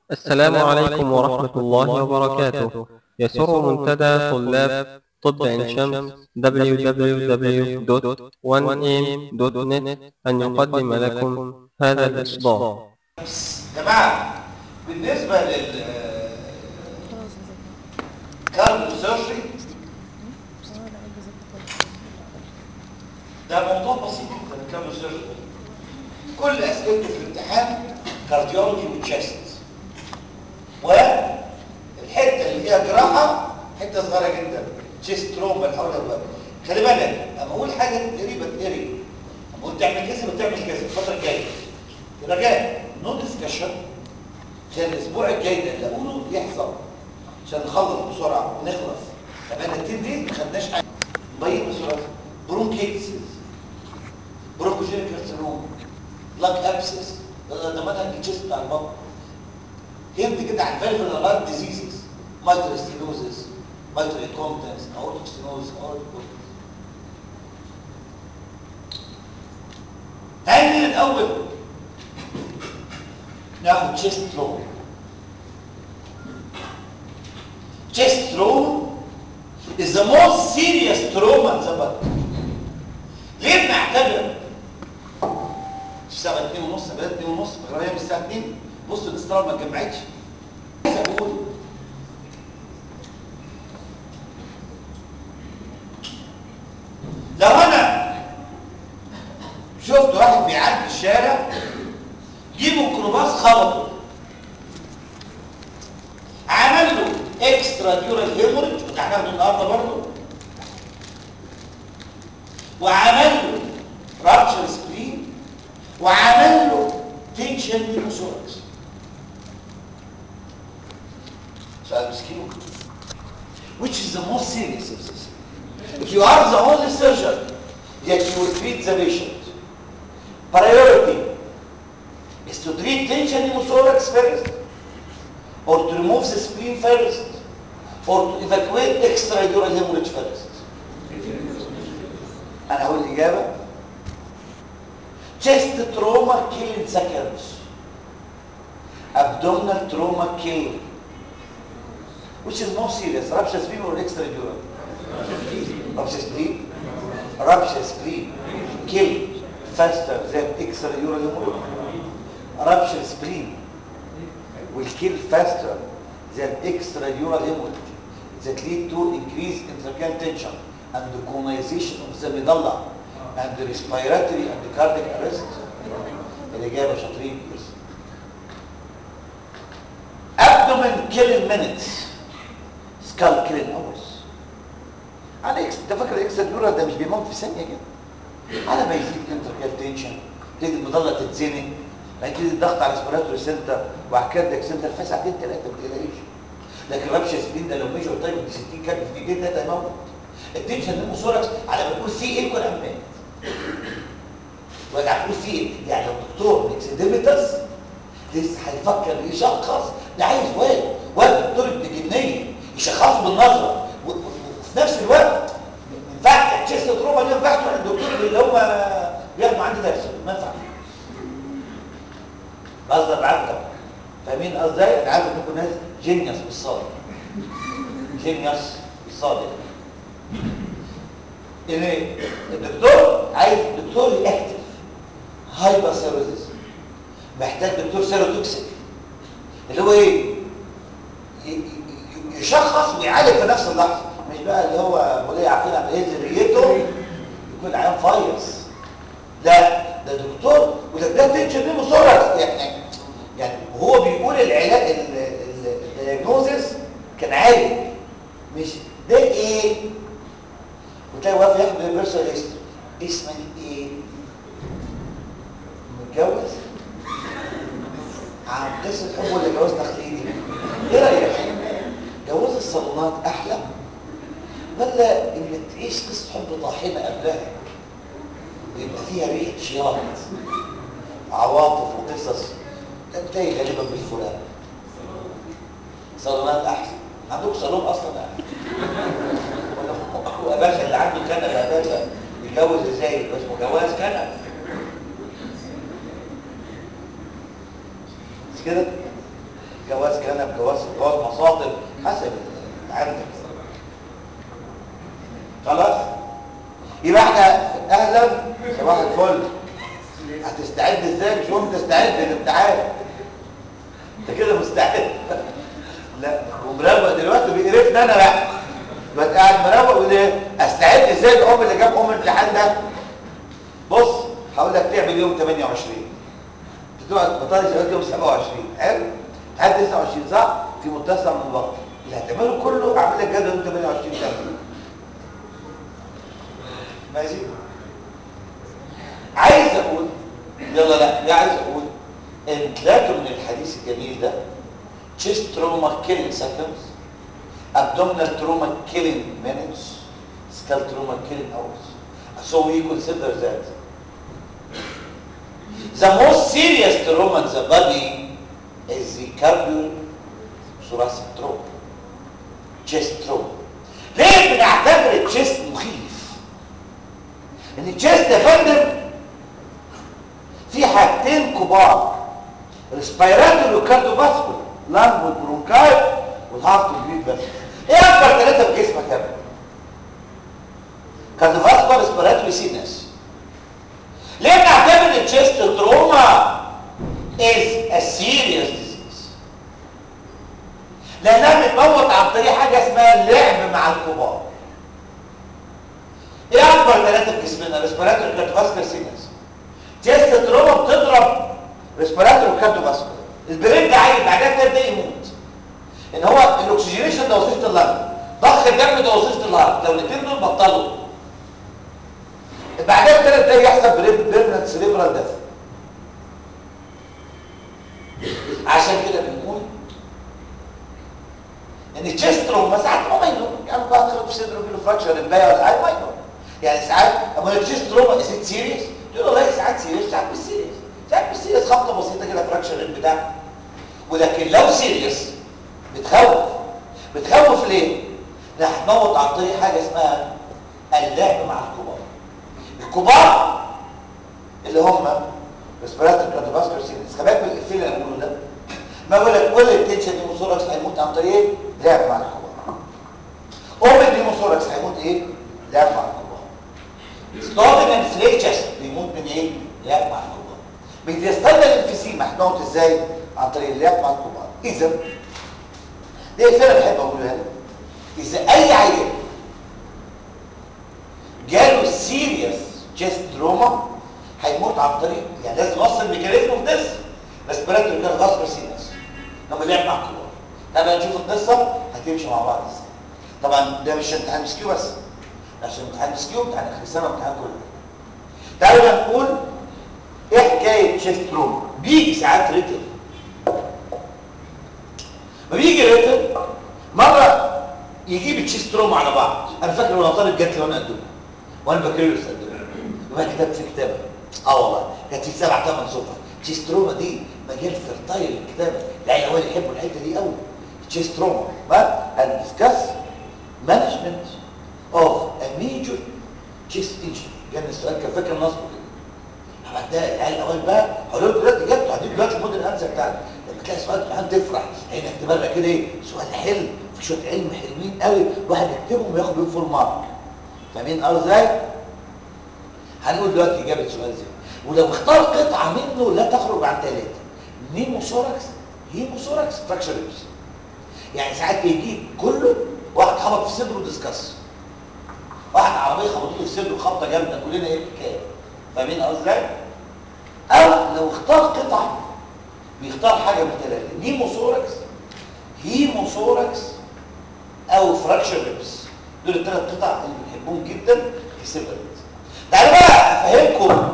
السلام عليكم ورحمة الله وبركاته يسر منتدى طلاب طب عين شمس www.1am.net أن يقدم لكم هذا الإصدار جماعة بالنسبة لل كارديو سيرجري ده موضوع بسيط جدا الكارديو سيرجري كل اسئلته في الامتحان كارديولوجي وتشيست والحته اللي فيها جراحه حته صغيره جدا تشيست تروما الحول ولا خلي بالك اما اقول حاجه تقري بتقري اما اقول تعمل كذا بتعمل كذا الفتره الجايه رجاء نو ديسكشن عشان الاسبوع الجاي ده اللي اقوله يحصل عشان نخلص بسرعه ونخلص بقالنا كتير دي ما خدناش حاجه نبين بسرعه برونكيتس برونكوجينيك كارسينوم لاك ابسس ده ده منهج الجسم بتاع البطن هند كده عن فالفولار هارت ديزيزز مايترال ستينوزس مايترال كومبتنس اورتيك ستينوز اورتيك تعالى الاول ناخد تشيست تروما chest trauma is the most serious trauma in the body ليه بنعتبر الساعة 2 ونص بقت 2 ونص بقرا من الساعة 2 بص الاسترال ما اتجمعتش عايز اقول لو انا شفت واحد بيعدي الشارع جه ميكروباص خبطه عمل له اكسترا ديورال هيموريج وده هناخده النهارده برضه وعمل له رابشر سبرين وعمل له تنشن نيموثوركس سؤال مسكين which is the most serious of this if you are the only surgeon that you will treat the patient priority is to treat tension pneumothorax first or to remove the spleen first or to evacuate extradural hemorrhage first انا هقول الاجابه chest trauma kill in seconds abdominal trauma kill which is more serious rupture spleen or extradural rupture spleen rupture spleen kill faster than extradural hemorrhage rupture spleen will kill faster than extradural hemorrhage that lead to increased intracranial tension and the colonization of the medulla and the respiratory and the cardiac arrest الإجابة شاطرين بس abdomen killing minutes skull killing hours على اكس انت فاكر الاكستراديورال ده مش بيموت في ثانيه كده على ما يزيد انتركال تنشن تبتدي المظله تتزنق بعد كده الضغط على الاسبيراتوري سنتر وبعد كده الدك سنتر في ساعتين ثلاثه ما تقلقيش لكن رابشه سبين ده لو ميجور تايم دي 60 كارت في دقيقتين ثلاثه يموت التنشن نيموثوركس على ما تقول فيه ايه يكون عمال وارجع تقول فيه ايه يعني لو دكتور ميكسيديميتس لسه هيفكر يشخص ده عايز واد واد دكتور ابن جنيه يشخصه بالنظره وفي نفس الوقت ما ينفعش تشيست تروما دي ما ينفعش تروح للدكتور اللي هم بياخدوا عندي درس ما ينفعش بهزر معاكم طبعا فاهمين قصدي انا عارف انكم ناس جينيوس بالصادق جينيوس بالصادق ان الدكتور عايز دكتور اكتف هايبر سيروزيس محتاج دكتور سيروتوكسيك اللي هو ايه يشخص ويعالج في نفس اللحظه مش بقى اللي هو ولي عقيل عم يهز ريته يكون عيان فايروس لا ده دكتور وده ده تنشن نيموثوركس يعني يعني وهو بيقول العلاج الدياجنوزس كان عالي مش ده ايه وتلاقي واقف ياخد البيرسونال هيستوري اسمك ايه متجوز عن قصه حب ولا جواز تقليدي ايه رايك جواز الصالونات احلى ولا انك تعيش قصه حب طاحنه قبلها يبقى فيها ريحه شياط عواطف وقصص تنتهي غالبا بالفلان صالونات احسن عندكم صالون اصلا احسن ولا باشا اللي عنده كنبه يا باشا يتجوز ازاي اسمه جواز كنبه مش كده جواز كنب جواز جواز مصادر حسب اللي عندك خلاص يبقى احنا اهلا صباح الفل هتستعد ازاي مش مهم تستعد للامتحان انت كده مستعد لا ومروق دلوقتي بيقرفني انا بقى بقى قاعد مروق ويقول ايه استعد ازاي الام اللي جاب ام الامتحان ده بص هقول لك تعمل يوم 28 تقعد بطاري شغال يوم 27 حلو لحد 29 صح في متصل من الوقت اللي هتعمله كله اعمل لك جدول يوم 28 تاني ماشي عايز اقول يلا لا لا عايز اقول ان طلعتوا من الحديث الجميل ده chest trauma killing seconds abdominal trauma killing minutes skull trauma killing hours so we consider that the most serious trauma in the body is the cardiothoracic trauma chest trauma ليه بنعتبر التشيست مخيف ان التشيست يا فندم في حاجتين كبار ريسبيراتوري وكارديوفاسكولار لانج والبرونكايت والهارت والبيت بس ايه اكبر ثلاثه في جسمك يا ابني كارديوفاسكولار ريسبيراتوري سينس ليه بنعتبر التشيست تروما is a serious disease لانها بتموت عن طريق حاجه اسمها اللعب مع الكبار ايه اكبر ثلاثه في جسمنا ريسبيراتوري كارديوفاسكولار سينس تيست تروما بتضرب ريسبيراتوري وكارديوفاسكولار البرين ده عايز بعدها تبدا يموت ان هو الاكسجينيشن ده وظيفه اللنج ضخ الدم ده وظيفه الهارت لو الاثنين دول بطلوا بعدها بثلاث دقايق يحصل بيرنت سيريبرال ديث عشان كده بنقول ان التشيست تروما ساعات ما ماينور يعني بقى تخرب صدره بيلو فراكشر الباقي ولا ساعات ماينور يعني ساعات اما التشيست تروما از سيريس تقول والله ساعات سيريس ساعات مش سيريس ساعات مش سيريس خبطه بسيطه كده فراكشر الريب بتاعك ولكن لو سيريس بتخوف بتخوف ليه؟ ده هتموت عن طريق حاجه اسمها اللعب مع الكبار الكبار اللي هم ريسبيراتور كارديوفاسكولار سينس خباك من الافيه اللي انا بقوله ده ما بقول لك كل التنشن ديموثوركس هيموت عن طريق ايه؟ لعب مع الكبار اوبن ديموثوركس هيموت ايه؟ لعب مع الكبار ستارتنج اند فليكشس بيموت من ايه؟ لعب مع الكبار بيستنى الانفسيم هتموت ازاي؟ عن طريق اللعب مع الكبار اذا دي الفكره بحب اقولها لك اذا اي عيان جاله سيريس تشيست تروما هيموت عن طريق يعني لازم نوصل ميكانيزم في دس ريسبيراتوري كان غصب سينس لما لعب مع الكبار تعالى نشوف القصه هتمشي مع بعض ازاي طبعا ده مش امتحان مسكيو بس عشان امتحان مسكيو امتحان اخر السنه امتحان كله تعالوا بقى نقول ايه حكايه تشيست تروما بيجي ساعات ريتل ما بيجي ريتل مره يجيب التشيست تروما على بعض انا فاكر وانا طالب جات لي وانا قدهم وانا بكالوريوس قدهم وما كتبت في كتابه اه والله كانت في سبع ثمان صفح تشيست تروما دي مجال فيرتايل الكتابه العيال يحبوا الحته دي قوي تشيست تروما ما هندسكس مانجمنت اوف ا ميجور تشيست انجري كان السؤال كان فاكر نصبه كده عملتها العيال الاول بقى هقول لكم دلوقتي جبته هديك دلوقتي الموديل الانسر بتاعك لما تلاقي سؤال امتحان تفرح عينك تبرق كده ايه سؤال حلو في شويه علم حلوين قوي الواحد يكتبهم وياخد بيهم فول مارك فاهمين اه ازاي هنقول دلوقتي اجابه سؤال زي ولو اختار قطعه منه لا تخرج عن ثلاثه نيموثوركس هيموثوركس فراكشر ريبس يعني ساعات بيجيب كله واحد خبط في صدره ديسكاس واحد عربيه خبطته في صدره خبطه جامده كلنا ايه الحكايه فاهمين اه ازاي او لو اختار قطعه بيختار حاجه من ثلاثه نيموثوركس هيموثوركس او فراكشر ريبس دول الثلاث قطع اللي بنحبهم جدا في سيفرت تعالوا بقى افهمكم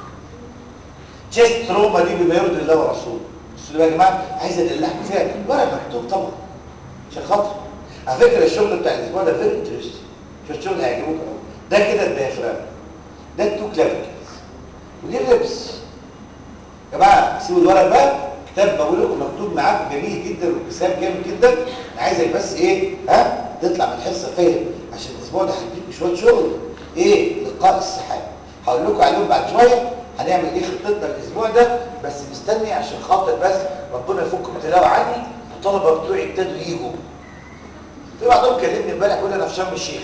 تشيست تروما دي بما يرضي الله ورسوله بصوا بقى يا جماعه عايز ادلعكم فيها الورق مكتوب طبعا عشان خاطر على فكره الشغل بتاع الاسبوع ده فيري انترستنج شوف الشغل هيعجبوك قوي ده كده الديافرام ده التو كلافيكلز ودي الريبس يا جماعه سيبوا الورق بقى كتاب بقول لكم مكتوب معاكم جميل جدا وكتاب جامد جدا انا عايزك بس ايه ها تطلع من الحصه فاهم عشان الاسبوع ده هديكم شويه شغل ايه لقاء السحاب هقول لكم عليهم بعد شويه هنعمل ايه خطتنا الاسبوع ده بس مستني عشان خاطر بس ربنا يفك التلاوه عني الطلبه بتوعي ابتدوا يجوا في بعضهم كلمني امبارح يقول انا في شرم الشيخ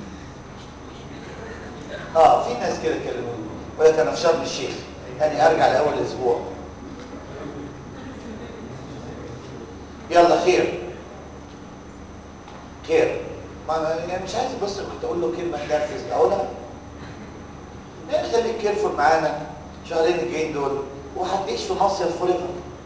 اه في ناس كده كلموني يقول لك انا في شرم الشيخ يعني ارجع لاول اسبوع يلا خير خير ما يعني مش عايز بس كنت اقول له كلمه تنرفز اقولها يعني خليك كيرفول معانا شهرين الجايين دول وهتعيش في مصيف فوريفر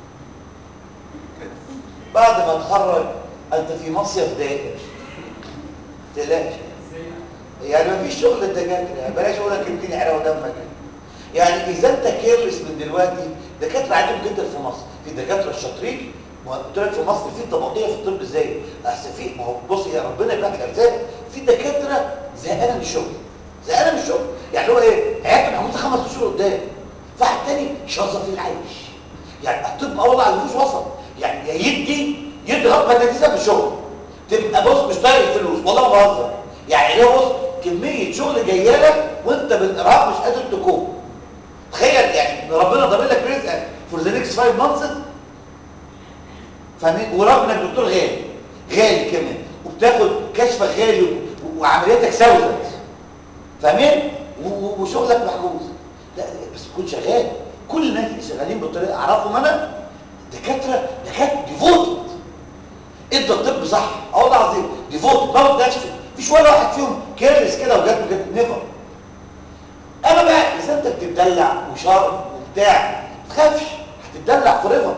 بعد ما تخرج انت في مصيف دائم تقلقش يعني مفيش شغل الدكاتره يعني بلاش اقول لك اديني عرق ودمك يعني اذا انت كيرلس من دلوقتي دكاتره عندهم جدا في مصر في دكاتره الشاطرين قلت لك في مصر في طبقيه في الطب ازاي احسن في ما هو بص يا ربنا يبارك الارزاق في دكاتره زهقانه من الشغل زهقانه من الشغل يعني هو ايه عيادته محجوزه خمس شهور قدام واحد تاني شظف العيش يعني الطب اه والله ما فيش وسط يعني يا يدي يدي لغايه ما تنسى من الشغل تبقى بص مش طايق الفلوس والله ما بهزر يعني لو بص كميه شغل جايه لك وانت بالارهاق مش قادر تقوم تخيل يعني ربنا ضامن لك رزقك فور ذا نيكست 5 مانثس فاهمين ورغم انك دكتور غالي غالي كمان وبتاخد كشفك غالي و- وعملياتك سوزت فاهمين و- وشغلك محجوز لا بس تكون شغال كل الناس اللي شغالين بالطريقه اعرفهم انا دكاتره دكاتره ديفوتد ادى الطب صح اه والله العظيم ديفوتد ضغط نفسه مفيش ولا واحد فيهم كيرلس كده وجات بجد نيفر اما بقى اذا انت بتدلع وشرب وبتاع ما تخافش هتدلع فور ايفر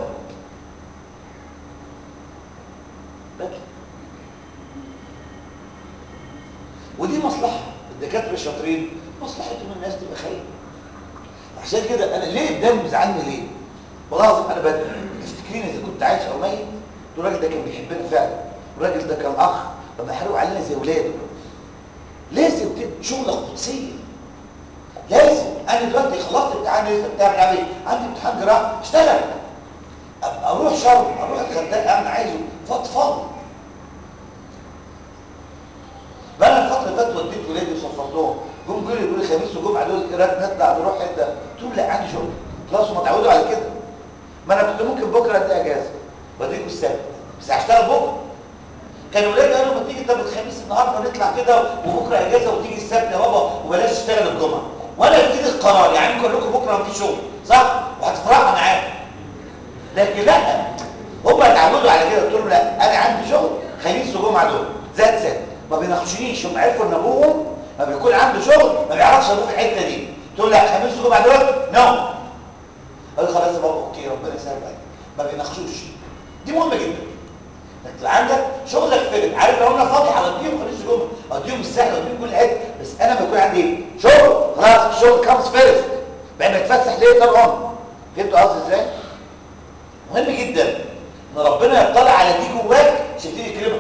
ودي مصلحه الدكاتره الشاطرين مصلحتهم الناس تبقى خايفه عشان كده انا ليه الدم مزعلني ليه والله العظيم انا بدري تفتكرين اذا كنت عايش او ميت الراجل ده كان بيحبنا فعلا الراجل ده كان اخ لما حرقوا علينا زي ولاده لازم تدي شغله قدسيه لازم انا دلوقتي خلصت امتحان لسه بتاع من عملي عندي امتحان جراحه اشتغل أبقى اروح شرم اروح الغردقه انا عايزه فضفاض بقى انا الفتره اللي فاتت وديت ولادي وصفرتهم جم قالوا لي يقولوا لي خميس وجمعه دول ايه رايك نطلع نروح حته قلت لهم لا عندي شغل خلاص هم اتعودوا على كده ما انا كنت ممكن بكره ادي اجازه واديكوا السبت بس هشتغل بكره كانوا ولادي قالوا ما تيجي طب الخميس النهارده نطلع كده وبكره اجازه وتيجي السبت يا بابا وبلاش تشتغل الجمعه وانا في ايدي القرار يعني كلكم بكره مفيش شغل صح وهتفرحوا انا عارف لكن لا هم اتعودوا على كده قلت لهم لا انا عندي شغل خميس وجمعه دول ذات ست ما بيناقشونيش هم عرفوا ان ابوهم ما بيكون عنده شغل ما بيعرفش ابوه في الحته دي تقول لا خميس وجمعه دول نو قال خلاص يا بابا اوكي ربنا يسهل عليك ما بيناقشوش دي مهمه جدا انك تبقى عندك شغلك فين عارف لو انا فاضي هوديهم خميس وجمعه اوديهم الساحل اوديهم كل حته بس انا بيكون عندي ايه شغل خلاص الشغل كامز فيرست بقى نتفسح ليه طبعا فهمتوا قصدي ازاي مهم جدا ان ربنا يطلع على دي جواك عشان يبتدي يكرمك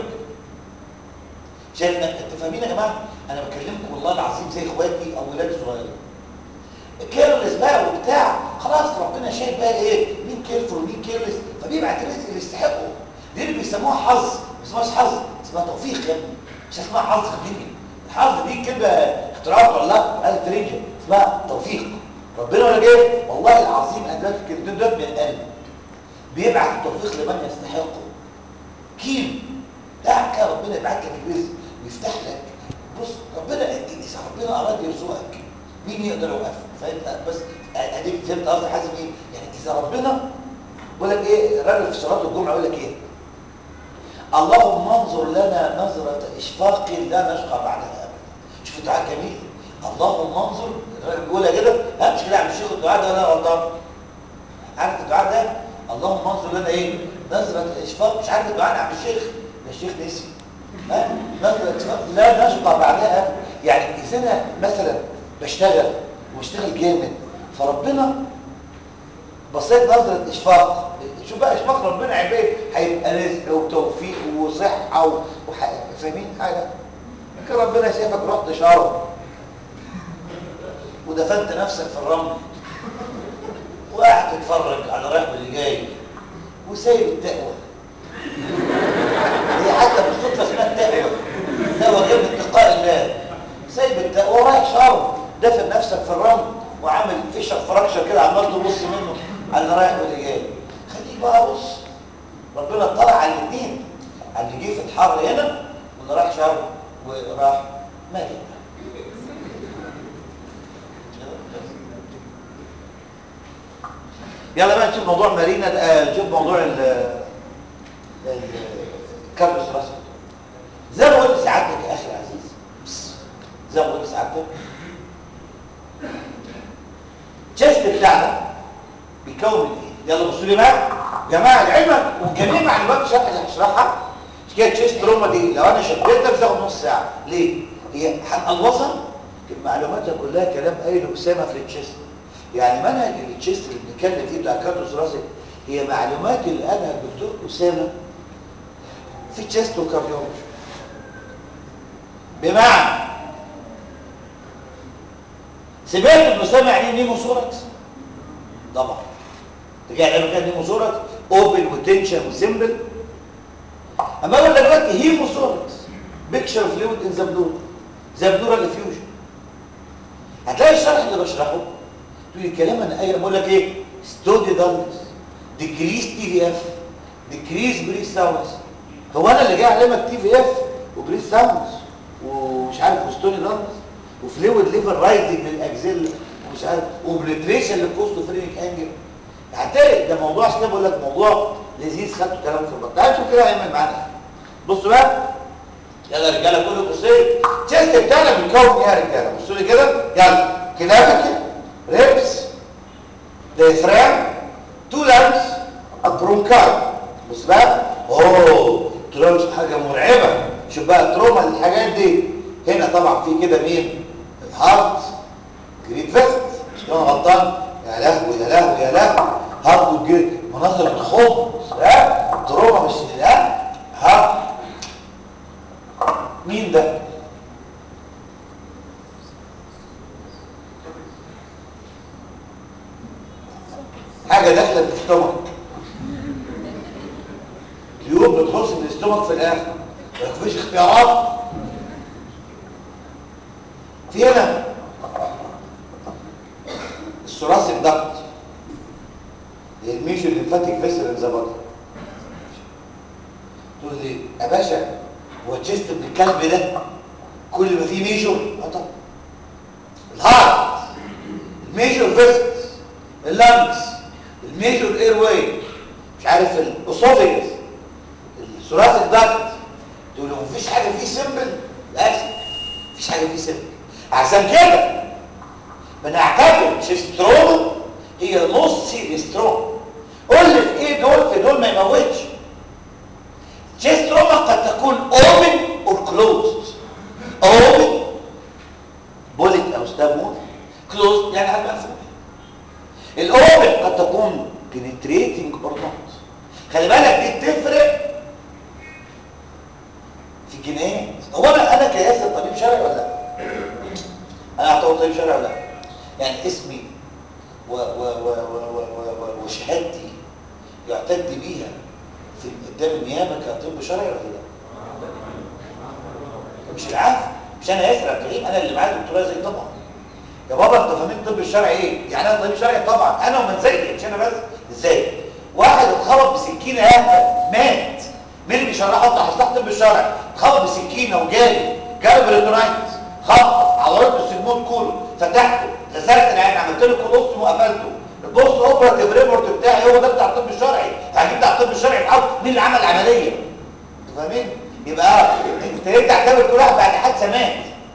شايف انت فاهمين يا جماعه انا بكلمكم والله العظيم زي اخواتي او ولادي الصغيرين كيرلس بقى وبتاع خلاص ربنا شايف بقى ايه مين كيرفول ومين كيرلس فبيبعت الرزق اللي يستحقه دي اللي بيسموها حظ ما اسمهاش حظ اسمها توفيق يا ابني مش اسمها حظ في الدنيا الحظ دي كلمه اختراعها الله قال فرنجه اسمها توفيق ربنا ولا ايه والله العظيم انا دلوقتي الكلمتين دول من القلب بيبعت التوفيق لمن يستحقه كيل لا كده ربنا يبعت لك الرزق ويفتح لك بص ربنا اذا ربنا اراد يرزقك مين يقدر يوقفك فانت بس اديك فهمت قصدي حازم ايه يعني اذا ربنا بيقول لك ايه الراجل في صلاه الجمعه يقول لك ايه اللهم انظر لنا نظره اشفاق لا نشقى بعدها ابدا شوف الدعاء جميل اللهم انظر الراجل بيقولها كده ها مش كده يا عم الشيخ الدعاء ده ولا غلطان عارف الدعاء ده اللهم انظر لنا ايه نظره اشفاق مش عارف الدعاء يا عم الشيخ ده الشيخ نسي ها نظره اشفاق لا نشقى بعدها ابدا يعني اذا انا مثلا بشتغل واشتغل جامد فربنا بصيت نظرة إشفاق شوف بقى إشفاق ربنا عباد هيبقى رزق وتوفيق وصحة وح... فاهمين حاجة يمكن ربنا شايفك رحت شرم ودفنت نفسك في الرمل وقاعد تتفرج على رايح واللي جاي وسايب التقوى هي حتى بالصدفة اسمها التقوى تقوى غير من اتقاء الله سايب التقوى ورايح شرم دفن نفسك في الرمل وعامل فيشر فراكشر كده عمال تبص منه على اللي رايح واللي جاي خليك بقى بص ربنا طلع اه على الاثنين على اللي جه في الحر هنا واللي راح شرم وراح مالي يلا بقى نشوف موضوع مارينا آه، نشوف موضوع ال ال- الكاربس راسل زي ما قلت سعادتك يا اخي العزيز بس، زي ما قلت سعادتك الجسد بتاعنا بيتكون من ايه يلا بصوا لي بقى يا جماعه لعلمك وجميع معلومات الشرح اللي هشرحها مش كده تشيست روما دي لو انا شديتها بتاخد نص ساعه ليه هي هنقلصها معلوماتها كلها كلام قايله اسامه في التشيست يعني منهج التشيست اللي بنتكلم فيه بتاع كارلوس راسل هي معلومات اللي قالها الدكتور اسامه في تشيست وكارديولوجي بمعنى سمعت انه سامع يعني نيموثوركس طبعا رجع لما كان نيموثوركس اوبن وتنشن وسيمبل اما اقول لك دلوقتي هيموثوركس بيكشر فلويد ان ذا بلور ذا بلورال افيوجن هتلاقي الشرح اللي بشرحه تقول لي الكلام انا ايه بقول لك ايه ستودي دارنس ديكريس تي في اف ديكريس بريس ساوندز هو انا اللي جاي اعلمك تي في اف وبريس ساوندز ومش عارف وستوني دارنس وفلويد ليفل رايزنج للاكزيل ومش عارف وبنتريشن للكوست فرينك انجل هتلاقي ده موضوع عشان كده بقول لك موضوع لذيذ خدته كلام في البطن تعالوا نشوف كده هيعمل معانا بصوا بقى يلا يا رجاله كله بصوا لي التشيست بتاعنا بيتكون ايه يا رجاله بصوا لي كده يلا كلافيكل ريبس ديفرام تو لامس برونكاي بص بقى اوه تروما حاجه مرعبه شوف بقى تروما الحاجات دي هنا طبعا في كده مين الهارت جريد فيست مش كده أنا غلطان يا لهوي يا لهوي يا لهوي هارت والجريد مناظر بتخض ها تروما مش ها هارت مين ده حاجه داخله في الاستومك تيوب بتخش من الاستومك في الاخر ما فيش اختيارات في هنا الثراسي الضغط الميجو الليمفاتيك فيسل انزبط تقول لي يا باشا هو الجست ابن الكلب ده كل ما فيه ميجو اه طبعا الهارت الميجور فيسلز اللانكس الميجور اير واي مش عارف الاسوفيجس الثراسيك داكت تقول له مفيش حاجه فيه سيمبل للاسف مفيش حاجه فيه سيمبل عشان كده بنعتبر شيستروما هي نص سيريستروما قول لي في ايه دول في دول ما يموتش شيستروما قد تكون اوبن اور كلوزد اوبن بوليت او ستامون كلوزد يعني حاجه مقفوله الاوبن قد تكون بنتريتنج اور نوت خلي بالك دي بتفرق في الجنايات هو انا انا كياسر طبيب شرعي ولا لا انا اعتبر طبيب شرعي ولا لا يعني اسمي و و و و و و و وشهادتي يعتد بيها في قدام النيابه كطب شرعي ولا لا مش العافيه مش انا ياسر عبد الرحيم انا اللي معايا دكتوراه زي طبعا يا بابا انت فاهمين الطب الشرعي ايه يعني انا طبيب شرعي طبعا انا ومن زيي مش انا بس ازاي واحد اتخبط بسكينه يافه مات مين اللي بيشرحه بتاع مصلحه الطب الشرعي اتخبط بسكينه وجالي جالب الريتونايتس خبط عضلات السجموت كله فتحته غسلت العين عملت له كولوستوم وقفلته البوست اوبراتيف ريبورت بتاعي هو ده بتاع الطب الشرعي هجيب بتاع الطب الشرعي في مين اللي عمل العمليه انتوا فاهمين يبقى انت ليه تعتبر كل واحد بعد حادثه مات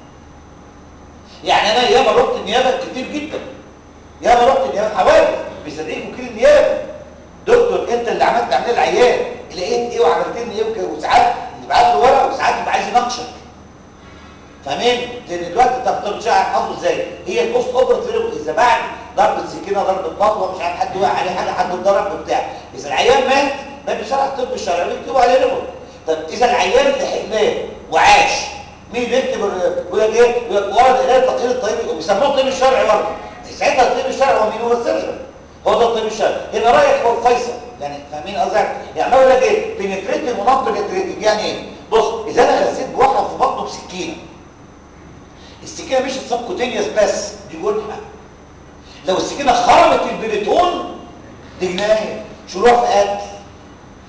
يعني انا ياما رحت النيابه كتير جدا ياما رحت النيابه حوادث بيصدقني وكيل النيابه دكتور انت اللي عملت عمليه العيان لقيت ايه وعملت لي ايه وكده وساعات يبعت له ورقه وساعات يبقى عايز يناقشك فاهمين لان دلوقتي انت بتقدر تشرح حافظه ازاي هي البوست اوبراتيف اذا بعد ضربه سكينه ضربه مطوه مش عارف حد وقع عليه حاجه حد اتضرب بتاع اذا العيان مات ده بيشرح الطب الشرعي بيكتبوا عليه ريبورت طب اذا العيان لحقناه وعاش مين بيكتب يقول لك ايه يقول لك ورد الى التقرير الطبي وبيسموه الطب الشرعي برضه ساعتها الطب الشرعي هو مين هو السيرجن هو ده الطب الشرعي هنا رايك هو الفيصل يعني فاهمين قصدي يعني يقول لك ايه بنتريتنج ونون بنتريتنج يعني ايه بص اذا انا غسيت بواحد في بطنه بسكينه السكينه مش سبكوتينيوس بس دي جنحه لو السكينه خرمت البريتون دي جنايه شروع في قتل حد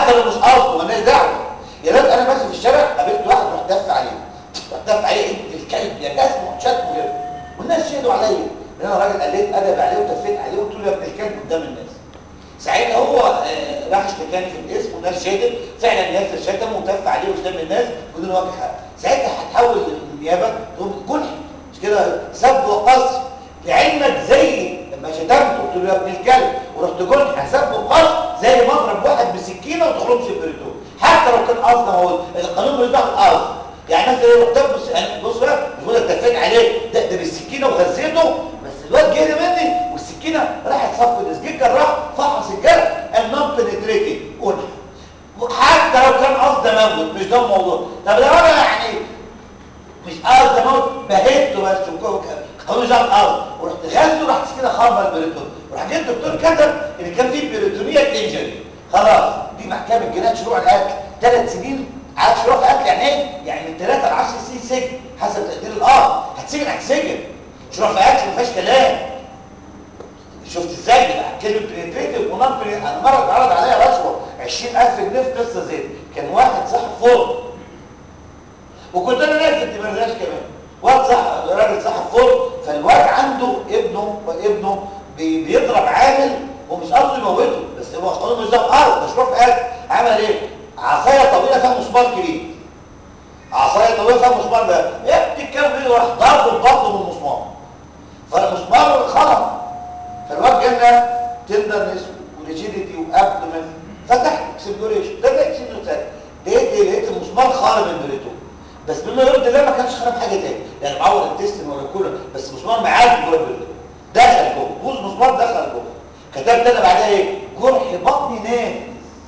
حتى لو مش قصده مالناش دعوه يا ريت انا ماشي في الشارع قابلت واحد رحت دف عليه رحت دف عليه ابن الكلب يا جسمه شتمه كده والناس شهدوا عليا لان انا راجل قلت ادب عليه وتفيت عليه وقلت له يا ابن الكلب قدام الناس ساعتها هو آه، راح اشتكاني في الاسم والناس شهدت فعلا ياسر شتمه وتف عليه قدام الناس بدون وجه حق ساعتها هتحول للنيابه تقوم جنح مش كده سب وقصف لعلمك زي لما شتمته قلت له يا ابن الكلب ورحت جنح سب وقصف زي مضرب واحد بسكينه وتخرج في البريتون حتى لو كان قصده هو القانون مش دعوه بالقصد يعني مثلا لو كتب بص يعني بص بقى مش بقول لك دفيت عليه ده ده بالسكينه وغزيته بس الواد جري مني والسكينه راحت صف الناس جه الجراح فحص الجرح النون بنتريتنج جنح حتى لو كان قصد موت مش ده الموضوع طب لو انا يعني مش قصد موت بهته بس قانون مش ده القصد ورحت غزه رحت كده خرب البريتون وراح جه الدكتور كتب ان كان في بيريتونيه انجري خلاص دي محكمه جنايه شروع القتل ثلاث سنين عاد شروع قتل يعني ايه؟ يعني من 3 ل 10 سنين سجن حسب تقدير القاضي هتسجن هتسجن شروع في قتل ما فيهاش كلام شفت ازاي بقى كلمه بنتريتيف ونون انا مره اتعرض عليا رشوه 20000 جنيه في قصه زي دي كان واحد صاحب فرن وكنت انا نايم في الدمرداش كمان واحد صاحب راجل صاحب فرن فالواد عنده ابنه وابنه بي- بيضرب عامل ومش قصده يموته بس هو قانون مش ده ارض مشروع في قلب عمل ايه عصايه طويله فيها مسمار كبير عصايه طويله فيها مسمار ده ايه بتتكلم ايه وراح ضربه ببطنه بالمسمار فالمسمار خرم فالواد جالنا تندرنس وريجيديتي وابدومن فتح اكسبلوريشن ده ده اكسبلوريشن لقيت إيه؟ لقيت المسمار خارم البريتون بس بما يرضي الله ما كانش خارم حاجه تاني يعني معور التستن ولا كولا بس مسمار معاد جوه البريتون دخل جوه بوز مسمار دخل جوه كتبت انا بعدها ايه جرح بطني نافذ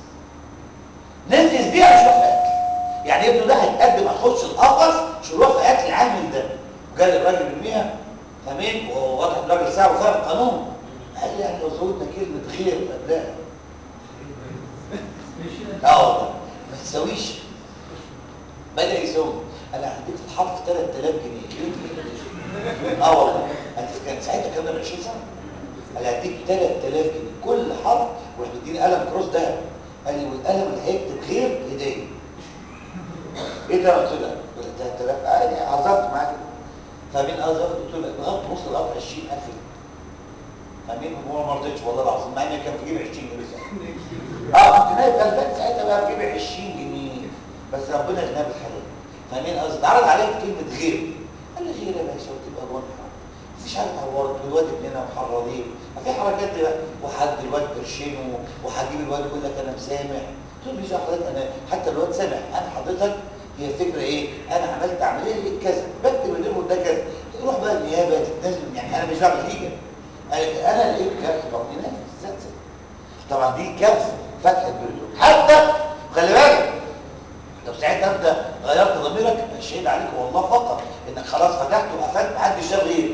نافذ دي انا شوف قتل يعني ابنه ده هيتقدم هيخش القفص شروع في قتل العامل ده وجالي الراجل يرميها فاهمين وهو واضح الراجل ساعه وفاهم القانون قال لي يعني لو زودنا كلمه غير قبلها اه والله ما تساويش بدا يساوي انا هديك في الحرف 3000 جنيه اه والله انت كان ساعتها كان من 20 سنه قال لي هديك 3000 جنيه كل حرف وراح مديني قلم كروس ذهب قال لي والقلم اللي هيكتب غير هديه ايه ده قلت له ده 3000 عادي هزرت معاه كده فمين هزرت قلت له بغض نص القطر 20000 جنيه فمين هو ما رضيتش والله العظيم مع اني كان في جيبي 20 جنيه ساعتها اه كنت نايم غلبان ساعتها بقى في جيبي 20 جنيه بس ربنا يغنى بالحلال فمين قصدي عرض عليا كلمه غير قال لي غير يا باشا وتبقى جنحه مفيش حاجه اتعورت والواد ابننا محرضين ما في حركات دي بقى وحد الواد قرشينه وهجيب الواد يقول لك انا مسامح تقول لي يا حضرتك انا حتى الواد سامح انا حضرتك هي الفكره ايه انا عملت عمليه كذا بكتب الريبورت ده كذا روح بقى النيابه تتنازل يعني انا مش بعمل حاجه انا لقيت جرح بطني نافذ طبعا دي كارثه فتح البريتون حتى خلي بالك لو ساعتها انت غيرت ضميرك الشهيد عليك والله فقط انك خلاص فتحت وقفلت محدش شاف غيرك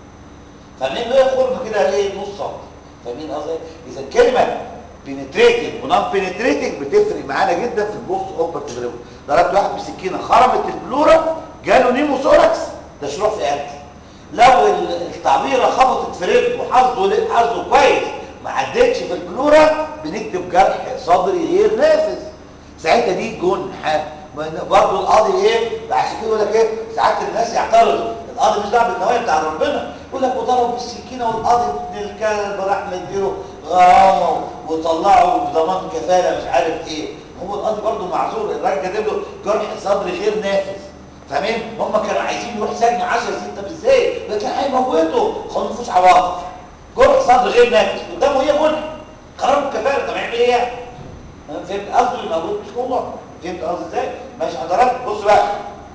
فاهمين له خرم كده ايه نص سم فاهمين قصدي اذا كلمه بنتريتنج ونون بنتريتنج بتفرق معانا جدا في البوست اوبرتيف ريبورت ضربت واحد بسكينه خرمت البلورا جاله نيموثوركس ده شروع في قتل لو التعبيره خبطت في رجله وحظه حظه كويس ما عدتش في البلورا بنكتب جرح صدري غير نافذ ساعتها دي جنحه برضه القاضي ايه عشان كده يقول لك ايه ساعات الناس يعترضوا القاضي مش دعوه بالنوايا بتاع ربنا يقول لك وضرب بالسكينه والقاضي ابن الكلب راح مديله غرامه وطلعه بضمان كفاله مش عارف ايه هو القاضي برضه معذور الراجل كاتب له جرح صدري غير نافذ فاهمين هم كانوا عايزين يروح سجن 10 سنين طب ازاي ده كان هيموته خلاص ما فيهوش عواطف جرح صدر غير نافذ قدامه هي جنح قرار الكفاله طب هيعمل ايه يعني فهمت قصدي الموجود مش موضوع فهمت قصدي ازاي ماشي حضرتك بص بقى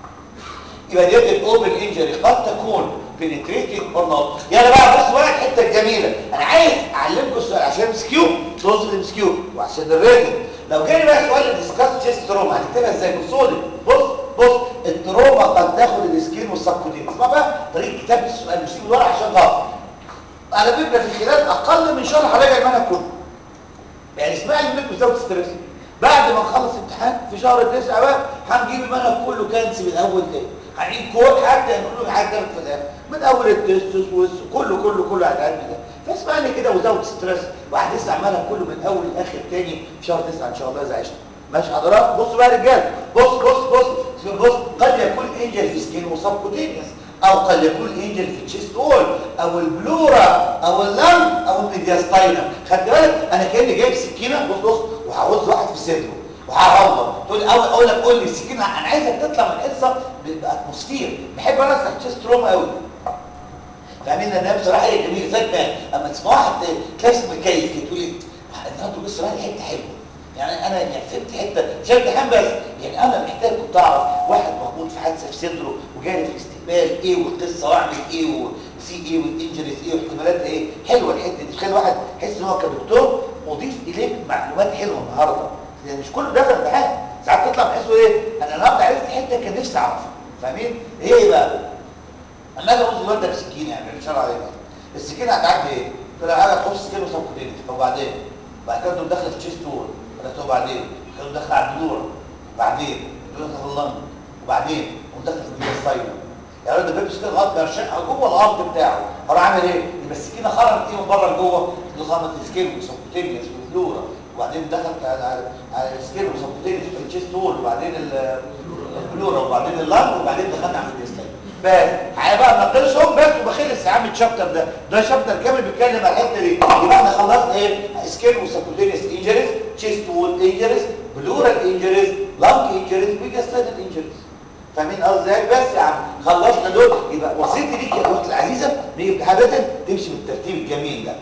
يبقى ديت الاوبن انجري قد تكون بنتريتنج اور نوت يلا بقى بص بقى الحته الجميله انا عايز اعلمكم السؤال عشان مسكيو توصل لمسكيو وعشان الريتم لو جالي بقى سؤال ديسكاس تشيست تروما هنكتبها ازاي بصوا لي بص بص التروما قد تاخد السكين والسبكوتين اسمع بقى طريقه كتابه السؤال مش تيجي ورا عشان غلط على فكره في خلال اقل من شهر هراجع المنهج كله يعني اسمع لي منك مستوى ستريس بعد ما نخلص امتحان في شهر تسعة بقى هنجيب المنهج كله كنسي من اول تاني هنعيد كل حاجه نقول له حاجه في الاخر من اول التستس كله كله كله هتعدي ده فاسمعني كده وزود ستريس واحد يسمع عمالها كله من اول لاخر تاني في شهر 9 ان شاء الله اذا عشنا ماشي حضرات بصوا بقى يا رجاله بص بص بص بص قد يكون انجل في سكين وسبكوتينيوس او قد يكون انجل في التشيست وول او البلورا او اللم او الميدياستاينم خدت بالك انا كاني جايب سكينه بص بص وهعوز واحد في صدره وهعور تقول اول اقول لك قول لي السكينه انا عايزك تطلع من الحصه باتموسفير بحب انا افتح تشيست روم قوي فاهمين ان بصراحه هي جميله زي ما اما تسمعها تلاقي اسمك كيف كده تقول لي النهارده بص رايح حته حلوه يعني انا يعني فهمت حته مش امتحان بس يعني انا محتاج كنت اعرف واحد مخبوط في حادثه في صدره وجاي في الاستقبال ايه والقصه واعمل ايه وفي ايه والانجريز ايه واحتمالاتها ايه حلوه الحته دي تخيل واحد يحس ان هو كدكتور اضيف اليك معلومات حلوه النهارده يعني مش كله دخل امتحان ساعات تطلع تحسوا ايه انا النهارده عرفت حته كان نفسي اعرفها فاهمين ايه بقى اما اجي ابص الواد ده بسكينه يعني مش عليه السكينه هتعدي ايه طلع حاجه تخش سكينه وسبكوتينيوس طب وبعدين بعد كده تقوم داخل في تشيست وول ولا طب وبعدين تقوم داخل على البلوره وبعدين تقوم داخل في اللنج وبعدين تقوم داخل في الميدياستاينم يعني الواد ده بيبس كده لغايه ما يرشقها جوه الارض بتاعه هو عامل ايه يبقى السكينه خرجت ايه من بره لجوه لغايه السكين وسبكوتينيوس والبلوره وبعدين دخلت على على السكين وسبكوتينيوس في التشيست وول وبعدين البلوره وبعدين اللنج وبعدين دخلنا على الميدياستاينم بس هيبقى ناقصهم بس وبخلص يا عم الشابتر ده ده شابتر كامل بيتكلم على الحته دي يبقى احنا خلصنا ايه سكين وسبكوتينيوس انجريز تشيست وول انجريز بلورال انجريز لانج انجريز ميدياستاينال انجريز فاهمين قصدي ازاي بس يا عم خلصنا دول يبقى وصيتي ليك يا اختي العزيزه نيجي حضرتك تمشي بالترتيب الجميل ده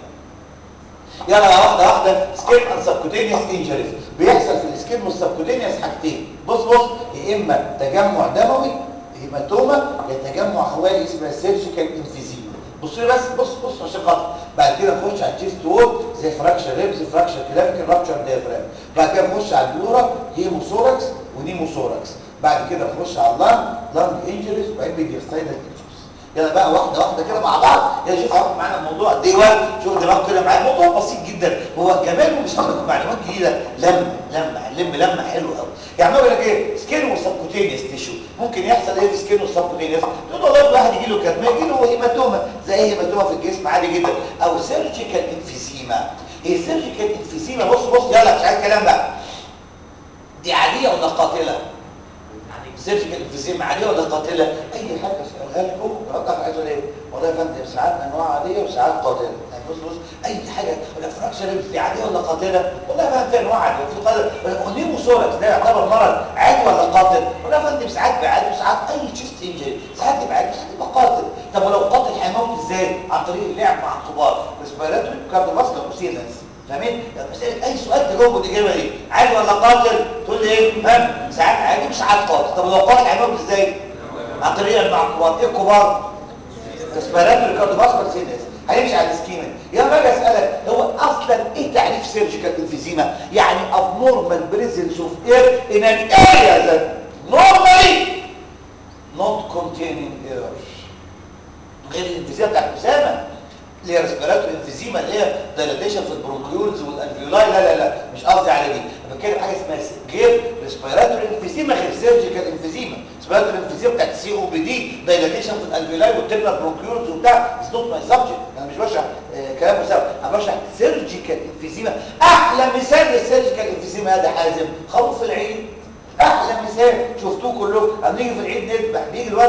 يلا واحده واحده سكين اند سبكوتينيوس انجريز بيحصل في السكين والسبكوتينيوس حاجتين بص بص يا اما تجمع دموي هيماتوما يا تجمع هوائي اسمها سيرجيكال انفيزيما بص لي بس بص بص عشان خاطر بعد كده نخش على التشيست وول زي فراكشر ريبس فراكشر كلافيكال رابتشر ديافرام بعد كده نخش على البلورا هيموثوركس ونيموثوركس بعد كده نخش على اللانج لانج انجريز وبعدين ميدياستاينال انجريز يلا بقى واحده واحده كده مع بعض يلا شوف هاخد معانا الموضوع دي وقت شوف دماغ كده معايا الموضوع بسيط جدا هو كمان مش هاخد معلومات جديده لما لما هنلم لما حلو قوي يعني يقول لك ايه سكين وسبكوتينيوس تيشو ممكن يحصل ايه في سكين وسبكوتينيوس تقول والله الواحد يجي له كدمه يجي له هيماتوما زي اي هيماتوما في الجسم عادي جدا او سيرجيكال انفيزيما هي سيرجيكال انفيزيما بص بص يلا مش عايز كلام بقى دي عاديه ولا قاتله سيرجيكال انفيزيما عاديه ولا قاتله اي حاجه اسالها لكم رد على عايز ايه والله يا فندم ساعات انواع عاديه وساعات قاتله بص بص اي حاجه ولا فراكشر دي عاديه ولا قاتله والله يا فندم في انواع عاديه وفي قاتله ونيموثوركس ده يعتبر مرض عادي ولا قاتل والله يا فندم ساعات بيبقى عادي وساعات اي تشيست انجري ساعات يبقى عادي وساعات يبقى قاتل طب ولو قاتل هيموت ازاي عن طريق اللعب مع الكبار ريسبيراتوري كارديوفاسكولار وسيلنس فاهمين مساله اي سؤال تجاوبه الاجابه دي عادي ولا قاتل تقول لي ايه فاهم ساعات عادي وساعات قاتل طب لو قاتل هيموت ازاي عن طريق المعقوبات ايه الكبار ريسبيراتوري كارديوفاسكولار سيلنس هيمشي على السكيما يا ما اجي اسالك هو اصلا ايه تعريف سيرجيكال انفيزيما يعني abnormal presence of air in an area that normally not containing air غير الانفيزيما بتاعت اسامه اللي هي ريسبيراتوري انفيزيما اللي هي دايلاتيشن في البرونكيولز والالفيولاي لا لا لا مش قصدي على دي انا بتكلم حاجه اسمها غير ريسبيراتوري انفيزيما غير سيرجيكال انفيزيما ريسبيراتوري انفيزيما بتاعت سي او بي دي دايلاتيشن في الالفيولاي والتيرنال برونكيولز وبتاع اتس نوت ماي سبجكت انا مش بشرح آه كلام مساوي انا بشرح سيرجيكال انفيزيما احلى مثال للسيرجيكال انفيزيما هذا حازم خروف العيد احلى مثال شفتوه كلكم اما نيجي في العيد نذبح بيجي الواد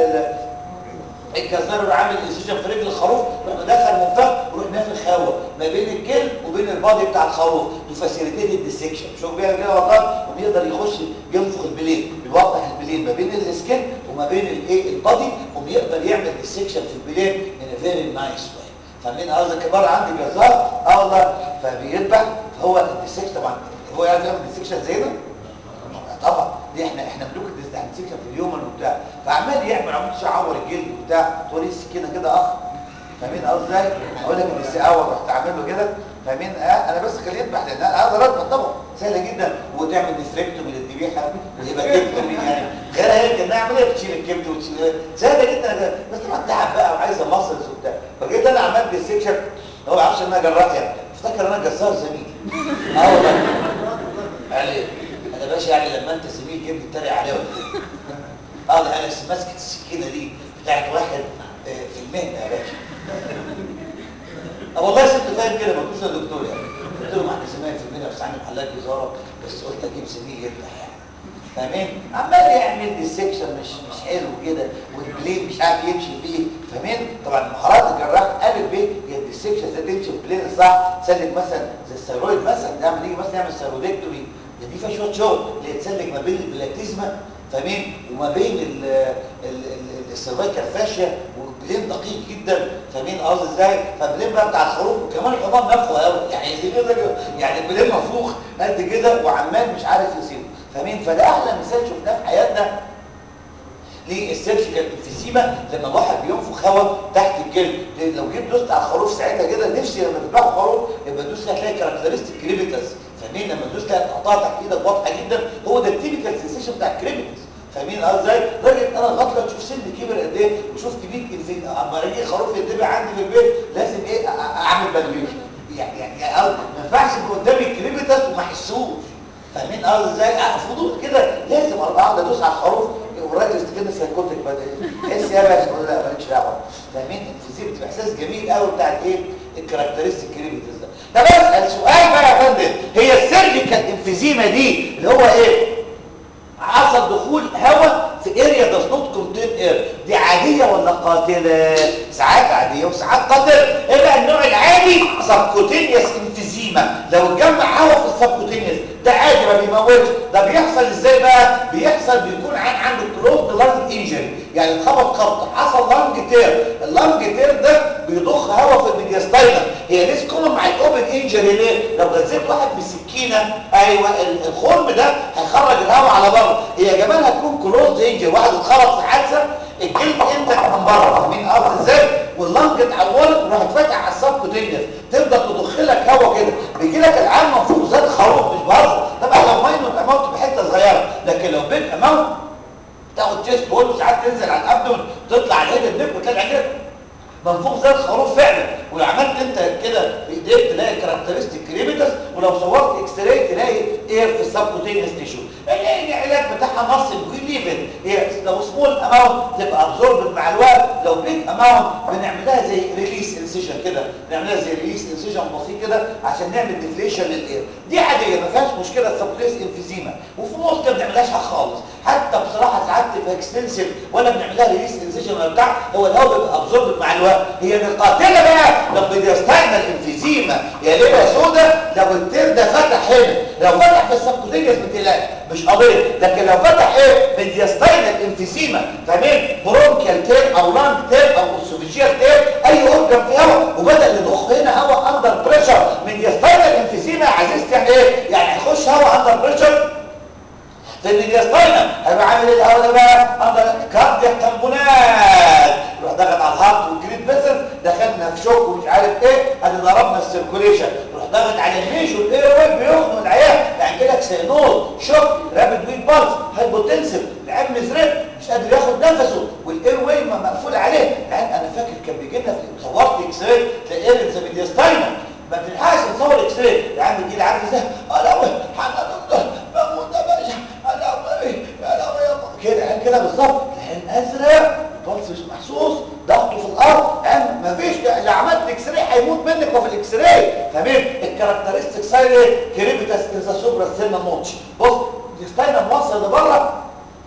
الجزار اللي عامل انسجن في رجل الخروف يروح مدخل منفخ ويروح نافخ خاوه ما بين الجلد وبين البادي بتاع الخروف تفاسيليتيت الديسكشن شوف بيها كده وطن وبيقدر يخش ينفخ البلين بيوضح البلين ما بين السكن وما بين الايه البادي وبيقدر يعمل ديسكشن في البلين ان فيري نايس واي فاهمين قصدي كبار عندي جزار اه والله فبيذبح فهو الديسكشن طبعا هو يعني يعمل ديسكشن زينا طبعا دي احنا احنا ملوك الديستانسيشن في اليومن وبتاع فعمال يعمل عمود يعور الجلد وبتاع توريه السكينه كده اخ فاهمين قصدي ازاي اقول لك ان السقاوه رحت عامل له كده فاهمين اه انا بس خليه يذبح لان انا عايز اذبح طبعا سهله جدا وتعمل ديستريكتومي للذبيحه ويبقى كبد يعني غير هيك انها عمليه بتشيل الكبد وتشيل سهله جدا بس طبعا تعب بقى وعايزه ماسلز وبتاع فجيت انا عملت ديسكشن هو ما يعرفش ان انا جراح يعني افتكر انا جزار زميلي اه والله قال لي انا باشا يعني لما انت زميل جيب تتريق عليه ولا ايه؟ اه ده انا ماسكه السكينه دي بتاعت واحد في المهنه يا باشا اه والله ست فاهم كده ما كنتش يا دكتور يعني قلت له ما احنا زمان في المنيا بس عندي محلات جزاره بس قلت اجيب زميل يفتح يعني فاهمين عمال يعمل السكشن مش مش حلو كده والبلين مش عارف يمشي فيه فاهمين طبعا مهارات الجراح الف ب هي الديسكشن ازاي تمشي في البلين الصح تسلك مثلا زي الثيرويد مثلا نعمل نيجي مثلا نعمل ثيرويدكتومي ده دي فيها شويه شغل اللي هي تسلك ما بين البلاتيزما فاهمين وما بين ال ال ال السيرفايكال فاشيا والبلين دقيق جدا فاهمين قصدي ازاي فالبلين بقى بتاع الخروف وكمان الحمار نفخه قوي يعني يعني البلين منفوخ قد كده وعمال مش عارف يسيبه فاهمين فده احلى مثال شفناه في حياتنا للسيرجيكال انفيسيما لما الواحد بينفخ هواء تحت الجلد لو جيت دوست على الخروف ساعتها كده نفسي لما تذبحوا خروف يبقى دوس هتلاقي كاركترستيك كريبيتس فاهمين لما تدوس تلاقي تقطع تحت ايدك واضحه جدا هو ده التيبيكال سنسيشن بتاع الكريبيتس فاهمين ازاي لدرجه انا لغايه تشوف سن كبر قد ايه وشفت بيت اما يجي خروف يتبع عندي في البيت لازم ايه اعمل بالبيت يعني يعني ما ينفعش يبقى قدامي الكريبيتس وما احسوش فاهمين اه ازاي فضول كده لازم اقعد ادوس على الخروف والراجل يستكن سايكوتك بقى تحس يا باشا بقول لا مالكش دعوه فاهمين الفيزيك بتبقى احساس جميل قوي بتاع الايه الكاركترستيك كريبيتس ده طب اسال سؤال بقى يا فندم هي السيرجيكال انفيزيما دي اللي هو ايه حصل دخول هواء في اريا داز نوت كونتين اير دي عاديه ولا قاتله ساعات عاديه وساعات قاتله ايه بقى النوع العادي سبكوتينيوس انفيزيما لو اتجمع هواء في السبكوتينيوس ده عادي ما بيموتش ده بيحصل ازاي بقى بيحصل بيكون عن عنده كلوز لانج انجري يعني اتخبط خبطه حصل لانج تير اللانج تير ده بيضخ هواء في الميدياستاينم هي ليس كومن مع الاوبن انجري ليه لو غزيت واحد بسكينه ايوه الخرم ده هيخرج الهواء على بره هي كمان هتكون كلوز انجري واحد اتخبط في حادثه الجلد انتك من بره فاهمين قصدي ازاي واللنج اتعورت وراحت فاتحه على السبكوتينيوس تبدا تضخ لك هواء كده بيجي لك العام منفوخ زي الخروف مش بهزر طبعا لو ماينور اماونت بحته صغيره لكن لو بيج اماونت تاخد تشيست وول ساعات تنزل على الابدون تطلع على الهيد النك وتلاقي كده منفوخ زي الخروف فعلا ولو عملت انت كده بايديك تلاقي كاركترستيك كريبيتس ولو صورت اكس راي تلاقي اير في السبكوتينيوس تيشو العلاج بتاعها نص الجوين ليفل هي لو سمول اماونت تبقى ابزوربد مع الوقت لو بيج اماونت بنعملها زي ريليس انسيجن كده نعملها زي ريليس انسيجن بسيط كده عشان نعمل ديفليشن للاير دي عاديه ما فيهاش مشكله السبكوتينيوس انفيزيما وفي موت ما بنعملهاش خالص حتى بصراحه ساعات تبقى اكستنسيف ولا بنعملها ريليس انسيجن ولا بتاع هو الهواء بيبقى ابزوربد مع الوقت هي القاتله بقى لو بيستعمل انفيزيما يا ليله سودا لو التير ده فتح هنا لو فتح في السبكوتينيوس بتلاقي مش قضيه لكن لو فتح ايه ميدياستاينال انفيزيما فاهمين برونكيال تير او لانج تير او اسوفيجيال تير اي اورجن في هواء وبدا يضخ هنا هواء اندر بريشر ميدياستاينال انفيزيما يا عزيزتي يعني ايه يعني هيخش هواء اندر بريشر في الميدياستاينال هيبقى عامل ايه الهواء ده بقى اندر كاردياك تمبونات يروح دخل على الهارت والجريد فيسل دخلنا في شوك ومش عارف ايه ادي ضربنا السيركوليشن يروح ضغط على الميش والاير واي بيخنق العيان يعني لك سينوز شوك رابيد ويت بالز هايبوتنسيف العيان مزرب مش قادر ياخد نفسه والاير واي مقفول عليه العيان انا فاكر كان بيجي لنا في صورت اكس راي تلاقيه لسه ميدياستاينال ما بنلحقش نصور اكس راي العيان بيجي لي عارف ازاي انا حنا دكتور بموت يا باشا انا ايه انا كده العيان كده بالظبط العيان ازرق البلس مش محسوس ضغطه في الارض يعني ما فيش اللي عملت اكس راي هيموت منك وفي الاكس راي تمام الكاركترستيك ساين ايه كريبيتاس ان ذا سوبرا سينا نوتش بص ديستاينا موصل لبره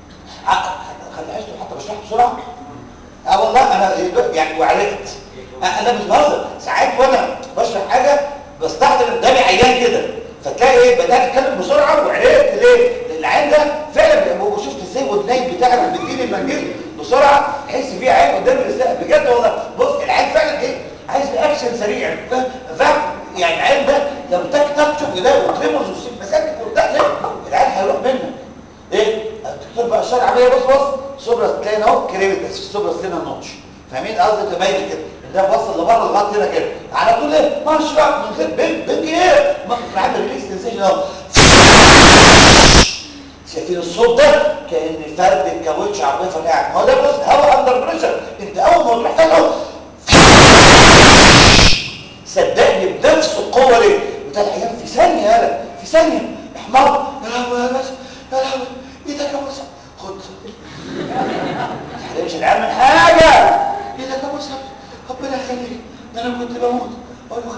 خليهاش حتى بشرح بسرعه اه والله انا يعني وعرفت انا مش بهزر ساعات وانا بشرح حاجه بستحضر قدامي عيان كده فتلاقي ايه بدات اتكلم بسرعه وعرفت ليه العيان ده فعلا وشفت ازاي ودنين بتاعك بتديني المنجيل بسرعه تحس فيه عين قدام الرساله بجد والله بص العين فعلا ايه عايز اكشن سريع فاهم يعني العين ده لو تك تك شوف ايديه وترمز وسيب مساكك وبتاع ليه العين هيروح منك ايه الدكتور بقى اشار عمليه بص بص سوبرا تلاقي اهو كريمتس في السوبرا ستينا نوتش فاهمين قصدي تبين كده ده وصل لبره لغايه هنا كده على طول ايه مارش بقى من غير بيج بيج ايه ما عامل ريليس سنسيشن اهو شايفين الصوت ده كان فرد الكاوتش عربيه فرقعت ما هو ده بص هواء اندر بريشر انت اول ما تروح تاخده صدقني بنفس القوه دي وده العيان في ثانيه يالا في ثانيه احمر يا لهوي يا باشا يا لهوي ايدك يا باشا خد مش العيان من حاجه ايدك يا باشا ربنا يخليك ده انا كنت بموت اقول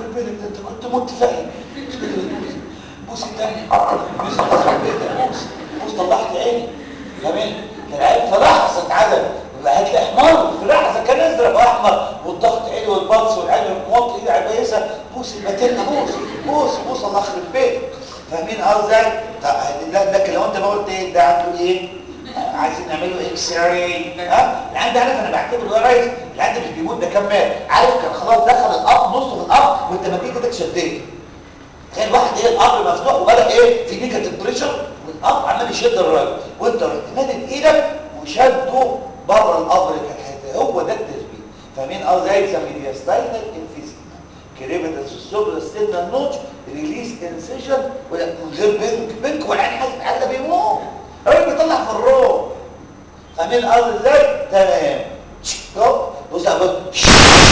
طلعت عيني فاهمين كان عيني فلحظه اتعدل يبقى هات لي احمر في لحظه كان ازرق واحمر والضغط عيني والبلس والعين موطي ايدي على البيسه بوس الباتيلا بوس بوس بوس الله يخرب بيتك فاهمين قصدي لكن لو انت ما قلت ايه ده عنده ايه عايزين نعمله اكس راي ها العيان ده عارف انا بعتبره ده ريس العيان ده مش بيموت ده كمال عارف كان خلاص دخل الاب نصه في الاب وانت ما تيجي كده شديت تخيل واحد ايه الاب مفتوح وبدا ايه في نيجاتيف بريشر والاب عمال يشد الراجل وانت رحت مادد ايدك وشده بره الاب اللي كان حته هو ده التثبيت فاهمين اه زي سميدياستاينال انفيزيما كريبتس السوبر ستينال نوتش ريليس انسيجن من غير بنك بنك والعين حاسس بحاجه بيموت الراجل بيطلع في الروح فاهمين الارض ازاي تمام بص يا بص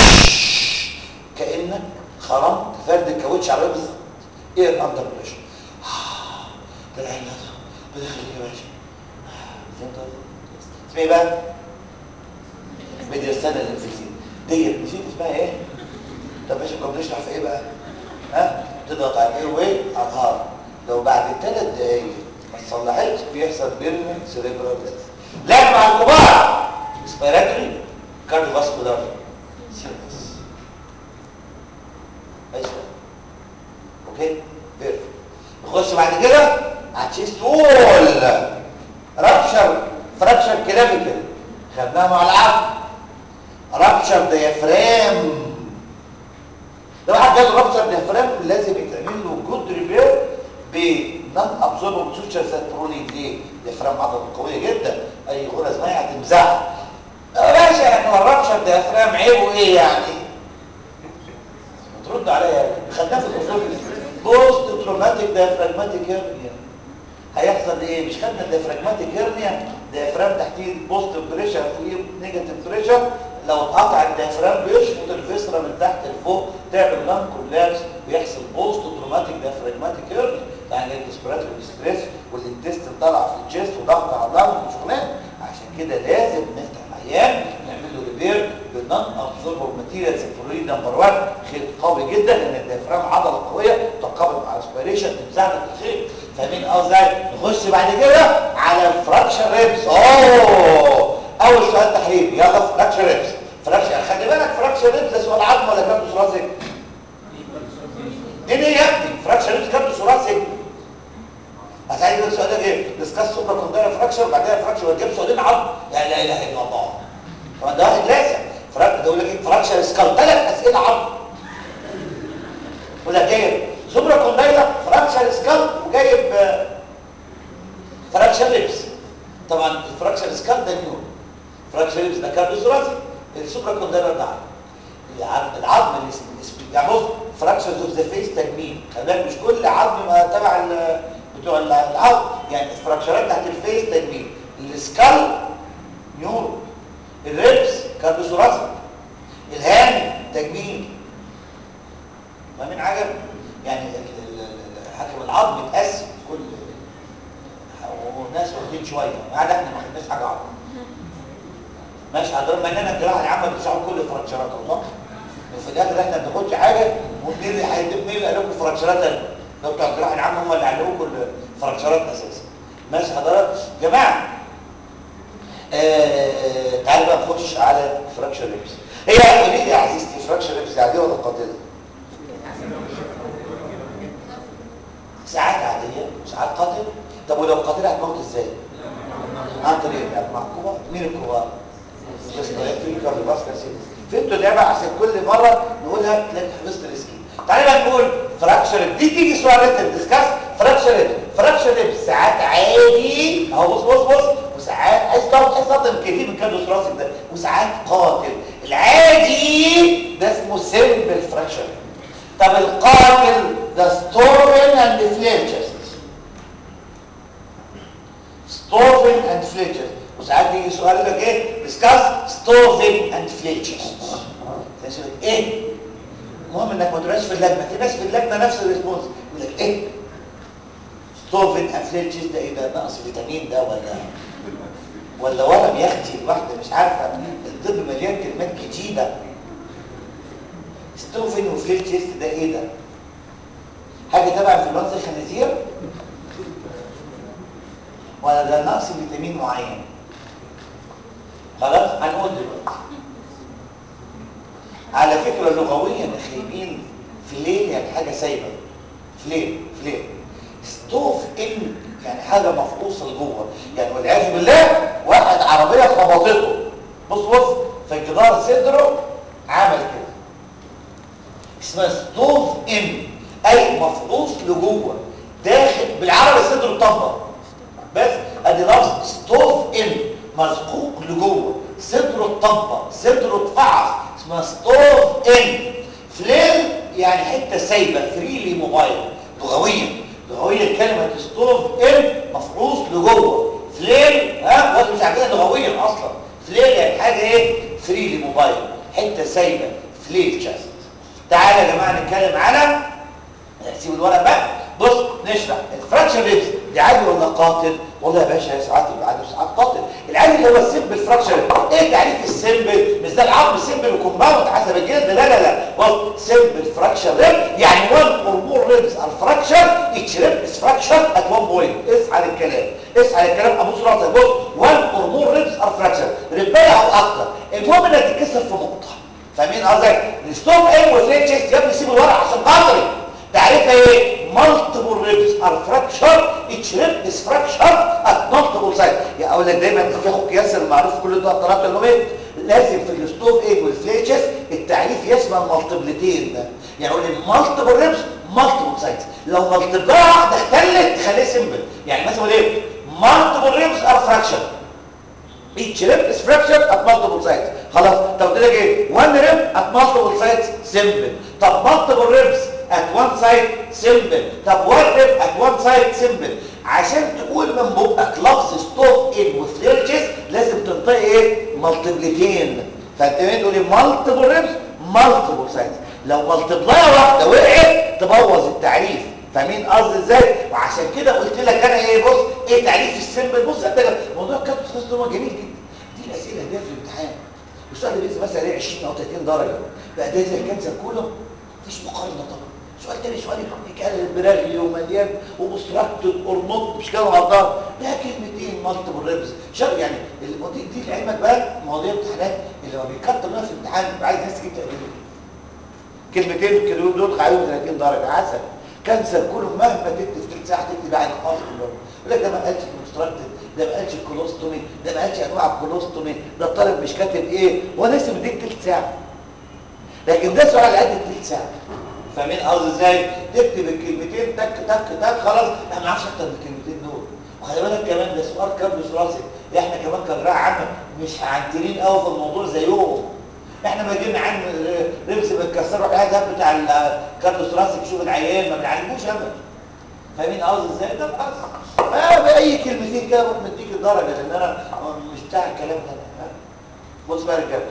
كانك خرمت فرد الكاوتش على بالظبط ايه الاندر بريشر ده العين ده بدخل يا باشا اسمها ايه بقى ميديا السنه الانفيزين ديت نسيت اسمها ايه طب باشا كنا بنشرح في ايه بقى ها تضغط على الاير واي على الهارت لو بعد ثلاث دقايق ما تصلحتش بيحصل بيرمنت سيريبرال لا مع الكبار اسبيراتوري كارديوفاسكولار سيريس ماشي اوكي بيرفكت نخش بعد كده على تشيست وول رابشر فراكشر كلافيكال خدناها مع العقل رابشر ديافرام لو واحد جاله رابشر ديافرام لازم يتعمل له جود ريبير بنون ابزوربر سوتشر زي التروني ليه ديافرام عضله قويه جدا اي غرز ميه هتمزعها يا باشا يعني هو الرابشر ديافرام عيبه ايه يعني ترد عليا خدناها في الاصول بوست تروماتيك ديافراجماتيك هيرنيا هيحصل ايه مش خدنا الديافراجماتيك هيرنيا ديافرام تحتيه بوست بريشر فوقيه نيجاتيف بريشر لو اتقطع الديافرام بيشفط الفسره من تحت لفوق تعمل لان كولابس بيحصل بوست تروماتيك ديافراجماتيك هيرنيا يعني الريسبيراتوري ستريس والانتستين طالع في الجيست وضغط على اللنج وشغلانه عشان كده لازم نفتح العيان نعمل له ريبير بالنون ابزوربر ماتيريالز فلوريد نمبر 1 خير قوي جدا لان الديافرام عضله قويه تقابل مع الاسبيريشن تمساعدك في الخير فاهمين ازاي نخش بعد كده على الفراكشر ريبس اوه اول سؤال تحريري يلا فراكشر ريبس فراكشر خلي بالك فراكشر ريبس ده سؤال عظم ولا كام ثلاثي ايه ايه يا ابني فراكشر ريبس كام ثلاثي هتعيد لك السؤال ده ايه ديسكاس سوبر كونداير فراكشر وبعدين فراكشر وتجيب سؤالين عظم لا لا اله الا الله طبعا ده واحد لاسع فراكشر ده يقول لك ايه فراكشر سكال ثلاث اسئله عظم ولا جايب سوبر كونداير فراكشر سكال وجايب فراكشر ريبس طبعا الفراكشر سكال ده نيون فراكشر ريبس ده كارديو ثراسي السوبر كونداير ده عظم العظم اللي اسمه يعني بص فراكشرز اوف ذا فيس تجميل خلي بالك مش كل عظم ما تبع بتوع العظم يعني الفراكشرات بتاعت الفيس تجميل السكال نيورو الريبس كارديوثوراسيك الهان تجميل فاهمين حاجه يعني حكم العظم متقسم كل وناس واخدين شويه يعني احنا ما خدناش حاجه عظم ماشي حضرتك ما اننا الجراحه العامه بتشعر كل الفراكشرات صح وفي الاخر احنا ما بناخدش حاجه ومين اللي هيديك مين اللي قال لكم فراكشرات لو بتوع الجراحه العامه هم اللي علموكم الفراكشرات اساسا ماشي حضرتك يا جماعه آه تعالوا بقى نخش على فراكشر ريبس هي قولي لي يا عزيزتي فراكشر ريبس عاديه ولا قاتله ساعات عاديه وساعات قاتله طب ولو قاتله هتموت ازاي عن طريق مع الكبار مين الكبار فهمتوا ده بقى عشان كل مره نقولها تلاقي حفظت الاسكيم تعالى بقى نقول فراكشر دي تيجي سؤال ريتم ديسكاس فراكشر فراكشر ساعات عادي اهو بص بص بص وساعات عايز تقعد تحس اصلا كيفي من كادوس راسك ده وساعات قاتل العادي ده اسمه سيمبل فراكشر طب القاتل ده ستورفن اند فليتشست ستورفن اند فليتشست وساعات يجي سؤال لك ايه ديسكاس ستورفن اند فليتشست ايه المهم انك ما تقولهاش في اللجنه في ناس في اللجنه نفس الريسبونس يقول لك ايه ستوفن افليتشيز ده ايه ده نقص فيتامين ده ولا ولا ورم يا اختي الواحده مش عارفه الطب مليان كلمات جديده ستوفن وفليتشيز ده ايه ده حاجه تبع انفلونزا الخنازير ولا ده نقص فيتامين معين خلاص هنقول دلوقتي على فكرة لغويا خايبين فليل يعني حاجة سايبة فليل فليل ستوف ان يعني حاجة مفقوصة لجوه يعني والعياذ بالله واحد عربية خبطته بص بص في جدار صدره عمل كده اسمها ستوف ان اي مفقوص لجوه داخل بالعربي صدره طبق بس ادي لفظ ستوف ان مزقوق لجوه صدره اتطبق صدره اتفعص اسمها ستوف ان فليل يعني حته سايبه فريلي موبايل لغويا لغويا كلمه ستوف ان مفعوص لجوه فليل ها وانتم مش عارفين لغويا اصلا فليل يعني حاجه ايه فريلي موبايل حته سايبه فليل تشاست تعالى يا جماعه نتكلم على سيب الورق بقى بص نشرح الفراكشر ريبس دي عادي ولا قاتل والله يا باشا ساعات يبقى عادي وساعات قاتل العادي اللي هو السيمبل فراكشر ايه تعريف السيمبل مش ده العظم سيمبل وكومباوند حسب الجلد لا لا لا بص سيمبل فراكشر ريب يعني وان اور مور ريبس ار فراكشر اتش ريب از فراكشر ات وان بوينت اسعى للكلام اسعى للكلام ابص راسك بص وان اور مور ريبس ار فراكشر ربايه او اكتر المهم انها تتكسر في نقطه فاهمين قصدك الستوب ايه وفليتشست يا ابني سيب الورق عشان خاطري تعريفها ايه multiple ribs are fractured each rib is fractured at multiple sites يا اقول لك دايما في اخوك ياسر المعروف كل الدكتورات النوميه لازم في الستوف ايج والفليتشز التعريف يشمل مالتيبلتين ده يعني يقول لي multiple ribs multiple sites لو مالتيبل واحده اختلت تخليه سيمبل يعني مثلا يقول ايه multiple ribs are fractured each rib is fractured at multiple sites خلاص طب قلت لك ايه one rib at multiple sites simple طب multiple ribs at one side simple طب one rib at one side simple عشان تقول من بقك لفظ ستوب ان وفليرجز لازم تنطق ايه مالتيبلتين فانت مين تقول multiple ribs multiple sites لو مالتبلايه واحده وقعت تبوظ التعريف فاهمين قصدي ازاي وعشان كده قلت لك انا ايه بص ايه تعريف السيمبل بص انت موضوع الكابتن ده جميل جدا دي الاسئله اللي في الامتحان السؤال اللي بينزل مثلا عليه 20 او 30 درجه بقى ده زي الكانسر كله مفيش مقارنه طبعا سؤال تاني سؤال يتكلم براغي ومليان وبستراكتد اور نوت مش كده غلطان لا كلمتين مالتيبل ريبس شر يعني المواضيع دي لعلمك بقى مواضيع امتحانات اللي ما بيكتر منها في الامتحان بيبقى عايز ناس تجيب تقدير كلمتين الكلمتين دول عليهم 30 درجه عسل كانسر كله مهما تكتب في ساعه تكتب بعد خالص كلهم يقول لك ده ما قالش الكونستراكتد ده ما قالش الكولوستومي ده ما قالش انواع الكولوستومي ده الطالب مش كاتب ايه هو ناسي مديك تلت ساعه لكن ده سؤال قد تلت ساعه فاهمين قصدي ازاي تكتب الكلمتين تك تك تك خلاص احنا ما نعرفش اكتر من الكلمتين دول وخلي بالك كمان ده سؤال كابلس راسي احنا كمان كجراحه عامه مش عنترين قوي في الموضوع زيهم احنا ما جينا عن رمز بتكسروا الهدف بتاع الكابلس راسي تشوف العيان ما بنعلموش ابدا فاهمين قصدي ازاي ده القصد فباي كلمتين كده اروح مديك الدرجه لان انا مش بتاع الكلام ده بص بقى يا رجاله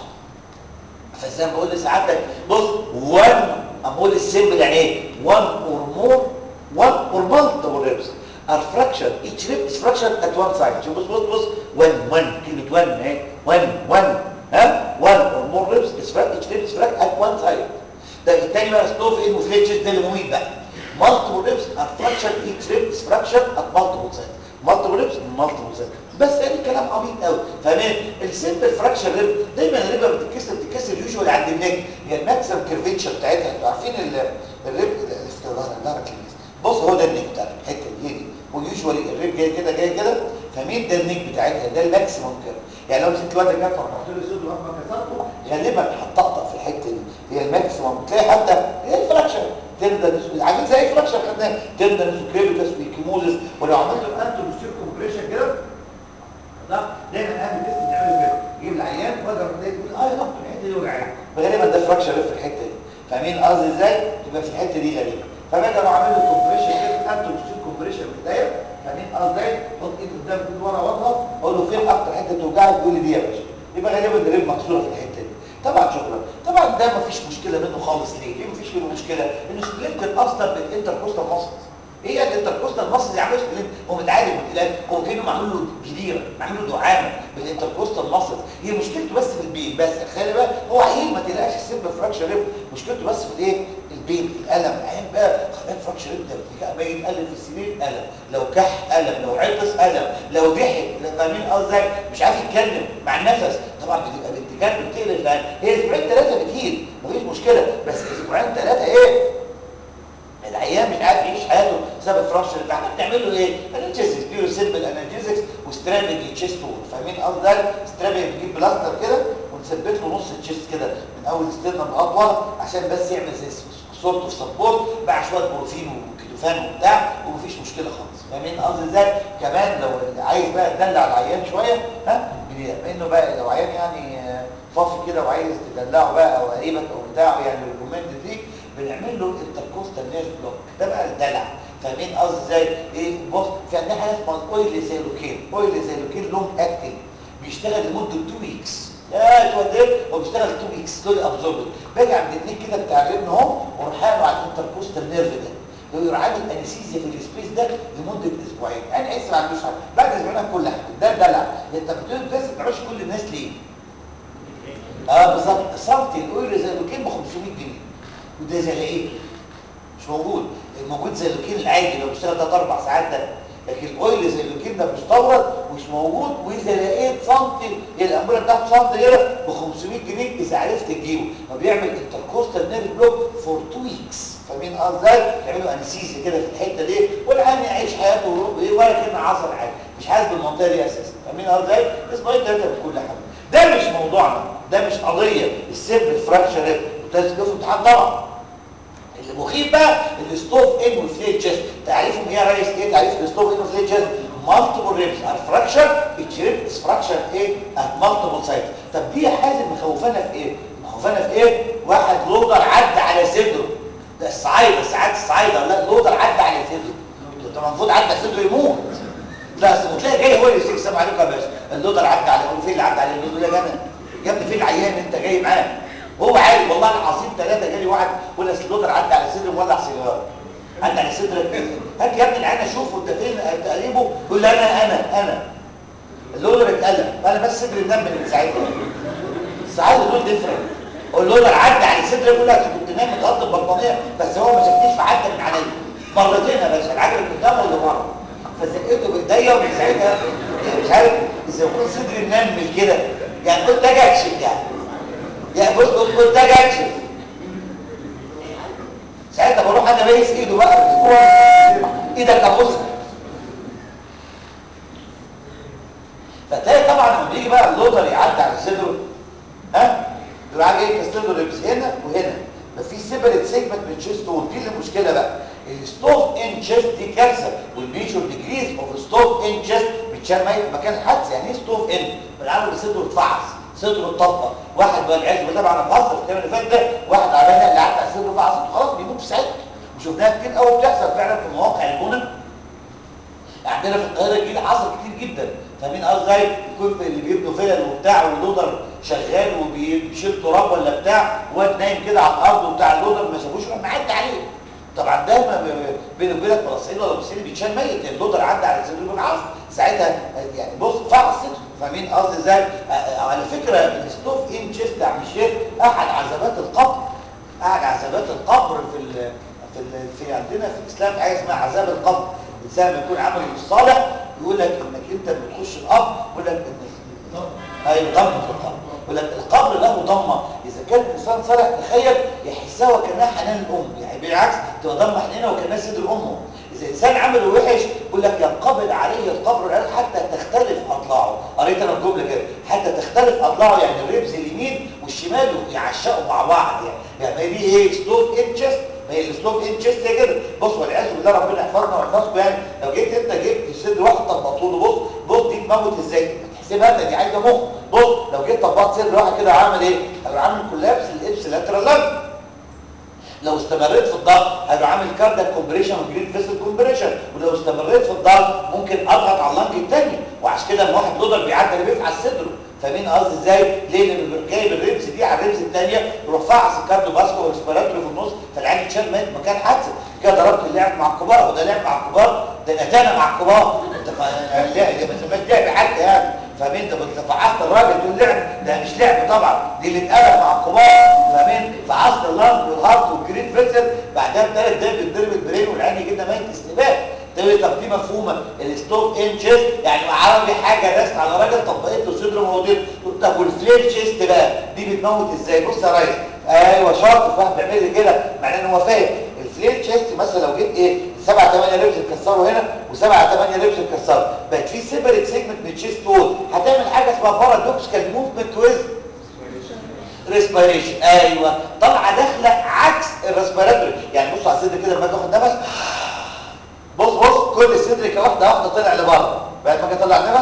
فزي ما بقول لسعادتك بص وان اقول السيمبل يعني ايه one or more one or multiple ribs are fractured each rib is fractured at one side شوف بص بص بص one one كلمة one اهي one one ها one or more ribs is fractured each rib is fractured at one side ده التاني بقى ستوف ان وفليتشز ده اللي مميت بقى multiple ribs are fractured each rib is fractured at multiple sides multiple ribs multiple sides بس يعني كلام عبيط قوي فاهمين السيمبل فراكشر ريب دايما الريبه بتتكسر بتتكسر يوجوال عند النك هي الماكسيمم كيرفيتشر بتاعتها انتوا عارفين الريب اللي ظهر ظهرك بص هو ده النك بتاع الحته دي هي دي ويوجوالي الريب جاي كده جاي كده فمين ده النك بتاعتها ده الماكسيمم كيرف يعني لو مسكت الواد كده فرحت له السود لما كسرته غالبا هتطقطق في الحته دي هي الماكسيمم تلاقي حتى هي الفراكشر تندنس عامل زي الفراكشر خدناه تندنس وكريبتس وكيموزس ولو عملت له انتو بوستير كومبريشن كده ده دايما اهل الجسم بيعملوا كده يجيب العيان وجع الرجل يقول اه يا دكتور الحته دي وجعاني فغالبا ده فراكشر في الحته دي فاهمين قصدي ازاي تبقى في الحته دي غالبا فبقى لو عامل له كومبريشن كده انتو بوستير كومبريشن بالدايره فاهمين قصدي ازاي حط ايد قدام ايد ورا واضغط اقول له فين اكتر حته توجعك يقول لي دي يا باشا يبقى غالبا الرجل مكسوره في الحته دي طبعا شكرا طبعا ده مفيش مشكله منه خالص ليه ليه مفيش منه مشكله انه سبلنت اصلا بالانتركوستال ماسلز هي الانتركوستال ماسلز يعملوا سبلنت هو متعالج بالعلاج هو كانه معمول له جديره معمول له دعامه بالانتركوستال ماسلز هي مشكلته بس في البين بس خلي بالك هو عيل ما تقلقش السيمبل فراكشر ريب مشكلته بس في الايه البين الالم العين بقى خلي بالك فراكشر ريب ده بقى يتقلب في السنين الم لو كح الم لو عطس الم ادم لو ضحك فاهمين قصدي مش عارف يتكلم مع النفس طبعا بتبقى بنت كلب بتقلب فاهم هي اسبوعين ثلاثه بتهيل مفيش مشكله بس اسبوعين ثلاثه ايه العيان مش عارف يعيش حياته بسبب فراكشر اللي احنا بنعمل له ايه؟ انالجيزكس بيرو سيمبل انالجيزكس وسترابنج تشيست وول فاهمين قصدي سترابنج بنجيب بلاستر كده ونثبت له نص التشيست كده من اول ستيرنم اطول عشان بس يعمل زي سورت اوف سبورت مع شويه بروتين وكتوفان وبتاع ومفيش مشكله خالص فاهمين قصدي ازاي؟ كمان لو اللي عايز بقى تدلع العيان شويه ها انه بقى لو عيان يعني فافي كده وعايز تدلعه بقى او قريبك او بتاعه يعني ريكومند فيك بنعمل له انتركوستال نيرف بلوك ده بقى الدلع فاهمين قصدي ازاي ايه بص في عندنا حاجه اسمها الاويل زيلوكين اويل زيلوكين لونج اكتنج بيشتغل لمده 2 ويكس يا توديك هو بيشتغل 2 ويكس سلولي ابزوربد باجي عند النيك كده بتاع الرجل اهو واروح له على الانتركوستال نيرف ده لو يروح عامل انستيزيا في السبيس ده لمده اسبوعين انا اسف على المش بعد اسبوعين كل حاجه ده دلع انت بتقول بس ما تعرفش كل الناس ليه اه بالظبط صمت الاويل زيلوكين ب 500 جنيه وده زي ايه مش موجود الموجود زي اللوكين العادي لو بيشتغل 3 4 ساعات ده لكن الاويل زي اللوكين ده مستورد ومش موجود واذا لقيت سنتي هي الامبوله بتاعته سنتي كده ب 500 جنيه اذا عرفت تجيبه فبيعمل انتركوستال نيرف بلوك فور 2 ويكس فاهمين قصدي يعملوا انستيزيا كده في الحته دي والعيان يعيش حياته ولا كان عصر حاجه مش حاسس بالمنطقه دي اساسا فاهمين قصدي اسبوعين ثلاثه بكل حاجه ده مش موضوعنا ده مش قضيه السيمبل فراكشر وتسجيل في امتحان طبعا المخيف بقى الستوف ان والفليت تشيست تعريفهم ايه يا ريس ايه تعريف الستوف ان والفليت تشيست مالتيبل ريبس ار فراكشر الشريب از فراكشر ايه ات مالتيبل سايت طب دي حاجه مخوفانا في ايه مخوفانا في ايه واحد لودر عدى على صدره ده الصعايده ساعات الصعايده لا لودر عدى على صدره طب المفروض عدى على صدره يموت لا اصل تلاقي جاي هو اللي يسلم عليكم يا باشا اللودر عدى على فين اللي عدى عليه اللودر يا جنى يا ابني فين العيان انت جاي معاه هو عارف والله العظيم ثلاثه جالي واحد يقول لي اللودر عدى على صدري مولع سيجاره عدى على صدرك هات يا ابني العين اشوفه انت فين تقريبه يقول لي انا انا انا اللودر اتقلب انا بس صدري منام من ساعتها ساعات دول ديفرنت اللودر عدى على صدري يقول لك كنت نايم متغطى ببطانيه بس هو ما شافنيش فعدى من عليا مرتين يا باشا العجل قدامه ولا ورا فزقته بايديا ومن ساعتها مش عارف اذا كنت صدري منمل كده يعني كنت اجي اكشف يعني يعني بص بص كنت اجي اكشف ساعتها بروح انا بايس ايده بقى ايدك ابوسها فتلاقي طبعا لما بيجي بقى اللودر يعدي على صدره ها يروح عاجي يكسر له ريبس هنا وهنا ففي سيبريت سيجمنت من تشيست وول دي المشكله بقى الستوف ان تشيست دي كارثه والميجور ديجريز اوف ستوف ان تشيست بتشال مكان الحادثه يعني ايه ستوف ان بالعمل صدره اتفعص صدره اتطبق واحد بقى العياذ بالله طبعا في مصر الكلام اللي فات ده واحد عملها اللي عدى على صدره فعصته خلاص بيموت في ساعتها وشفناها كتير قوي بتحصل فعلا في مواقع البنى عندنا في القاهره الجديده حصل كتير جدا فاهمين قصدي يكون في اللي بيبنوا فيلل وبتاع واللودر شغال وبيشيل تراب ولا بتاع واد نايم كده على الارض وبتاع اللودر ما شافوش يروح معدي عليه طبعا ده بينه وبينك مصريين ولا مصريين بيتشال ميت يعني اللودر عدى على صدره بالعصر ساعتها يعني بص فعص صدره فاهمين قصدي ازاي على فكره الستوف ان تشيست يا عم الشيخ احد عذابات القبر احد عذابات القبر في ال في ال في عندنا في الاسلام حاجه اسمها عذاب القبر الانسان لما يكون عمله مش صالح يقول لك انك انت لما تخش القبر يقول لك ان ايوه ضمه في القبر يقول لك القبر له ضمه اذا كان الانسان صالح تخيل يحسها وكانها حنان الام يعني بالعكس تبقى ضمه حنينه وكانها صدر امه اذا انسان عمله وحش يقول لك ينقبض عليه القبر حتى تختلف اضلاعه قريت انا الجمله كده حتى تختلف اضلاعه يعني الربز اليمين والشمال يعشقوا مع بعض يعني يعني دي ايه ستوف انتشست ما هي السلوب ان تشيست كده بص والعياذ بالله ربنا يحفظنا ويحفظكم يعني لو جيت انت جبت صدر واحد طبقته له بص بص دي تموت ازاي تحسبها انت دي عايزه مخ بص لو جيت طبقت صدر واحد كده عامل ايه هيبقى عامل كولابس الابس لاترال لانج لو استمريت في الضغط هيبقى عامل كاردياك كومبريشن وجريد فيسل كومبريشن ولو استمريت في الضغط ممكن اضغط على اللنج الثاني وعشان كده لما واحد لودر بيعدي اللي بيفعل صدره فاهمين قصدي ازاي ليه لان جايب الريبس دي على الريبس الثانيه يروح فعص الكارديو فاسكو والريسبيراتوري في النص فالعين يتشال مات مكان حادثه كده ضربت اللعب مع الكبار وده لعب مع الكبار ده نتانه مع الكبار انت ما مش لعب حتى يعني فاهمين ده انت فعصت الراجل تقول لعب ده مش لعب طبعا دي اللي اتقلب مع الكبار فاهمين فعصت اللنج والهارت والجريد فيسل بعدها بثلاث دقايق بتضرب البرين والعين يجي لنا ميت استباك تقول طب دي مفهومه الستوب ان تشيست يعني عربي حاجه رسم على راجل طبقت له صدره موجود طب والفلير تشيست بقى دي بتموت ازاي بص يا ريس ايوه شاطر فاهم بيعمل لي كده معناه ان هو فاهم الفلير تشيست مثلا لو جيت ايه 7 8 ريبس اتكسروا هنا و7 8 ريبس اتكسروا بقت في سيبريت سيجمنت من التشيست وول هتعمل حاجه اسمها بارادوكسيكال موفمنت ويز ريسبيريشن ايوه طالعه داخله عكس الريسبيراتوري يعني بصوا على الصدر كده لما اجي اخد نفس بص بص كل الصدر كواحده واحده طلع لبره بعد ما اجي اطلع نفس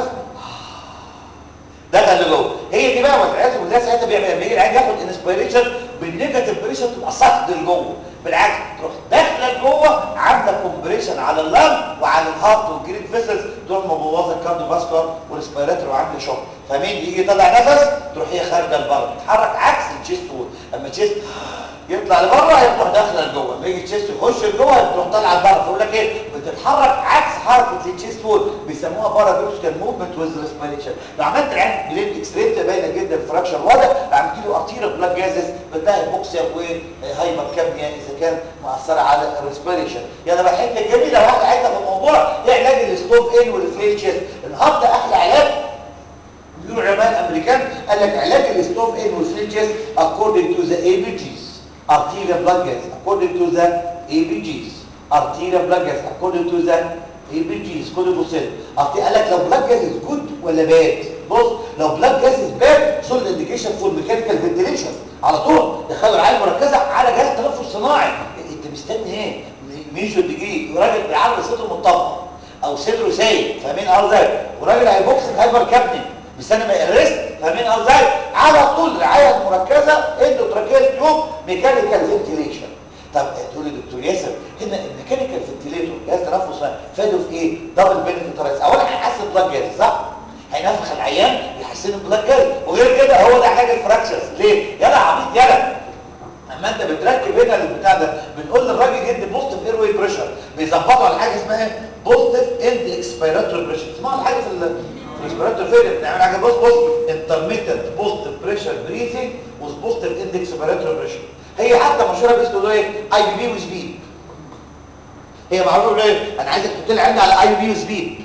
دخل لجوه هي دي بقى والعياذ بالله ساعتها بيعمل لما يجي العيان ياخد انسبيريشن بالنيجاتيف بريشر تبقى صد لجوه بالعكس تروح داخله لجوه عامله كومبريشن على اللنج وعلى الهارت والجريد فيسلز تروح مبوظه الكارديو فاسكولار والريسبيراتوري وعامله شوك فمين يجي يطلع نفس تروح هي خارجه لبره تتحرك عكس التشيست وول اما التشيست يطلع لبره هتروح داخله لجوه لما يجي التشيست يخش لجوه تروح طالعه لبره فيقول لك ايه بتتحرك عكس حركه التشيست وول بيسموها بارادوكسيكال موفمنت ويز ريسبيريشن لو عملت العين بلين اكس راي باينه جدا الفراكشر واضح لو عملت له ارتيريال بلاد جازز بتلاقي بوكسيا وهايبر كابنيا اذا كان مؤثره على الريسبيريشن يعني بقى حته جميله واحده عايزه في الموضوع ايه علاج الستوب ان والفليل تشيست النهارده احلى علاج بيقولوا علماء الامريكان قال لك علاج الستوب ان والفليل تشيست according to the ABGs arterial blood gas according to the ABGs arterial blood gas according to the ABGs كل بصين قال لك لو blood gas is good ولا bad بص لو blood gas is bad solid indication for mechanical ventilation على طول دخلوا العيال مركزه على جهاز تنفس صناعي انت مستني ايه ميجو ديجري راجل بيعرض صدره مطبق او صدره سايب فاهمين قصدي وراجل هيبوكسنج هايبر كابني مستني ما يقرست فاهمين قصدي على طول رعايه مركزه اندوتراكيال تيوب ميكانيكال فنتيليشن طب تقول لي دكتور ياسر هنا الميكانيكال فنتيليتور جهاز تنفس فاده في ايه دبل بينفيت رايس اولا هيحسن بلاك جاز صح هينفخ العيان يحسن البلاك جاز وغير كده هو ده علاج الفراكشرز ليه يلا عبيط يلا اما انت بتركب هنا البتاع ده بنقول للراجل يدي بوزيتيف اير واي بريشر بيظبطوا على حاجه اسمها بوزيتيف اند اكسبيراتوري بريشر اسمها الحاجه في الريسبيراتوري فيلر بنعمل حاجه بص بص انترميتنت بوزيتيف بريشر بريزنج وبوزيتيف اند اكسبيراتوري بريشر هي حتى مشهوره باسم يقولوا ايه اي بي بي وسبيب هي معروفه ايه انا عايزك تحط لي عندي على اي بي وسبيب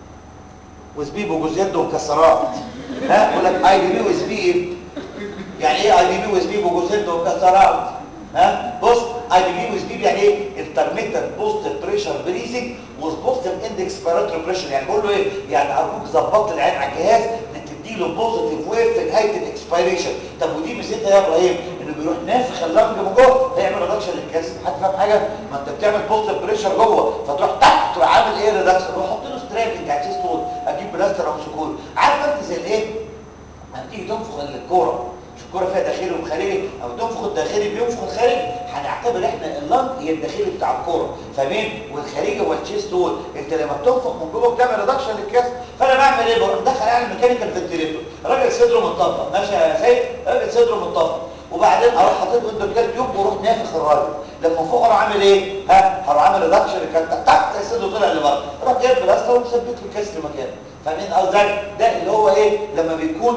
وسبيب وجوزيت ومكسرات ها يقول لك اي بي بي وسبيب يعني ايه اي بي بي وسبيب وجوزيت ومكسرات ها بص اي بي بي وسبيب يعني ايه انترميتنت بوزيتيف بريشر بريزنج وبوزيتيف اندكس باراتري بريشر يعني بقول له ايه يعني ارجوك ظبط لي العين على الجهاز تديله بوزيتيف ويف في نهايه الاكسبيريشن طب ودي ميزتها يا ابراهيم انه بيروح نافخ اللنج من جوه هيعمل ريدكشن للكالسيوم حد فاهم حاجه ما انت بتعمل بوزيتيف بريشر جوه فتروح تحت تروح عامل ايه ريدكشن روح حط له سترابنج على الشيست وول اجيب بلاستر او سكون عارف انت زي الايه لما تيجي تنفخ الكوره مش الكوره فيها داخلي وخارجي او تنفخ الداخلي بينفخ الخارجي هنعتبر احنا اللنج هي الداخلي بتاع الكوره فاهمين والخارجي هو التشيست وول انت لما بتنفخ من جوه بتعمل ريدكشن للكاس فانا بعمل ايه بروح مدخل يعني ميكانيكال فنتيليتور راجل صدره متطفى ماشي يا سيد راجل صدره متطفى وبعدين اروح حاطط له اندوكال تيوب واروح نافخ الراجل لما فوق اروح عامل ايه ها هروح عامل ريدكشن للكاس تحت صدره طلع لبره اروح جايب بلاستر ومثبت له الكاس في مكانه فاهمين قصدي ده اللي هو ايه لما بيكون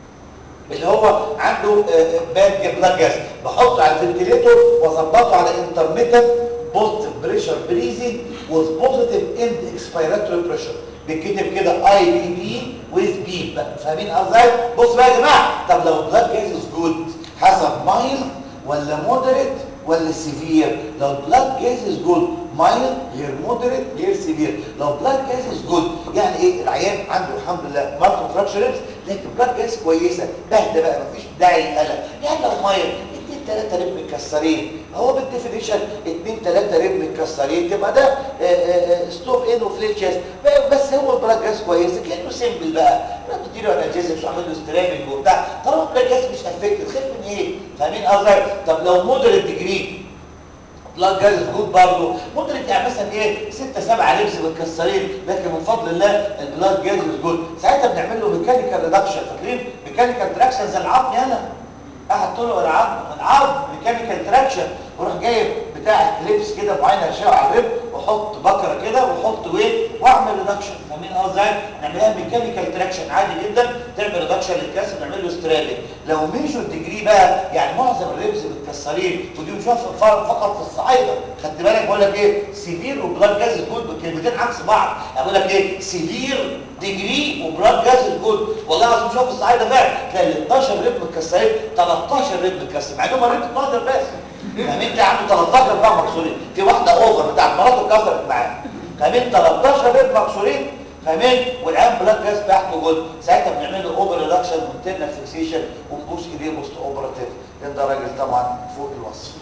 اللي هو عنده باد بلاد جاز بحطه على الفنتيليتور واظبطه على انترميتنت بوزيتيف بريشر بريزنج وذ بوزيتيف اند اكسبيراتوري بريشر بيتكتب كده اي بي بي ويز بي فاهمين قصدي بص بقى يا جماعه طب لو بلاد جاز از جود حسب مايلد ولا مودريت ولا سيفير لو بلاد جاز از جود مايلد غير مودريت غير سيفير لو بلاد جاز از جود يعني ايه العيان عنده الحمد لله مالتي فراكشرز لكن بلاد جاز كويسه بهدى بقى مفيش داعي للقلق يعني لو مايلد اتنين تلاته رب متكسرين هو بالديفينيشن اتنين تلاته رب متكسرين تبقى ده ستوب ان وفليت جاز بس هو البلاد جاز كويسه كانه سيمبل بقى لا تديله انالجيزكس وعامل له سترابنج وبتاع طالما البلاد جاز مش افكتد خايف من ايه فاهمين قصدي طب لو مودريت ديجري بلاد جاز جود برضه مدرك يعني مثلا ايه 6 7 لبس متكسرين لكن من فضل الله البلاد جاز جود ساعتها بنعمل له ميكانيكال ريدكشن فاكرين ميكانيكال تراكشن زي العظم يلا احط له العظم العظم ميكانيكال تراكشن وروح جايب بتاع كليبس كده معين هشيله على الرب واحط بكره كده واحط ويت واعمل ريدكشن فاهمين قصدي نعملها ميكانيكال تراكشن عادي جدا تعمل ريدكشن للكسر نعمل له سترابنج لو ميجور ديجري بقى يعني معظم الريبز متكسرين ودي مش فقط في الصعايده خدت بالك بقول لك ايه سيفير وبلاد جاز جود كلمتين عكس بعض بقول لك ايه سيفير ديجري وبلاد جاز جود والله العظيم شوف الصعايده فعلا تلاقي ال 12 ريب متكسرين 13 ريب متكسر مع انهم ريب 12 بس يعني انت عنده 13 بقى مكسورين في واحده اوفر بتاعت مراته اتكسرت معاه فاهمين 13 ريب مكسورين فاهمين والعيان بلاد جاز تحته جود ساعتها بنعمل له اوفر ريدكشن وانترنال فيكسيشن ونبوس ايديه بوست اوبراتيف لان ده راجل طبعا فوق الوصف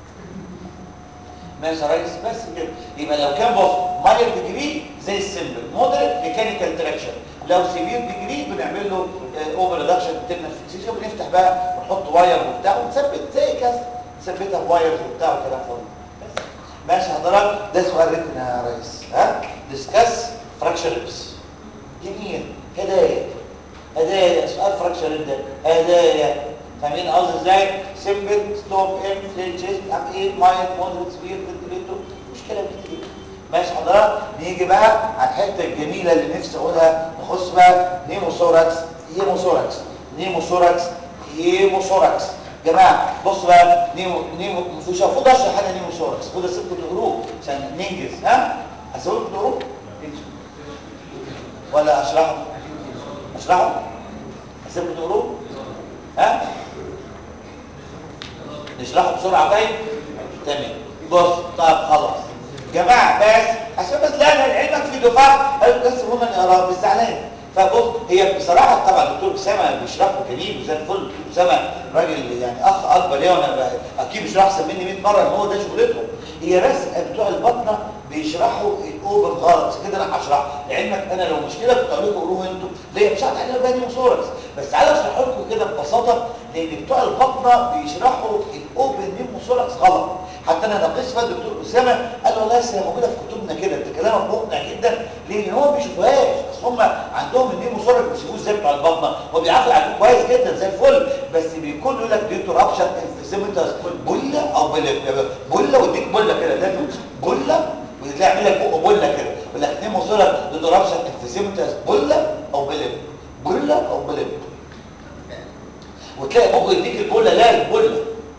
ماشي يا ريس بس كده يبقى لو كان بص مايل ديجري زي السمبل مودريت ميكانيكال تراكشن لو سيفير ديجري بنعمل له اوفر ريدكشن انترنال فيكسيشن ونفتح بقى ونحط واير وبتاع ونثبت زي كذا نثبتها بوايرز وبتاع وكلام فاضي بس ماشي حضرتك ده سؤال ريتنا يا ريس ها ديسكاس فراكشر ريبس جميل هدايا هدايا سؤال فراكشر ريب ده هدايا فاهمين قصدي ازاي سيمبل ستوب ام فليل تشيست ام ايه مايند مودريت سبير فنتليتور مشكله كتير ماشي حضرتك نيجي بقى على الحته الجميله اللي نفسي اقولها نخش بقى نيموثوركس هيموثوركس نيموثوركس هيموثوركس جماعه بص بقى نيمو نيمو مش المفروض اشرح حاجه نيموثوركس المفروض اسيبكم تقروه عشان ننجز ها هسيبكم تقروه ولا اشرحه اشرحه هسيبكم تقروه ها نشرحه بسرعه طيب تمام بص طب خلاص جماعه بس عشان بس لا علمك في دفعه قالوا بس هم نقرا مش زعلان فبص هي بصراحه طبعا الدكتور اسامه بيشرحه جميل وزي الفل الدكتور اسامه راجل يعني اخ اكبر ليا وانا اكيد بيشرح احسن مني 100 مره ان هو ده شغلتهم هي بس بتوع البطنه بيشرحوا الاوبن غلط كده انا هشرح لعلمك انا لو مشكله كنت اقول لكم قولوها انتوا ليه مش هتعلم علينا بقى نيموثوركس بس تعالى اشرح لكم كده ببساطه لان بتوع البطنه بيشرحوا الاوبن نيموثوركس غلط حتى انا ناقشت فيها الدكتور اسامه قال والله هي موجوده في كتبنا كده انت كلامك مقنع جدا لان هو ما بيشوفوهاش بس هم عندهم النيموثوركس ما بيشوفوش زي بتوع البطنه هو بيعقل عليكم كويس جدا زي الفل بس بيكون يقول لك ديتور ابشر انفيزيمتر بله او بله ويديك بله كده لازم بله وتلاقي يعمل لك بقه بله كده يقول لك نيموثوركس ديتور ابشر انفيزيمتر بله او بلب بله او بلب وتلاقي بقه يديك البله لا البله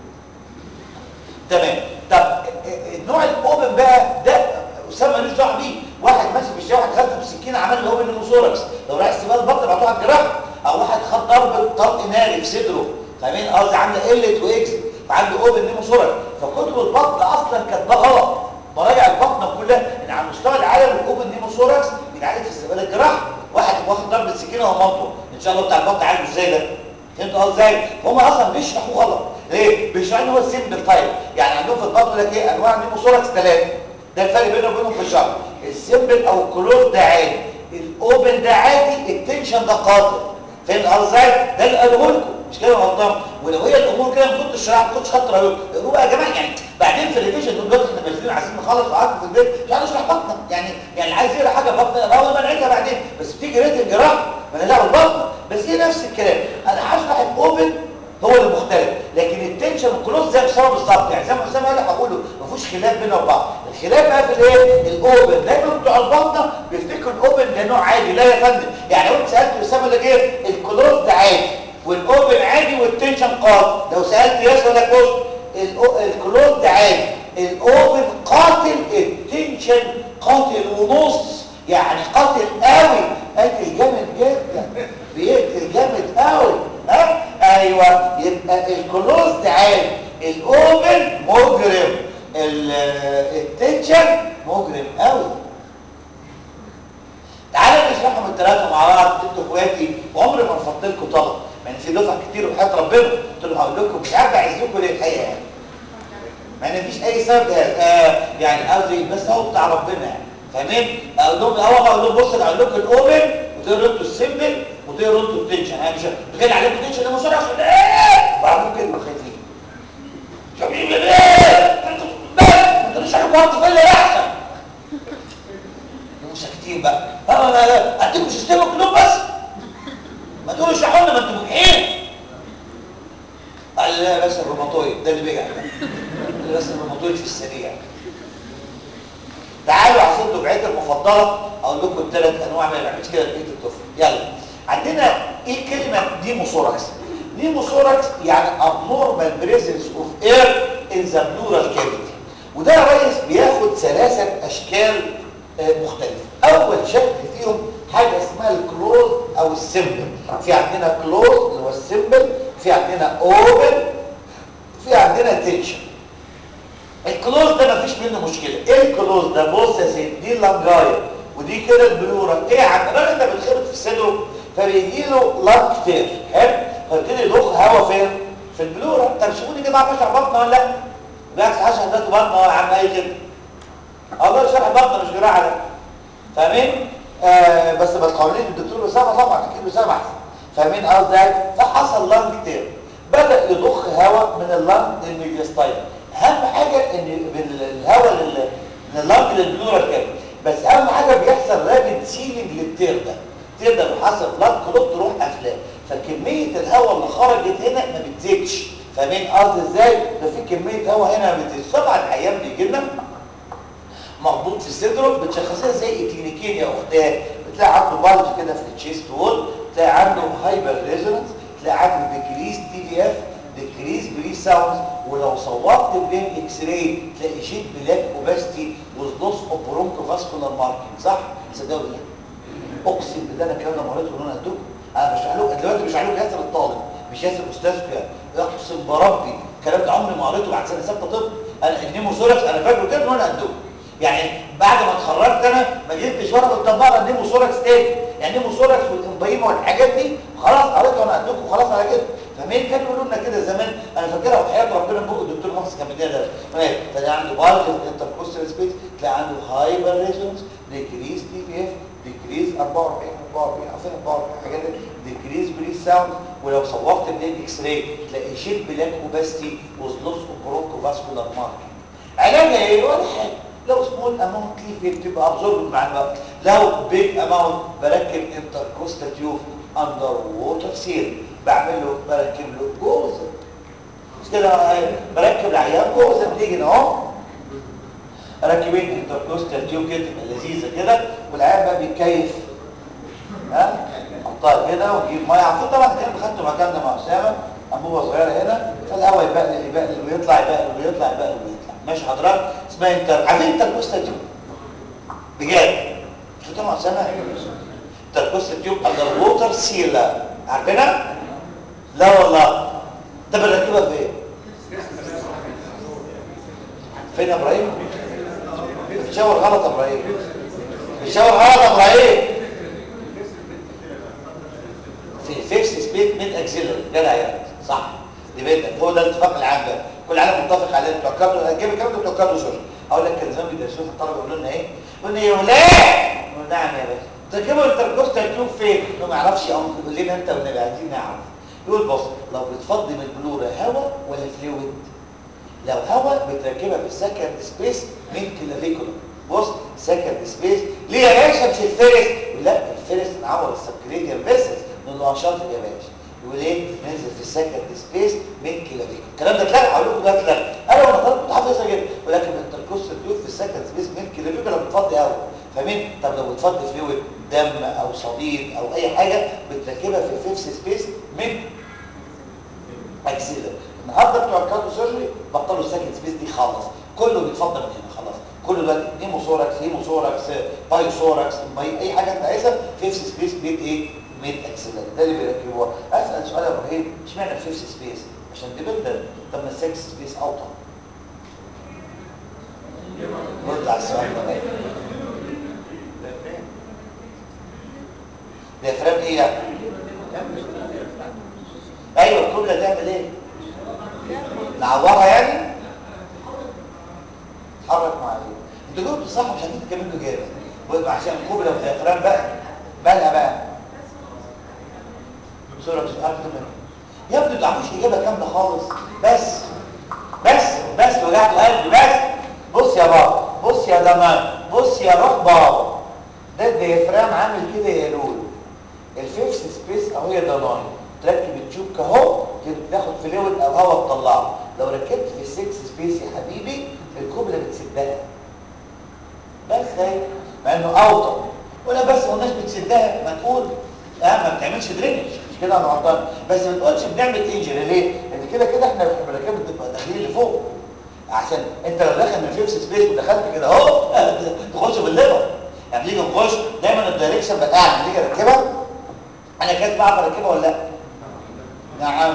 تمام طب النوع الاوبن بقى ده اسامه مالوش دعوه بيه واحد ماشي في الشارع واحد خد بسكينه عمل له اوبن نيموثوركس لو رايح استقبال البطن بعتوه على الجراحه او واحد خد ضرب طلق ناري في صدره فاهمين قصدي عامله قله واكزت فعنده اوبن نيموثوركس فكتب البطن اصلا كاتباه غلط مراجع البطن كلها ان على مستوى العالم الاوبن نيموثوركس بيتعالج في استقبال الجراحه واحد واخد ضربه سكينه ومنطه ان شاء الله بتاع البطن عالجه ازاي ده فهمت قصدي ازاي هم اصلا بيشرحوا غلط ليه بيشرحوا ان هو سيمبل تايب يعني عندهم في البطن يقول لك ايه انواع النيموثوركس ثلاثه ده الفرق بينه وبينهم في الشرح السيمبل او الكلوز ده عادي الاوبن ده عادي التنشن ده قاتل فهمت قصدي ازاي ده اللي قاله لكم مش كده غلطان ولو هي الامور كده ما كنتش شرحت ما كنتش خدت رايكم اقروا بقى يا جماعه يعني بعدين في الريفيجن دول دلوقتي احنا نازلين عايزين نخلص وقعدت في البيت مش عايز اشرح بطنه يعني يعني عايز يقرا حاجه بطنه يقراها ومنعتها بعدين بس بتيجي ريت الجراحه ما انا دعوه بالبطنه بس هي نفس الكلام انا هشرح الاوبن هو اللي مختلف لكن التنشن والكلوز زي بصوره بالظبط يعني زي ما اسامه قال هقوله ما فيهوش خلاف بيننا وبعض الخلاف بقى في الايه الاوبن دايما بتوع البطنه بيفتكروا الاوبن ده نوع عادي لا يا فندم يعني لو انت سالت اسامه لك ايه الكلوز ده عادي والاوبن عادي والتنشن قاتل لو سالت ياس يقول لك بص الكلوز ده عادي الاوبن قاتل التنشن قاتل ونص يعني قاتل قوي قاتل جامد جدا بيقتل جامد قوي ها ايوه يبقى الكلوز ده عادي الاوبن مجرم التنشن مجرم قوي تعالوا نشرحهم الثلاثه مع بعض انتوا اخواتي وعمري ما رفضت لكم طلب يعني في دفعه كتير وحياه ربنا قلت لهم هقول لكم مش عارف اعزكم ليه الحقيقه يعني ما يعني فيش اي سبب آه يعني قصدي بس هو بتاع ربنا يعني فاهمين اقول لهم اول ما اقول لهم بصوا اقول لكم الاوبن وتقروا انتوا السيمبل وتقروا انتوا التنشن انا مش بتجي عليكم تنشن ده مصارع عشان ايه بعمل كده خايفين شايفين ايه ما تقولوش عليكم وقت في اللي احسن ساكتين بقى ها اديكم سيستم كلهم بس ما تقولوا اشرحوا لنا ما انتوا مجحين قال لا بس الروماتويد ده اللي بيجي بس الروماتويد في السريع تعالوا عشان دفعتي المفضله اقول لكم الثلاث انواع هو ما بيعملش كده في بيت الطفل يلا عندنا ايه كلمه نيموثوركس نيموثوركس يعني abnormal presence of air in the pleural cavity وده يا ريس بياخد ثلاثه اشكال مختلفه اول شكل فيهم حاجه اسمها الكلوز او السيمبل في عندنا كلوز اللي هو السيمبل في عندنا اوبن في عندنا تنشن الكلوز ده مفيش منه مشكله ايه الكلوز ده بص يا سيدي دي اللانجايه ودي كده البلوره ايه يا عم الراجل ده بيتخبط في صدره فبيجي له لانج تير حلو فيبتدي يضخ هواء فين في البلوره طب شوفوني كده عارف اشرح بطنه ولا لا بالعكس عشان ده بطنه يا عم اي كده الله شرح بطنه مش جراحه ده فاهمين آه بس ما تقارنيش بالدكتور اسامه طبعا اكيد اسامه احسن فاهمين قصدي فحصل لانج تير بدا يضخ هواء من اللانج للميدياستايل اهم حاجه ان من الهواء من اللانج للبلورال كده بس اهم حاجه بيحصل رابد سيلينج للتير ده التير ده لو حصل لانج كلوب تروح قافلاه فكميه الهواء اللي خرجت هنا ما بتزيدش فاهمين قصدي ازاي ده في كميه هواء هنا ما بتزيدش طبعا ايام بيجي لنا مربوط في صدره بتشخصها زي كلينيكين يا اختاه بتلاقي عنده بالج كده في التشيست وول تلاقي عنده هايبر ريزونانس تلاقي عنده ديكريس تي في اف ديكريس بري ساوندز ولو صورت برين اكس راي تلاقي شيت بلاك اوباستي وزلوس اوف برونكو فاسكولار ماركينج صح صدقوا لي اقسم بالله انا الكلام ده مريته وانا ادوك انا بشرح له دلوقتي بشرح له ياسر الطالب مش ياسر استاذ كده اقسم بربي الكلام ده عمري ما قريته بعد سنه سته طب انا النيموثوركس انا فاكره كده وانا ادوك يعني بعد ما اتخرجت انا ما جبتش ورقه مطبقه النيموثوركس تاني يعني النيموثوركس والامبايما والحاجات دي خلاص قريتها وانا ادوك وخلاص على كده فمين كانوا يقولوا لنا كده زمان انا فاكرها وحياه ربنا بقى الدكتور محسن كان بيدينا ده تلاقي عنده بالج انتركوستال سبيس تلاقي عنده هايبر ريزونس ديكريز تي في اف ديكريز 44 44 عارفين 44 حاجات ديكريز بري ساوند ولو صورت بلين اكس راي تلاقي شيت بلاك اوباستي وزلوس برونكو فاسكولار ماركينج علاجها ايه ولا حاجه لو سمول اماونت ليفي بتبقى ابزورب مع الوقت لو بيج اماونت بركب انتركوستال تيوب اندر ووتر سيل بعمل له بركب له جوزه مش كده بركب العيان جوزه بتيجي اهو راكبين انتركوستال تيوب كده تبقى لذيذه كده والعيان بقى بيتكيف ها حطها كده ونجيب ميه عارفين طبعا الكلام اللي خدته مكاننا مع اسامه انبوبه صغيره هنا فالهواء يبقلل يبقلل ويطلع يبقلل ويطلع يبقلل ويطلع ماشي حضرتك اسمها انتر عارفين انتركوستال تيوب بجد شو طبعا اسامه انتركوستال تيوب اندر ووتر سيلا عارفينها لا والله ده بنركبها فين فين يا ابراهيم بتشاور غلط يا ابراهيم بتشاور غلط يا ابراهيم في الفيكس سبيت من اكسيلر جدع يعني صح دي بيتك هو ده الاتفاق العام ده كل العالم متفق عليه بتوع كابلو جيب الكلام ده بتوع كابلو سوري اقول لك كان زمان بيدرسوه الطلبه يقولوا لنا ايه قلنا يا ولاد نعم يا باشا تركبوا الانتركوستال تيوب فين ما يعرفش يا انكل قول لنا انت والنبي عايزين نعرف يقول بص لو بتفضي من البلوره هواء ولا فلويد لو هواء بتركبها في السكند سبيس من كلافيكولا بص سكند سبيس ليه يا باشا مش الفيرس لا الفيرس انعمل السبكريديال فيسس نقول له شاطر يا باشا يقول ايه ننزل في السكند سبيس من كلافيكولا الكلام ده اتلغى هقول لكم ده اتلغى انا وانا طالب كنت حافظها كده ولكن الانتركوستال تيوب في السكند سبيس من كلافيكولا بتفضي هواء فاهمين طب لو بتفضي فلويد دم او صديد او اي حاجه بتركبها في الفيفث سبيس من اكسيلر النهارده بتوع الكارديو سيرجري بطلوا السكند سبيس دي خالص كله بيتفضل من هنا خلاص كله دلوقتي نيموثوركس هيموثوركس بايوثوركس اي حاجه انت عايزها فيفث سبيس بيت ايه ميد اكسيلر ده اللي بيركبوها اسال سؤال يا ابراهيم اشمعنى الفيفث سبيس عشان ديبندنت طب ما السكس سبيس اوطى رد على السؤال ده ديافرام ايه يعني ايوه الكوبلا تعمل ايه نعورها يعني تحرك معايا انتوا جاوبتوا صح مش عايزين تكملوا جامد عشان الكوبلا والديافرام بقى مالها بقى بسرعه سؤال منه يا ابني ما تعرفوش اجابه كامله خالص بس بس بس وجعت قلبي بس بص يا بابا بص يا دمان بص يا روح بابا ده الديافرام عامل كده يا لول الفيفث سبيس اهو يا ضناي تركب التيوب اهو تاخد فلويد او هواء تطلعه لو ركبت في السكس سبيس يا حبيبي الكوبلا بتسدها بس هي مع انه اوطى ولا بس ما قلناش بتسدها ما تقول اه ما بتعملش درينج مش كده انا غلطان بس ما تقولش بنعمل انجري ليه؟ لان كده كده احنا واحنا بنركب بنبقى داخلين لفوق عشان انت لو داخل من فيكس سبيس ودخلت كده اهو تخش بالليفر يعني نيجي نخش دايما الدايركشن بقى اعلى نيجي اركبها انا كاتب بعرف اركبها ولا لا؟ نعم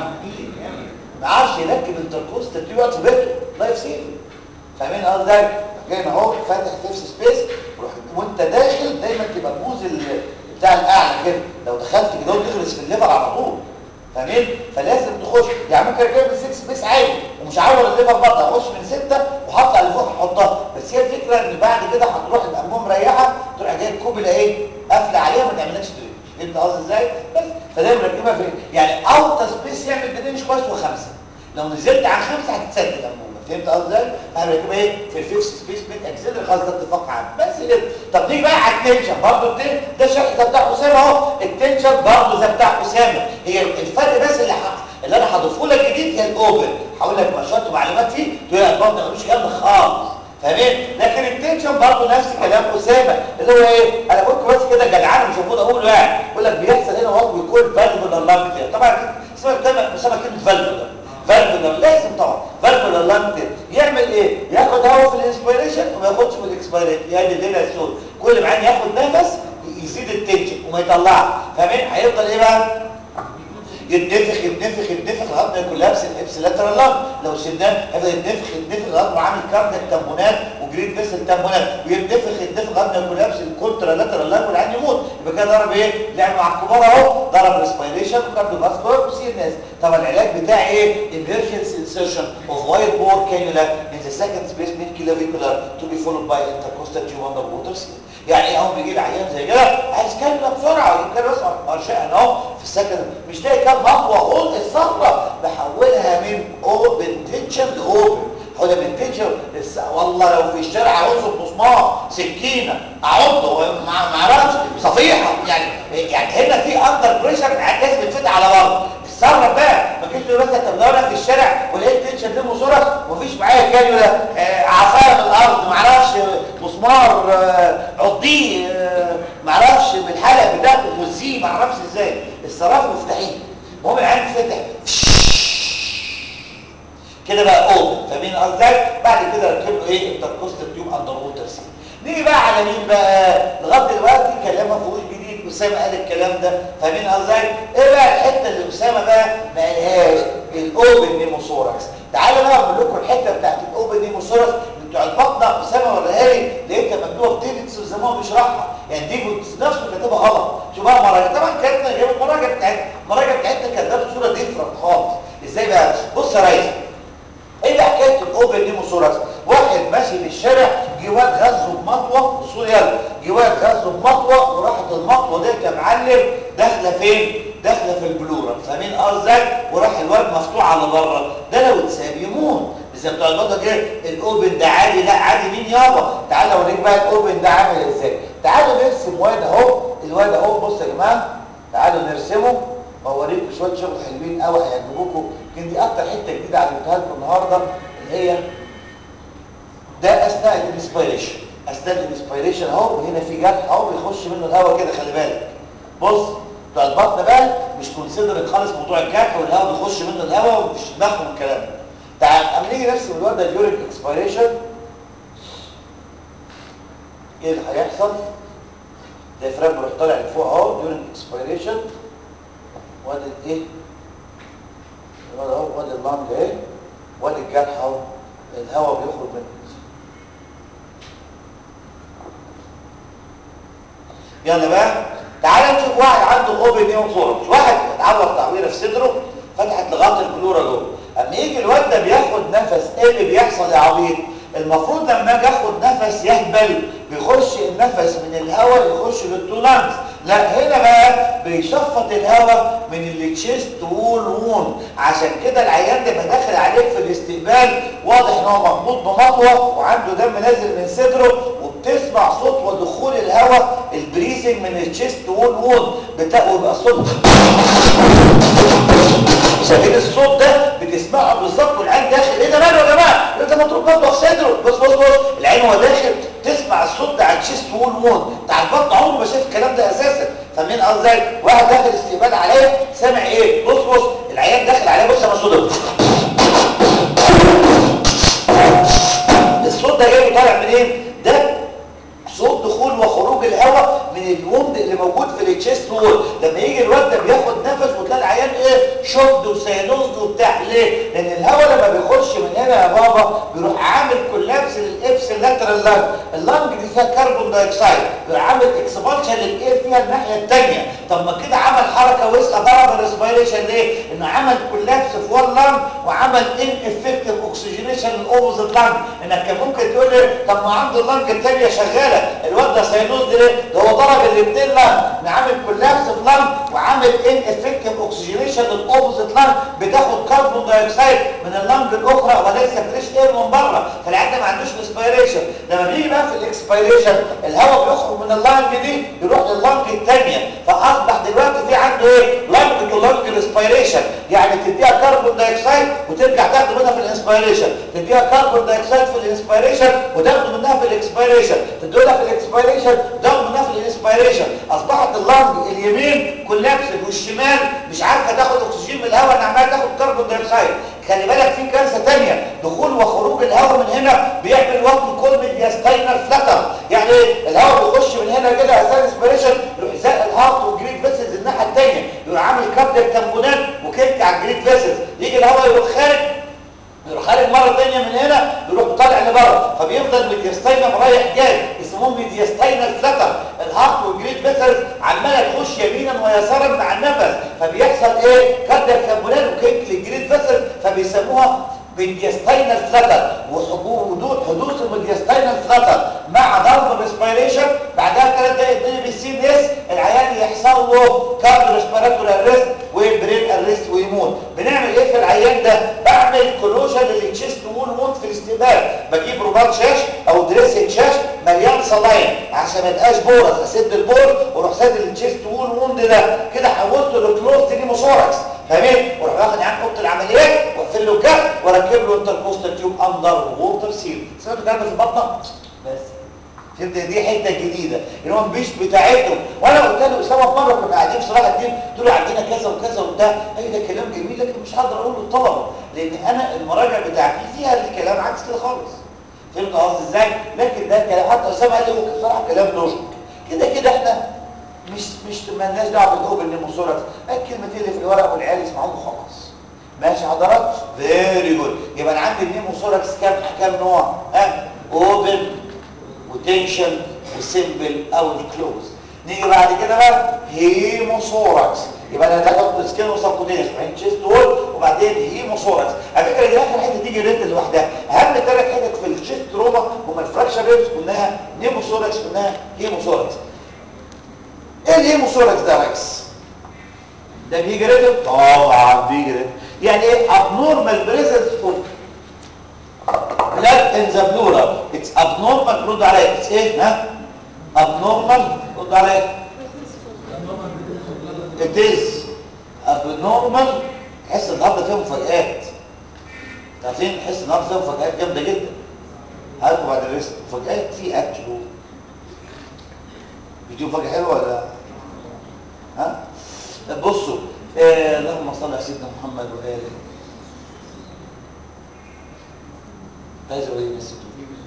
ما عارفش يركب انتركوست تبتدي يقعد في بيته لايف سيف فاهمين قصدي جاي اهو فاتح فيكس سبيس وانت داخل دايما تبقى بوز بتاع الاعلى كده لو دخلت كده وتغرس في الليفر على طول فاهمين فلازم تخش يعني ممكن اركب من 6 بيس عادي ومش عاور الليفر برضه اخش من 6 وحط على فوق احطها بس هي الفكره ان بعد كده هتروح الانبوبه مريحه تروح جايب كوبله ايه قافله عليها ما تعملكش درينج فهمت قصدي ازاي بس فدايما مركبها في يعني اوطى سبيس يعمل درينج كويس وخمسه لو نزلت عن خمسه هتتسد الانبوبه فهمت قصدي ازاي احنا بنركبها ايه في الفيكس سبيس من اكسلر خلاص ده اتفاق عام بس كده طب نيجي بقى على التنشن برضه ده شرح ده بتاع اسامه اهو التنشن برضه ده بتاع اسامه هي الفرق بس اللي حق. اللي انا هضيفه لك جديد هي الاوبن هقول لك نشاط ومعلومات فيه تقول لك برضه ملوش كلام خالص فاهمين لكن التنشن برضه نفس كلام اسامه اللي هو ايه انا قلت بس كده جدعان مش المفروض اقوله يعني يقول لك بيحصل هنا وقت بيكون فالفولار لانج طبعا اسمها كلمه مسمى كلمه فالفولار فالفولار لازم طبعا فالفولار لانج يعمل ايه ياخد هواء في الانسبيريشن وما ياخدش في الاكسبيريشن يعني الليله السود كل ما عين ياخد نفس يزيد التنشن وما يطلعش فاهمين هيفضل ايه بقى يتنفخ يتنفخ يتنفخ لغايه ما يكولابس الابسلاترال لانج لو شلناه هيفضل يتنفخ يتنفخ لغايه ما عامل كاردياك تامبونات وجريد فيسل تامبونات ويتنفخ يتنفخ لغايه ما يكولابس الكونترالاترال لانج والعين يموت يبقى كده ضرب ايه؟ لعب مع الكبار اهو ضرب ريسبيريشن وكارديو فاسكولار وسي ان اس طب العلاج بتاعي ايه؟ emergency insertion of wide bore cannula in the second space mid clavicular to be followed by intercostal tube under water skin يعني ايه اهو بيجي لي عيان زي كده عايز كلمه بسرعه يجيب كلمه بسرعه ارشقها اهو في السكن مش لاقي كام خطوه اقول الصفرة بحولها من اوبن تنشن لاوبن حولها من تنشن والله لو في الشارع اعوزه مسمار سكينه اعضه ما اعرفش صفيحه يعني يعني هنا في اندر بريشر العكاز بتفتح على بره اتصرف بقى ما كنتش بس طب لو انا في الشارع ولقيت تنشن دي مصوره ومفيش معايا كانيولا آه عصايه من الارض ما اعرفش مسمار آه عضيه آه ما اعرفش بالحلق بتاعته غزيه ما اعرفش ازاي الصراف مفتاحين المهم العين فتح كده بقى اوبن فاهمين قصدي بعد كده ركب له ايه انتركوستال تيوب اندر ووتر سي نيجي بقى على مين بقى لغايه دلوقتي كلام ما فيهوش جديد اسامه قال الكلام ده فاهمين قصدي ايه بقى الحته اللي اسامه بقى ما قالهاش الاوبن نيموثوركس تعالوا بقى اقول لكم الحته بتاعت الاوبن نيموثوركس بتوع البطنه اسامه وراها لي لقيتها مكتوبه في تيبتس زي ما هو بيشرحها يعني دي نفسه كاتبها غلط شوف بقى مراجع طبعا كاتبه جايب المراجع بتاعتنا المراجع بتاعتنا كاتبه صوره ديفرنت خالص ازاي بقى بص يا ريس ايه بقى حكايه الاوبن نيموثوركس واحد ماشي في الشارع جه واد غزه بمطوه بصوا يلا جه واد غزه بمطوه وراحت المطوه ديت يا معلم داخله فين داخله في البلورا فاهمين قصدي وراح الواد مفتوح على بره ده لو اتساب يموت زي بتوع البطه كده الاوبن ده عادي لا عادي مين يابا تعالى اوريك بقى الاوبن ده عامل ازاي تعالوا نرسم واد اهو الواد اهو بصوا يا جماعه تعالوا نرسمه واوريكم شويه شغل حلوين قوي هيعجبوكم يمكن دي اكتر حته جديده علمتها لكم النهارده اللي هي ده اثناء الانسبيريشن اثناء الانسبيريشن اهو وهنا في جرح اهو بيخش منه الهواء كده خلي بالك بص بتوع البطن بقى مش كونسيدرت خالص موضوع الجرح والهواء بيخش منه الهواء ومش دماغهم الكلام ده تعال اما نيجي نرسم الواد ده ديورنج اكسبيريشن ايه اللي هيحصل الديافرام بيروح طالع لفوق اهو ديورنج اكسبيريشن وادي الايه الواد اهو وادي اللانج اهي وادي الجرح اهو الهواء بيخرج منه يلا بقى تعال نشوف واحد عنده اوبن نيوثوركس واحد اتعور تعويره في صدره فتحت لغايه البلوره جوه اما يجي الواد ده بياخد نفس ايه اللي بيحصل يا عبيط المفروض لما اجي اخد نفس يهبل بيخش النفس من الهواء يخش للتولانس لا هنا بقى بيشفط الهواء من التشيست وول وون عشان كده العيان ده داخل عليك في الاستقبال واضح ان هو مربوط بمطوه وعنده دم نازل من صدره وبتسمع صوت ودخول الهواء البريزنج من التشيست وول وون ويبقى الصوت شايفين الصوت ده بتسمعه بالظبط والعين داخل ايه ده ماله يا جماعه ده مضروب مطوه في صدره بص بص بص العين هو داخل تسمع الصوت ده على الشيست وول مود بتاع البطن عمره ما شاف الكلام ده اساسا فمين قصدك واحد داخل استقبال عليا سامع ايه بص بص العيان داخل عليه بص انا صوت الصوت ده جاي طالع منين ده صوت دخول وخروج الهواء من الوند اللي موجود في التشيست وول لما يجي الواد ده بياخد نفس وتلاقي العيان ايه شد وسينوز وبتاع ليه لان الهواء لما بيخش من هنا يا بابا بيروح عامل كولابس للابس اللاترال لانج اللانج دي فيها كربون دايوكسيد بيروح عامل اكسبانشن للاير فيها الناحيه الثانيه طب ما كده عمل حركه وسخه ضرب الريسبيريشن ليه انه عمل كولابس في وان لانج وعمل ان افكتيف اوكسجينيشن للاوبوزيت لانج انك كان ممكن تقول لي طب ما عنده اللانج الثانيه شغاله الواد ده سينوز ده ليه ده هو ضرب الاثنين لانج عامل كولابس في لانج وعامل ان افكتيف اوكسجينيشن للاوبوزيت لانج بتاخد كربون دايوكسيد من اللانج الاخرى وليس فريش اير من بره فالعيان ده ما عندوش ريسبيريشن لما بيجي بقى في الاكسبيريشن الهواء بيخرج من اللانج دي يروح لللانج الثانيه فاصبح دلوقتي في عنده ايه لانج تو لانج ريسبيريشن يعني تديها كربون دايوكسيد وترجع تاخده منها في الانسبيريشن تديها كربون دايوكسيد في الانسبيريشن وتاخده منها في الاكسبيريشن تديها في الاكسبيريشن وتاخده منها في الانسبيريشن اصبحت اللانج اليمين كولابس والشمال مش عارفه تاخد اكسجين من الهواء انها عماله تاخد كربون دايوكسيد خلي بالك في كارثه ثانيه دخول وخروج الهواء من هنا بيعمل وقت كل دياستاينال فلتر يعني ايه الهواء بيخش من هنا كده اثناء الاسبريشن يروح زق الهارت والجريد فيسلز الناحيه الثانيه يروح عامل كابتر تامبونات وكيك على الجريد فيسلز يجي الهواء يروح خارج يروح خارج مره ثانيه من هنا يروح طالع لبره فبيفضل ميدياستاينم رايح جاي اسمهم ميدياستاينال فلتر الهارت والجريد فيسلز عماله تخش يمينا ويسارا مع النفس فبيحصل ايه كابتر تامبونات وكيك للجريد فيسلز فبيسموها بالديستاينال فلتر وحدوث حدوث الميديستاينال فلتر مع ضرب الريسبيريشن بعدها ثلاث دقائق الدنيا بالسي بي اس العيان يحصل له كارد ريسبيراتوري اريست وبرين اريست ويموت بنعمل ايه في العيان ده بعمل كلوجن للتشيست وول وونت في الاستقبال بجيب رباط شاش او دريسنج شاش مليان صلاين عشان ما يبقاش بورس اسد البور واروح سد التشيست وول ووند ده كده حولته لكلوز نيموثوركس فاهمين واروح واخد عن اوضه العمليات واقفل له الجرح واركب له انتركوستال تيوب اندر ووتر سيل سمعتوا الكلام ده في البطنه بس فهمت دي حته جديده ان هو مش بتاعتهم وانا قلت له اسامه في مره كنا قاعدين في صلاح الدين قلت له عندنا كذا وكذا وبتاع قال ده كلام جميل لكن مش هقدر اقوله للطلبه لان انا المراجع بتاعتي فيها الكلام عكس كده خالص فهمت قصدي ازاي لكن ده كلام حتى اسامه قال لي هو بصراحه كلام لوجيك كده كده احنا مش مش مالناش دعوه بالاوبن نيموثوركس الكلمتين اللي في الورق والعيال يسمعوهم وخلاص ماشي حضرات فيري جود يبقى انا عندي النيموثوركس كام كام نوع ها اوبن وتنشن وسيمبل او الكلوز نيجي بعد كده بقى هيموثوركس يبقى انا هاخد سكين وسبكوتينيوس وبعدين تشيست وول وبعدين هيموثوركس على فكره دي اخر حته تيجي ريت لوحدها اهم ثلاث حتت في الشيست تروما هم الفراكشر ريبس قلناها نيموثوركس قلناها هيموثوركس ايه الهيموثوركس ده يا ريس ده بيجي ريتم طبعا بيجي ريتم يعني ايه abnormal presence of blood in the pleural it's abnormal رد عليا it's ايه ها abnormal رد عليا it is abnormal تحس النهارده فيها مفاجآت عارفين تحس النهارده فيها مفاجآت جامده جدا هاتوا بعد الريست مفاجآت في اكل بيجيب مفاجأة حلوه ولا ها بصوا آه اللهم صل على سيدنا محمد واله عايز اقول ايه بس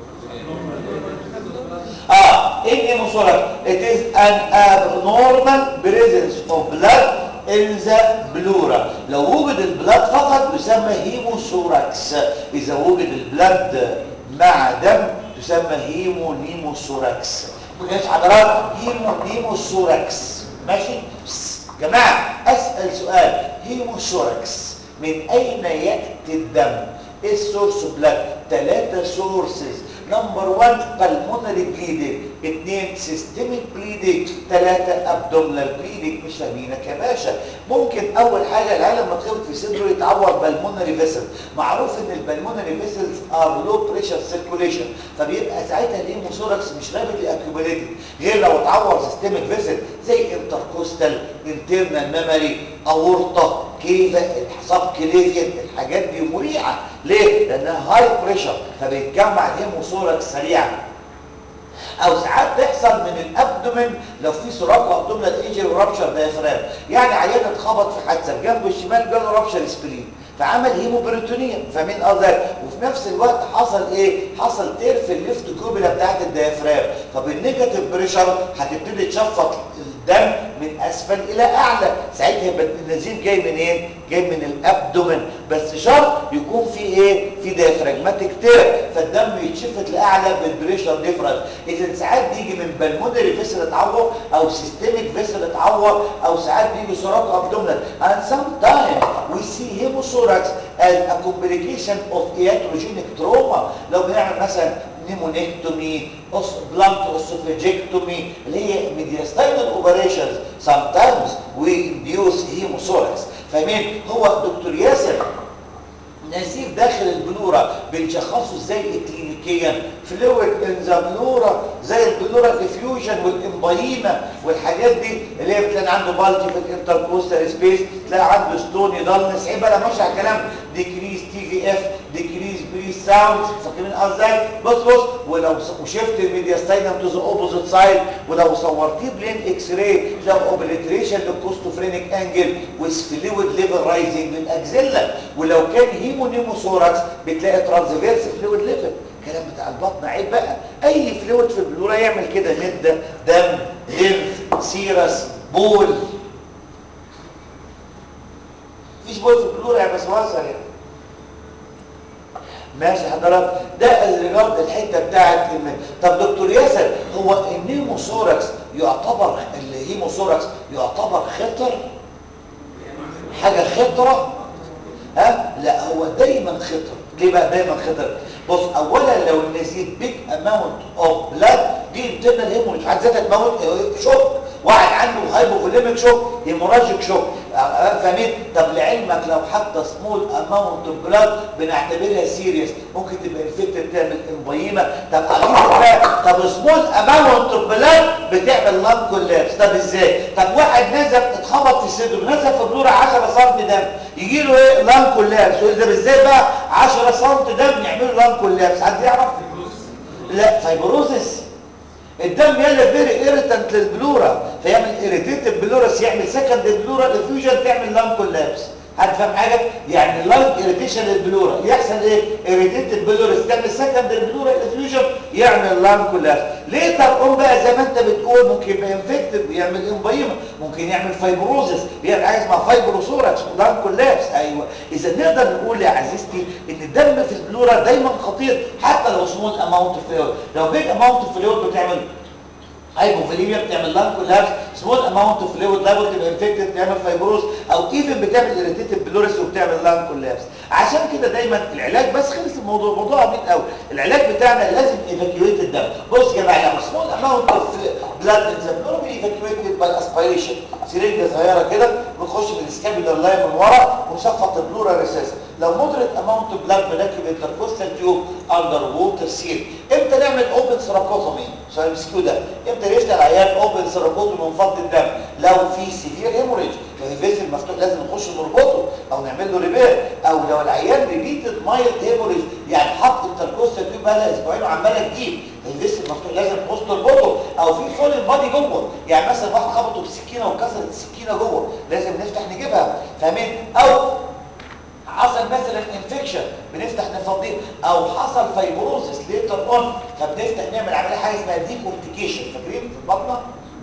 اه ايه ايه مصورك it is an abnormal presence of blood in the pleura لو وجد البلاد فقط يسمى هيموثوراكس اذا وجد البلاد مع دم تسمى هيمونيموثوراكس مجاش حضرات هيمونيموثوراكس ماشي جماعة أسأل سؤال هيموثوركس من أين يأتي الدم؟ إيه السورس بلاد؟ ثلاثة سورسز نمبر 1 بالمونري بليدنج اثنين سيستميك بليدنج ثلاثة ابدومينال بليدنج مش فاهمينك يا باشا ممكن اول حاجة العيال لما تخبط في صدره يتعور بالمونري فيسل معروف ان البالمونري فيسلز ار لو بريشر سيركوليشن فبيبقى ساعتها الهيموثوركس مش رابط اكيوميليتد غير لو اتعور سيستميك فيسل زي انتركوستال انترنال ميموري اورطه كيفه الحصاب كليفيان الحاجات دي مريعه ليه لانها هاي بريشر فبيتجمع الهيموثوركس سريعا او ساعات تحصل من الابدومين لو في سراق ابدومينال انجري ورابشر دايفرام يعني عيان اتخبط في حادثه جنبه الشمال جاله رابشر سبلين فعمل هيموبريتونيا فاهمين قصدي وفي نفس الوقت حصل ايه حصل تير في الليفت كوبيلا بتاعت الديافرام طب النيجاتيف بريشر هتبتدي تشفط الدم من اسفل الى اعلى ساعتها يبقى النزيف جاي منين إيه؟ جاي من الابدومين بس شرط يكون في ايه في ديافراجماتيك تير فالدم يتشفط لاعلى بالبريشر ديفرنس اذا ساعات بيجي من بالمونري فيسل اتعور او سيستميك فيسل اتعور او ساعات بيجي سراط ابدومينال and sometimes we see hemothorax as a complication of iatrogenic trauma لو بنعمل مثلا نيمونيكتومي بلانت اوسوفيجيكتومي اللي هي ميدياستاينال اوبريشنز sometimes we induce hemothorax فاهمين هو دكتور ياسر نزيف داخل البلوره بنشخصه ازاي كلينيكيا فلويد ان ذا بلورا زي البلورا الافيوجن والامبايما والحاجات دي اللي هي بتلاقي عنده بالتي في الانتركوستال سبيس تلاقي عنده ستوني دالنس عيب انا ماشي على الكلام ديكريز تي في اف ديكريز بري ساوند فاكرين ازاي بص بص ولو وشفت الميدياستاينم تو ذا اوبوزيت سايد ولو صورتيه بلين اكس راي لو اوبليتريشن للكوستوفرينيك انجل ويز فلويد ليفل رايزنج للاكزيلا ولو كان هيمونيموثوراكس بتلاقي ترانزفيرس فلويد ليفل الكلام بتاع البطن عيب بقى اي فلويد في البلوره يعمل كده مده دم ليمف سيرس بول مفيش بول في البلوره يا بس وصل يعني ماشي حضرتك ده الريجارد الحته بتاعت الم... طب دكتور ياسر هو النيموثوركس يعتبر الهيموثوركس يعتبر خطر حاجه خطره ها لا هو دايما خطر ليه بقى دايما خطر بص اولا لو النزيف بيج اماونت اوف بلاد دي انترنال هيموريج في حد ذاتها تموت شوك واحد عنده هايبوفوليميك شوك هيموراجيك شوك فاهمين طب لعلمك لو حتى سمول اماونت اوف بلاد بنعتبرها سيريس ممكن تبقى انفكتد تعمل امبايما طب بقى طب سمول اماونت اوف بلاد بتعمل لان كولابس طب ازاي طب واحد نزف اتخبط في صدره نزف في بلوره 10 سم دم يجي له ايه لان كولابس يقول ده ازاي بقى 10 سم دم يعملوا لان كولابس حد يعرف لا فايبروزس الدم يلا فيري ايريتنت للبلورا فيعمل ايريتيتد بلورس يعمل سكند بلورا افيوجن تعمل لان كولابس حد فاهم حاجه يعني لان ايريتيشن للبلورا يحصل ايه ايريتيتد بلورس تعمل سكند بلورا افيوجن يعمل لان كولابس ليه طب قوم بقى زي ما انت بتقول ممكن يبقى انفكتد يعمل امبايما ممكن يعمل فايبروزس يعمل حاجه اسمها فايبروسوركس لان كولابس ايوه اذا نقدر نقول يا عزيزتي ان الدم في البلورا دايما خطير حتى لو سمول اماونت فلويد لو بيج اماونت فلويد بتعمل هايبوفوليميا بتعمل لان كولابس سمول اماونت اوف فلويد لابد تبقى انفكتد تعمل فايبروز او ايفن بتعمل اريتيتد بلوريس وبتعمل لان كولابس عشان كده دايما العلاج بس خلص الموضوع الموضوع عبيط قوي العلاج بتاعنا لازم ايفاكيويت الدم بص يا جماعه لو سمول اماونت اوف بلاد ان ذا بلور ايفاكيويتد باي اسبيريشن سرنجه صغيره كده بنخش بالسكابيولار لاين من ورا ونشفط البلورا ريسيس لو مودريت اماونت اوف بلاد بنركب انتركوستال تيوب اندر ووتر سيل امتى نعمل اوبن سراكوتومي سؤال مسكيو ده امتى يفتح العيان اوبن سراكوتومي ونفضي الدم لو في سيفير هيموريج لو الفيسل مفتوح لازم نخش نربطه او نعمل له ريبير او لو العيان ريبيتد مايلد هيموريج يعني حط انتركوستال تيوب بقى اسبوعين وعماله تجيب الفيسل مفتوح لازم نخش نربطه او في فول البادي جوه يعني مثلا واحد خبطه بسكينه وكسرت السكينه جوه لازم نفتح نجيبها فاهمين او حصل مثلا انفكشن بنفتح نفضيه او حصل فايبروزس ليتر اون فبنفتح نعمل عمليه حاجه اسمها ديكورتيكيشن فاكرين في البطنه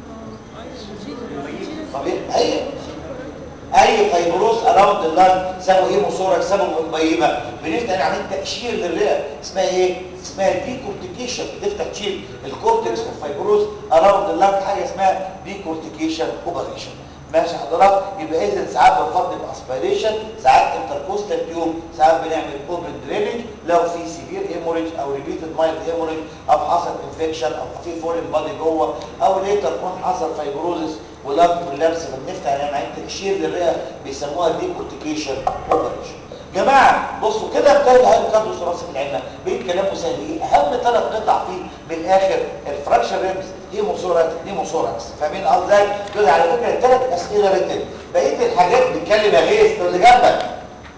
طب هي اي فايبروز اراوند اللان سببه هيموثوركس سببه مبيبه بنفتح نعمل تقشير للرئه اسمها ايه اسمها ديكورتيكيشن بتفتح تشيل الكورتكس والفايبروز اراوند اللان حاجه اسمها ديكورتيكيشن اوبريشن ماشي حضرتك يبقى اذا ساعات بنفضل باسبيريشن ساعات انتركوستال تيوب ساعات بنعمل اوبن درينج لو في سيفير هيموريج او ريبيتد مايلد هيموريج او حصل انفكشن او في فورين بادي جوه او ليتر كون حصل فايبروزس ولاب كولابس فبنفتح نعمل عين تقشير للرئه بيسموها ديكورتيكيشن اوبريشن جماعه بصوا كده ابتدى هاي كاردوس راس العلم بين كلامه سهل ايه اهم ثلاث قطع فيه من الاخر الفراكشر ريبس هيموثوركس هيموثوركس فاهمين قصدي دول على فكره ثلاث اسئله ريتن بقيه الحاجات بنتكلم يا غيث اللي جنبك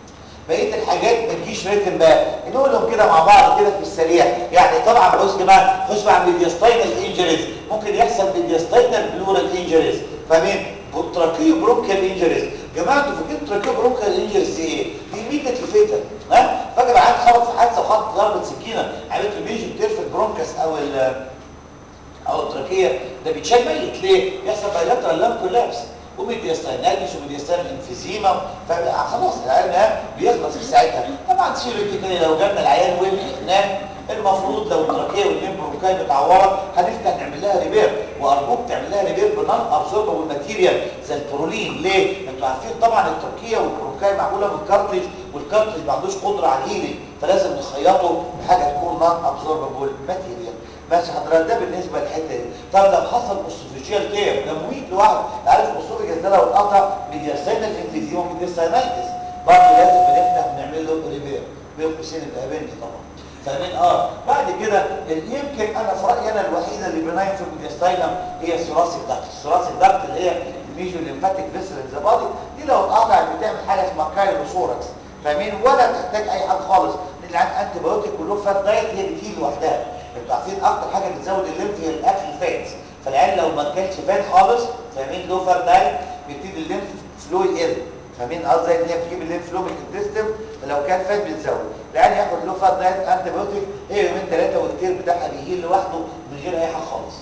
بقيه الحاجات ما تجيش ريتم بقى نقولهم كده مع بعض كده في السريع يعني طبعا بص يا جماعه خش مع ميدياستاينال انجريز ممكن يحصل ميدياستاينال بلورال انجريز فاهمين تراكيو برونكيال انجريز جماعه انتوا فاكرين تراكيو برونكيال انجريز دي ايه دي ميدة الفيتا ها فاكر عيل خبط في حادثه وحط ضربه سكينه عملت له ميجي بترفد برونكس او ال او التراكيه ده بيتشال ميت ليه يحصل بايلاترال لام كولابس وميدياستايناليس وميدياستاين انفيزيما فخلاص العيان بيخلص في ساعتها طبعا ثيوريتيكالي لو جبنا العيان وقفناه المفروض لو التراكيه والليمب برونكاي متعوره هنفتح نعمل لها ريبير وارجوك تعمل لها ريبير بنون ابسوربل ماتيريال زي البرولين ليه انتوا عارفين طبعا التراكيه والبرونكاي معموله من كارتريج والكارتريج ما عندوش قدره على الهيلينج فلازم نخيطه بحاجه تكون نون ابسوربل ماتيريال ماشي حضرتك ده بالنسبه للحته دي طب لو حصل اسوفيجيال تير ده مميت لوحده عارف الاسوفيجيال ده لو اتقطع ميدياستاينال انفيزيما وميدياستاينايتس برضه لازم بنفتح ونعمل له ريبير بين قوسين الابندي طبعا فاهمين اه بعد كده يمكن انا في رايي انا الوحيده اللي بنايم في الميدياستاينم هي الثراسي داكت الثراسي داكت اللي هي الميجو ليمفاتيك فيسل ذا بادي دي لو اتقطعت بتعمل حاجه اسمها كايروثوركس فاهمين ولا تحتاج اي حاجه خالص لان انتي بايوتيك كلهم فات دايت هي بتهيل لوحدها انتوا عارفين اكتر حاجه بتزود الليمف هي الاكل الفات فالعيال لو ما اكلش فات خالص فاهمين لو فات دايت بيبتدي الليمف فلو يقل فاهمين قصدي ان هي بتجيب الليمف فلو من الانتستين فلو كان فات بتزود العيال ياخد لو فات دايت انتي بايوتيك هي يومين ثلاثه والكتير بتاعها بيهيل لوحده من غير اي حاجه خالص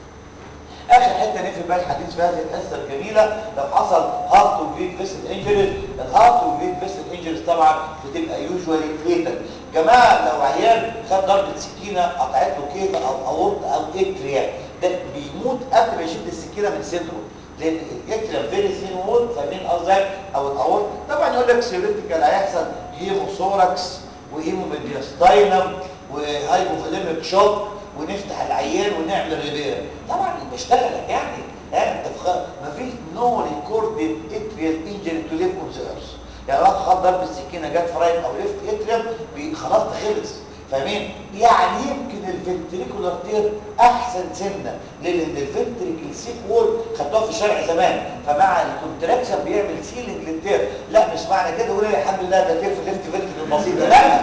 اخر حته نقفل بقى الحديث في هذه الحصه الجميله لو حصل هارت وفيد فيسل انجريز الهارت وفيد فيسل انجريز طبعا بتبقى يوجوالي فيتال جماعه لو عيان خد ضربه سكينه قطعت له كيف او اورط او اتريا ده بيموت قبل ما يشد السكينه من صدره لان الاتريا فيري ثين وول فاهمين قصدي او الاورط طبعا يقول لك سيوريتيكال هيحصل هيموثوركس وهيموميدياستاينم وهايبوفوليميك شوك ونفتح العيان ونعمل ريبير طبعا بشتغلك يعني يعني انت فخ... مفيش نو ريكورد اتريال انجري تو ليف اون ذا ايرث يعني واحد خد ضرب السكينه جت في رايت او ليفت اتريم خلاص ده خلص فاهمين يعني يمكن الفنتريكولار تير احسن سنه لان الفنتريكل سيك وول خدوها في الشارع زمان فمع الكونتراكشن بيعمل سيلنج للتير لا مش معنى كده قول الحمد لله ده تير في الليفت فنتريكل بسيط لا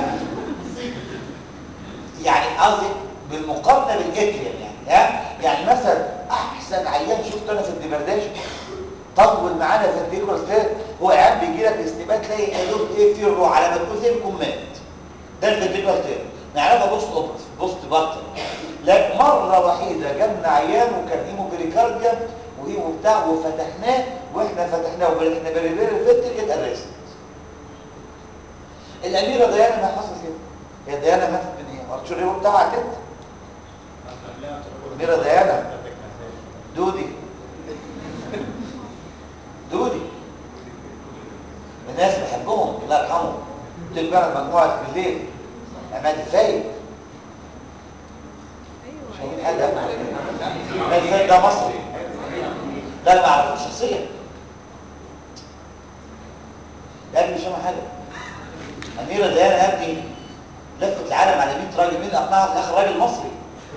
يعني قصدي بالمقارنه بالاتريم يعني ها يعني مثلا احسن عيان شفته انا في الدبرداش طول معانا في الديكورس ده هو عيان بيجي لك استبات تلاقي قالوا ايه في الروح على ما تقول زي الكمات ده في الديكورس ده نعرفها بوست اوبرس بوست بارتر لكن مره وحيده جالنا عيان وكان هيمو بريكارديا وايه وبتاع وفتحناه واحنا فتحناه واحنا بريبير الفت كده ارست الاميره ديانا ما حصل كده هي ديانا ماتت من ايه؟ قلت الريبو بتاعها كده أميرة ديانا دودي دودي الناس بحبهم الله يرحمهم دول كانت مجموعة بالليل عماد الفايد شايفين حاجة عماد الفايد ده مصري ده انا ما اعرفوش شخصيا ده مش فاهم حاجة أميرة ديانا يا ابني لفت العالم على 100 راجل مين أقنعها في الآخر راجل مصري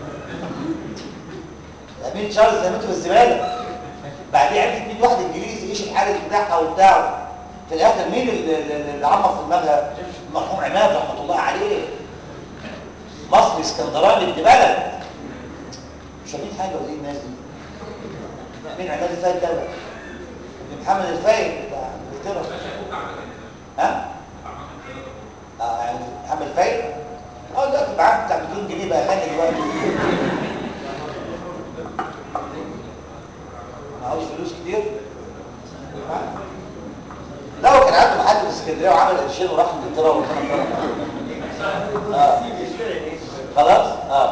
امين تشارلز رميته في الزباله بعدين عرفت مين واحد انجليزي ايش الحارس بتاعها وبتاعه في الاخر مين اللي عمر في دماغها المرحوم عماد رحمه الله عليه مصري اسكندراني ابن بلد مش فاهمين حاجه ولا ايه الناس دي مين عماد الفايد ده ابن محمد الفايد بتاع انجلترا ها اه يعني محمد الفايد اه دلوقتي معاه بتاع 200 جنيه بقى غني دلوقتي معهوش فلوس كتير لا هو كان عنده محل في اسكندريه وعمل قرشين وراح انجلترا وربنا كرمه اه خلاص اه,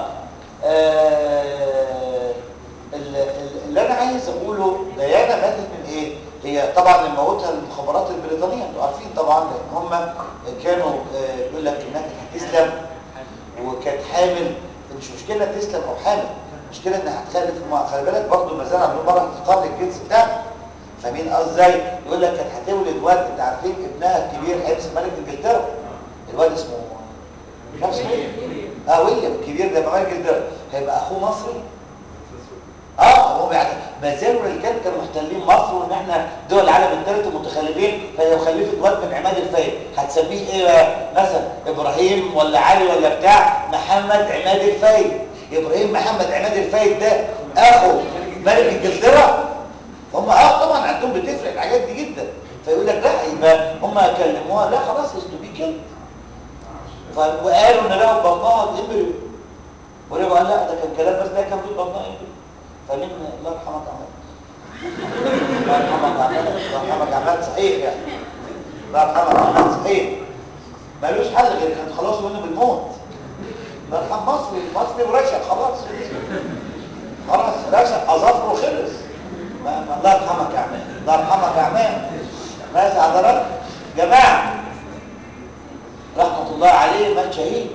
آه اللي انا عايز اقوله ديانا ماتت من ايه هي طبعا اللي موتها المخابرات البريطانيه انتوا عارفين طبعا لان هم كانوا آه يقول لك انها كانت هتسلم وكانت حامل مش مشكله تسلم او حامل مشكلة انها هتخلف خلي بالك برضه ما زال عندهم مرض انتقال الجنس بتاعها فاهمين ازاي يقول لك كانت هتولد ولد انت عارفين ابنها الكبير هيمسك ملك انجلترا الواد اسمه مش عارف اسمه ايه اه ويليام الكبير ده ملك انجلترا هيبقى اخوه مصري اه هو بيعتبر ما زالوا الرجال كانوا محتلين مصر وان احنا دول العالم الثالث متخلفين فلو خلفت واد من عماد الفايد هتسميه ايه بقى؟ مثلا ابراهيم ولا علي ولا بتاع محمد عماد الفايد ابراهيم محمد عماد الفايد ده اخو ملك انجلترا هم اه طبعا عندهم بتفرق الحاجات دي جدا فيقول لك لا يبقى هم كلموها لا خلاص استو بي كده وقالوا ان لهم بطنها امبريو وريبو قال لا ده كان كلام بس ده كان في بطنها امبريو فمن الله يرحمك عماد الله يرحمك عماد الله يرحمك عماد صحيح يعني الله يرحمك عماد صحيح ملوش حل غير كان خلاص منه بالموت الله يرحم مصري مصري ورشق خلاص خلاص رشق اظافره خلص الله يرحمك يا عماد الله يرحمك يا عماد ماشي حضرتك جماعه رحمه الله عليه مات شهيد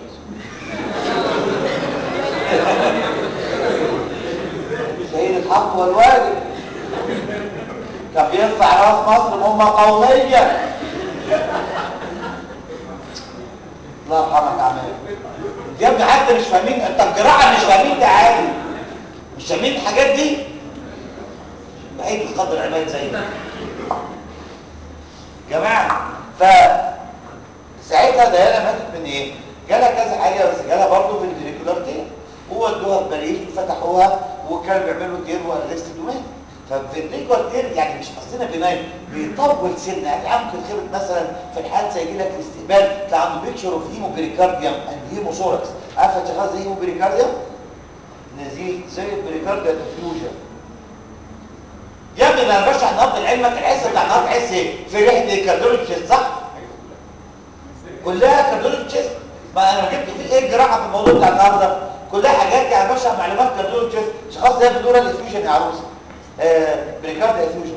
شهيد الحق والواجب كان بيرفع راس مصر امه قوميه الله يرحمك يا عماد يا ابني حتى مش فاهمين انت الجراحه مش فاهمين ده عادي مش فاهمين الحاجات دي بعيد القدر عماد زي جماعه ف ساعتها ديانا ماتت من ايه جالها كذا حاجه بس جالها برضه في الفيريكولار تير ودوها بباريس وفتحوها وكانوا بيعملوا تير وارستد ومات فالفيريكولار تير يعني مش قصدنا بناين بيطول سنه يعني ممكن خبط مثلا في الحادثه يجي لك الاستقبال تلاقي عنده بيكشر اوف هيمو بريكارديوم اند هيمو ثوركس عارفه شغال زي هيمو بريكارديوم نزيف زي البريكارديوم فيوجن يا ابني انا بشرح النهارده لعلمك الحصه بتاع النهارده تحس ايه في ريحه ايه كارديولوجي صح كلها كارديولوجي تشيست ما انا جبت في ايه الجراحه في الموضوع بتاع النهارده كلها حاجات يعني بشرح معلومات كارديولوجي تشيست شخص زي بدور الافيوجن يا عروسه آه بريكارد افيوجن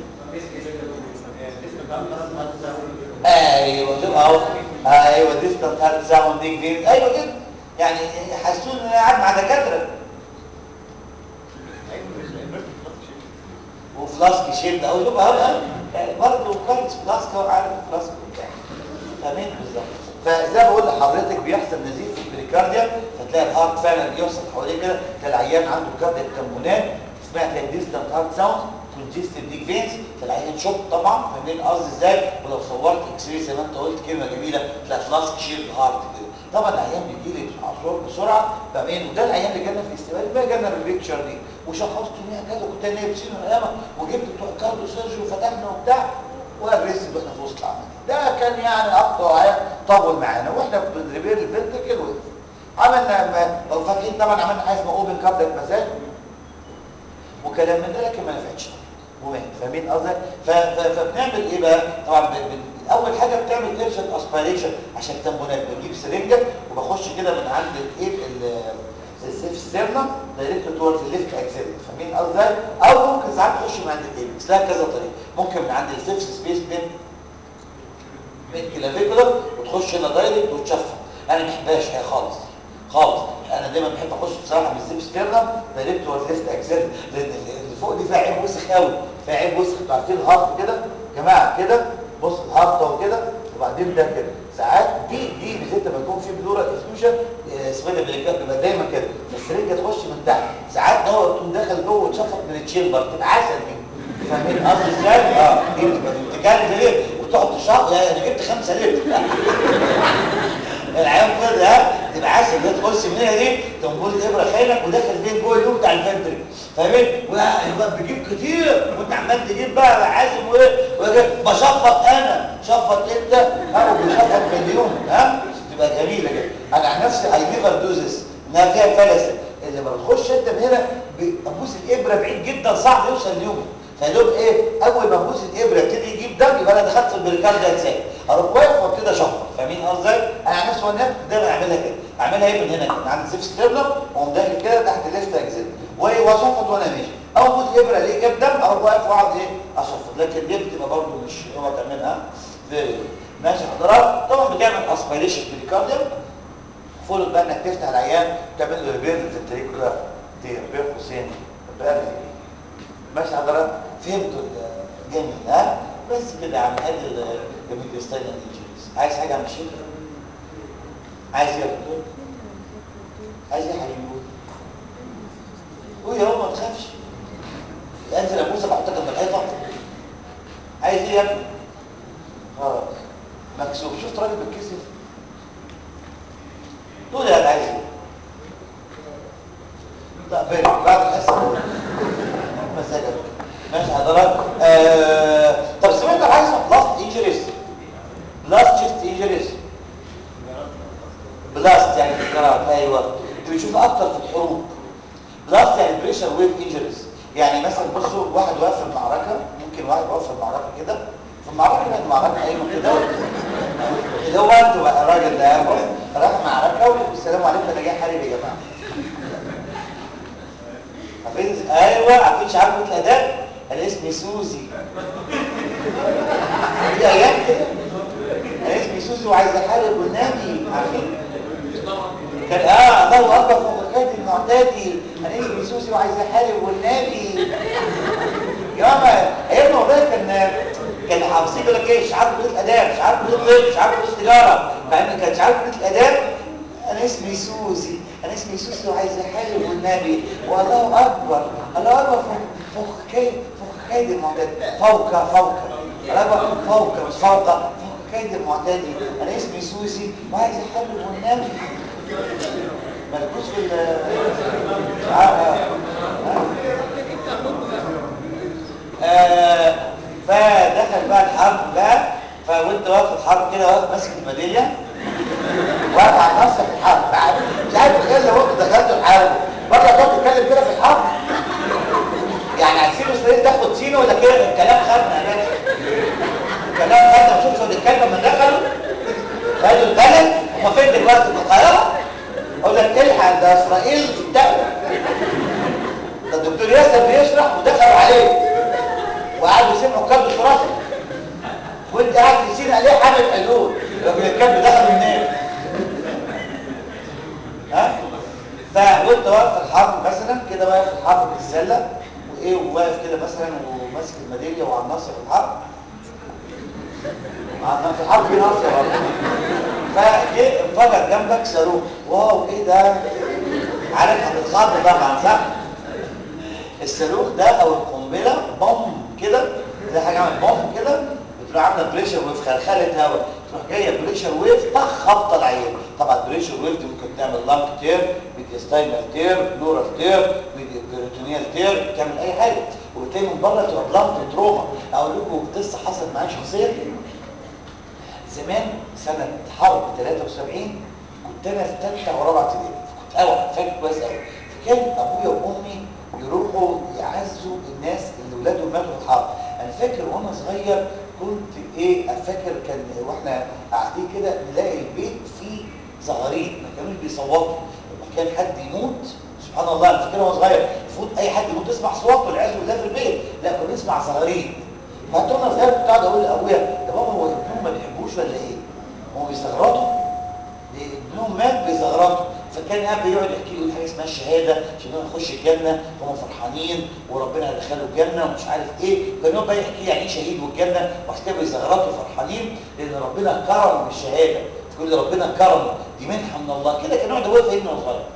ايوه شوف اهو ايوه ديستنت هارت ساوندينج فين ايوه كده يعني حسوا ان انا قاعد مع دكاتره وفلاسك شيد اهو شوف اهو برضه كويس فلاسك هو عارف فلاسك وبتاع فاهمين بالظبط فزي ما بقول لحضرتك بيحصل نزيف في البريكارديا فتلاقي الهارت فعلا بيوصل حواليه كده تلاقي العيان عنده كاردياك تمونات اسمها تلاقي ديستنت هارت ساوند كونجستيف ديك فينز فالعيان شوك طبعا فاهمين قصدي ازاي ولو صورت اكس راي زي ما انت قلت كلمه جميله تلاقي فلاسك شيب هارت كده طبعا العيان بيجي لي عصور بسرعه فاهمين وده العيان اللي جالنا في الاستقبال بقى جالنا بالبيكتشر دي وشخصت ميها كذا كنت انا بسين القيامه وجبت بتوع كارديو سيرجي وفتحنا وبتاع وقرست واحنا في وسط العمل ده كان يعني اكتر عيان طول معانا واحنا بنريبير الفنتكل وقف عملنا لو فاكرين طبعا عملنا حاجه اسمها اوبن كاردياك مساج وكلام من ده لكن ما نفعتش ومات فاهمين قصدي فبنعمل ايه بقى طبعا اول حاجه بتعمل ايرشن اسبيريشن عشان تمبونات بجيب سرنجه وبخش كده من عند الايه السيف ستيرنا دايركت تورز الليفت اكسل فاهمين قصدي او ممكن ساعات تخش من عند الايبكس لها كذا طريقه ممكن من عند الفيفث سبيس بين بين كلافيكولر وتخش هنا دايركت وتشفط انا ما بحبهاش هي خالص خالص انا دايما بحب اخش بصراحه من السيف ستيرنا دايركت تورز ليفت اكسل لان اللي فوق دي فيها عيب وسخ قوي فيها عيب وسخ انتوا عارفين الهارت كده جماعه كده بص الهارت اهو كده وبعدين ده كده ساعات دي دي بالذات لما يكون في بلورال افيوجن اسمها بريكات بيبقى دايما كده السرنجه تخش من تحت ساعات ده تقوم داخل جوه وتشفط من التشامبر تبقى عسل دي فاهمين قصدي ازاي؟ اه دي بتبقى بتتكلم ليه؟ وتقعد تشفط يعني انا جبت 5 لتر العيان كده تبقى عسل ده تخش من هنا دي تنبول الابره خيلك وداخل بين جوه اليوم بتاع الفنتري فاهمين؟ ويبقى بجيب كتير وانت عمال تجيب بقى عازم وايه بشفط انا شفط انت ها وبشفط مليون ها تبقى جميله كده انا عن نفسي اي نيفر دوزس انها فيها فلسه اللي ما بتخش انت من هنا ببوس الابره بعيد جدا صعب يوصل اليوم فلوب ايه اول ما ابوس الابره يبتدي يجيب دم يبقى انا دخلت في البريكارديا ازاي اروح واقف وابتدي اشفط فاهمين قصدي انا عن نفسي وانا دايما اعملها كده اعملها ايه من هنا كده عند السيف ستيرنر واقوم داخل كده تحت الليفت اكزيت واشفط وانا ماشي اول ما ابوس الابره الاقي جاب دم اروح واقف واقعد ايه اشفط لكن دي بتبقى برده مش هو تعملها فيري ماشي حضرتك طبعا بتعمل اسبيريشن بريكارديوم فولو بقى انك تفتح العيان تعمل له ريبير للفنتريكولار دي ريبير قوسين بقى ماشي حضرتك فهمتوا جميل ها بس كده عن ادي الميكروستاينال انجريز عايز حاجه عن الشيخ عايز ايه يا دكتور عايز ايه يا حبيبي قول يا ما تخافش انزل ابوسك احطك جنب الحيطه عايز ايه يا ابني خلاص مكسوف شفت راجل بيتكسف تقول يا عايز ايه لا بين بعد الحصه مزاجك ماشي حضرتك آه... طب سمعت عن حاجه اسمها بلاست انجريز بلاست تشيست انجريز بلاست يعني فقرات ايوه انت بتشوفها اكتر في الحروب بلاست يعني بريشر ويف انجريز يعني مثلا بصوا واحد واقف في المعركه ممكن واحد واقف في المعركه كده في المعركه كده المعركه ايوه كده اللي هو انتوا بقى الراجل ده بص راح معركه والسلام عليكم انا جاي حارب يا جماعه عارفين ايوه عارفين شعار مثل الاداب انا اسمي سوزي في ايام كده انا اسمي سوزي وعايز احارب والنبي عارفين كان اه الله اكبر فوق الخيط المعتادي انا اسمي سوزي وعايز احارب والنبي يا ما ايام والله كان كان حافظين يقول لك ايه شعار كليه الاداب شعار كليه الطب شعار كليه التجاره فاهم كان شعار كليه الاداب انا اسمي سوزي انا اسمي سوزي وعايز احارب والنبي والله اكبر الله اكبر فوق فوق كيد فوق كيد المعتدي فوق فوق الله اكبر فوق مش فوق فوق كيد المعتدي انا اسمي سوزي وعايز احارب والنبي مالكوش في ال آه آه فدخل بقى الحرب بقى فوانت واقف في الحرب كده واقف ماسك الميداليه واقف على نفسك في الحرب مش عارف تخيل لو انت دخلت الحرب بره تقعد تتكلم كده في الحرب يعني عايزين اسرائيل تاخد سينا ولا كده الكلام خدنا يا باشا الكلام خدنا ما شفتش ولا الكلمه من دخلوا خدوا البلد هم فين دلوقتي في القاهره اقول لك الحق ده اسرائيل الدوله ده الدكتور ياسر بيشرح ودخلوا عليه وقعدوا يسمعوا كلب في راسه وانت قاعد في سينا عليه حامل حلول لكن الكلب دخل منين ها فوانت واقف في الحرب مثلا كده واقف في الحرب في السله وايه وواقف كده مثلا وماسك الميداليه وعلى النصر في الحرب على في الحرب في نصر برضه فجه انفجر جنبك صاروخ واو ايه ده عارف هتتخض طبعا صح الصاروخ ده او القنبله بوم كده زي حاجه عملت بوم كده بتروح عامله بريشر ويف خلخله هواء تروح جايه بريشر ويف طخ خبطه العيان طبعا بريشر ويف دي ممكن تعمل لانج تير بيديستاينال تير بلورال تير بيريتونيال تير بتعمل اي حاجه وبتلاقي من بره تبقى بلانت تروما اقول لكم قصه حصلت معايا شخصيا زمان سنه حرب 73 كنت انا في ثالثه ورابعه ابتدائي كنت اوعى فاكر كويس قوي فكان ابويا وامي يروحوا يعزوا الناس اللي ولادهم ماتوا في الحرب انا فاكر وانا صغير كنت ايه فاكر كان واحنا قاعدين كده نلاقي البيت فيه زغاريد ما كانوش بيصوتوا لما كان حد يموت سبحان الله انا فاكر وانا صغير المفروض اي حد يموت يسمع صوت والعياذ بالله في البيت لا كنا نسمع زغاريد فحتى وانا صغير كنت قاعد اقول لابويا يا بابا هو ابنهم ما بيحبوش ولا ايه؟ هو بيستغرطوا ابنهم مات بيزغرطوا فكان اب يقعد يحكي له حاجه اسمها الشهاده عشان نخش الجنه هم فرحانين وربنا هيدخله الجنه ومش عارف ايه كان يقعد بقى يحكي يعني ايه شهيد والجنه وعشان كده بيزغرطوا فرحانين لان ربنا كرم بالشهاده تقول ربنا كرم دي منحه من الله كده كان يقعد يقول ابنه صغير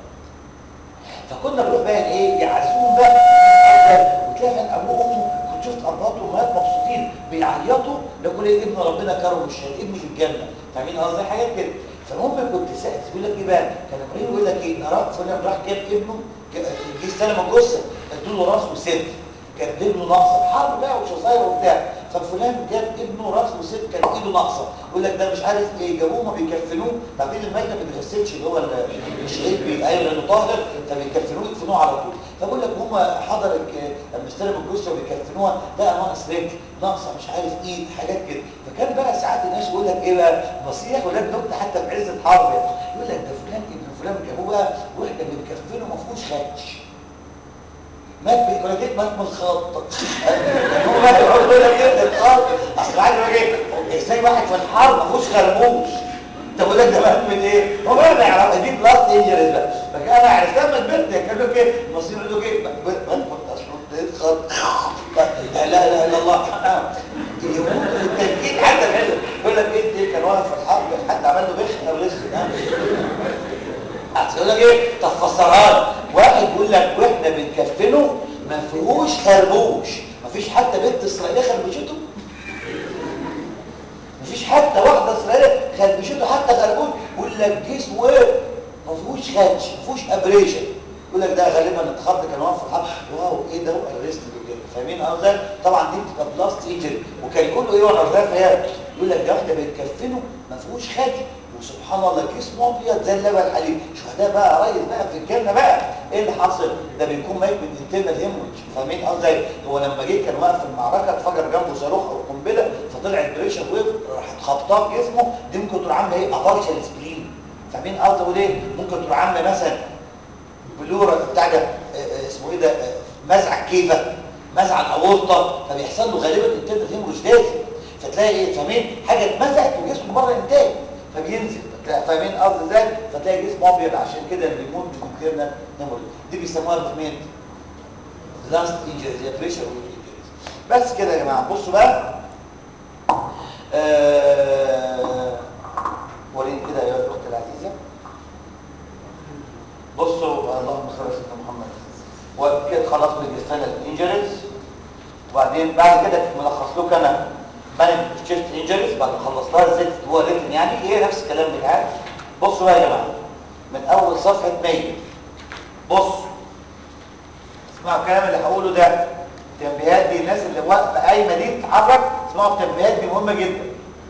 فكنا بنروح بقى ايه يعزوهم بقى وتلاقي فعلا ابوه وامه كنت شفت ابهات وامهات مبسوطين بيعيطوا لكل ايه ابن ربنا كرم بالشهاده ابني في الجنه فاهمين قصدي حاجات كده فالمهم كنت سائل بيقول لك ايه بقى كان ابراهيم يقول لك ايه نرى فلان راح جاب ابنه جه استلم الجثه ادوا له راس وست كان ابنه ناقصه حرب بقى ومش صغير وبتاع ففلان جاب ابنه راس وست كان ايده ناقصه يقول لك ده مش عارف ايه جابوه ما بيكفنوه بعدين الميت ما بيتغسلش اللي هو الشهيد بي ايوه لانه طاهر فبيكفنوه يدفنوه على طول فبقول لك هم حضر لما استلموا الجثه وبيكفنوها لقى ناقص رجل ناقصه مش عارف ايه حاجات كده فكان بقى ساعات الناس يقول لك ايه بقى نصيحه ولاد نكته حتى في عز الحرب يقول لك ده فلان ابن فلان جابوه بقى واحنا بنكفنه ما فيهوش خدش مات بالكولاتيك مات من الخط هو بقى يقعد يقول لك ايه الخط اصل عادي يقول ايه ازاي واحد في الحرب ما فيهوش خربوش انت بقول لك ده مات من ايه هو بقى ما يعرف دي بلاست انجريز بقى فكان انا عرفتها لما كبرت كان له ايه المصريين يقولوا ايه مات من الخط لا اله الا الله يموت التنكيل حتى الحلو يقول لك ايه كان واقف في الحرب حد عمل له بخ او رزق يقول لك ايه طب فسرها واحد يقول لك واحنا بنكفنه ما فيهوش خربوش ما فيش حتى بنت اسرائيليه خربشته ما فيش حتى واحده اسرائيليه خربشته حتى خربوش يقول لك جسمه ايه ما فيهوش خدش ما فيهوش ابريشن يقول لك ده غالبا اتخض كان واقف في الحرب واو ايه ده ارست كده فاهمين قصدي طبعا دي بتبقى بلاست انجري وكان يقولوا ايه وانا شغال فيها يقول لك ده واحده بتكفنه ما فيهوش خدش وسبحان الله جسمه ابيض زي اللبن الحليب شهداء بقى يا ريس بقى في الجنه بقى ايه اللي حصل ده بيكون ميت من انترنال هيموريج فاهمين قصدي هو لما جه كان واقف في المعركه اتفجر جنبه صاروخ او قنبله فطلع البريشر ويف راحت خبطاه في جسمه دي ممكن تروح عامله ايه افارشال سبلين فاهمين قصدي اقول ايه ممكن تروح عامله مثلا بلورا بتاع ده اسمه ايه ده مزع الكيفه مزع الاورطه فبيحصل له غالبا انترنال هيموريج لازم فتلاقي ايه فاهمين حاجه اتمسكت وجسمه بره انتاج فبينزل فاهمين قصدي ازاي فتلاقي جسمه ابيض عشان كده اللي بيموت من انترنال هيموريج دي بيسموها بمين لاست انجري بريشر بس كده يا جماعه بصوا بقى آه وريني كده يا الاخت العزيزه بصوا اللهم صل على سيدنا محمد وكده خلاص بالنسبه الانجريز وبعدين بعد كده ملخص لكم انا مانج تشيست انجريز بعد ما خلصتها ازاي هو ريتم يعني هي نفس الكلام بتاعي بصوا بقى يا جماعه من اول صفحه 100 بص اسمعوا الكلام اللي هقوله ده التنبيهات دي الناس اللي واقفه قايمه دي تتحرك اسمعوا التنبيهات دي مهمه جدا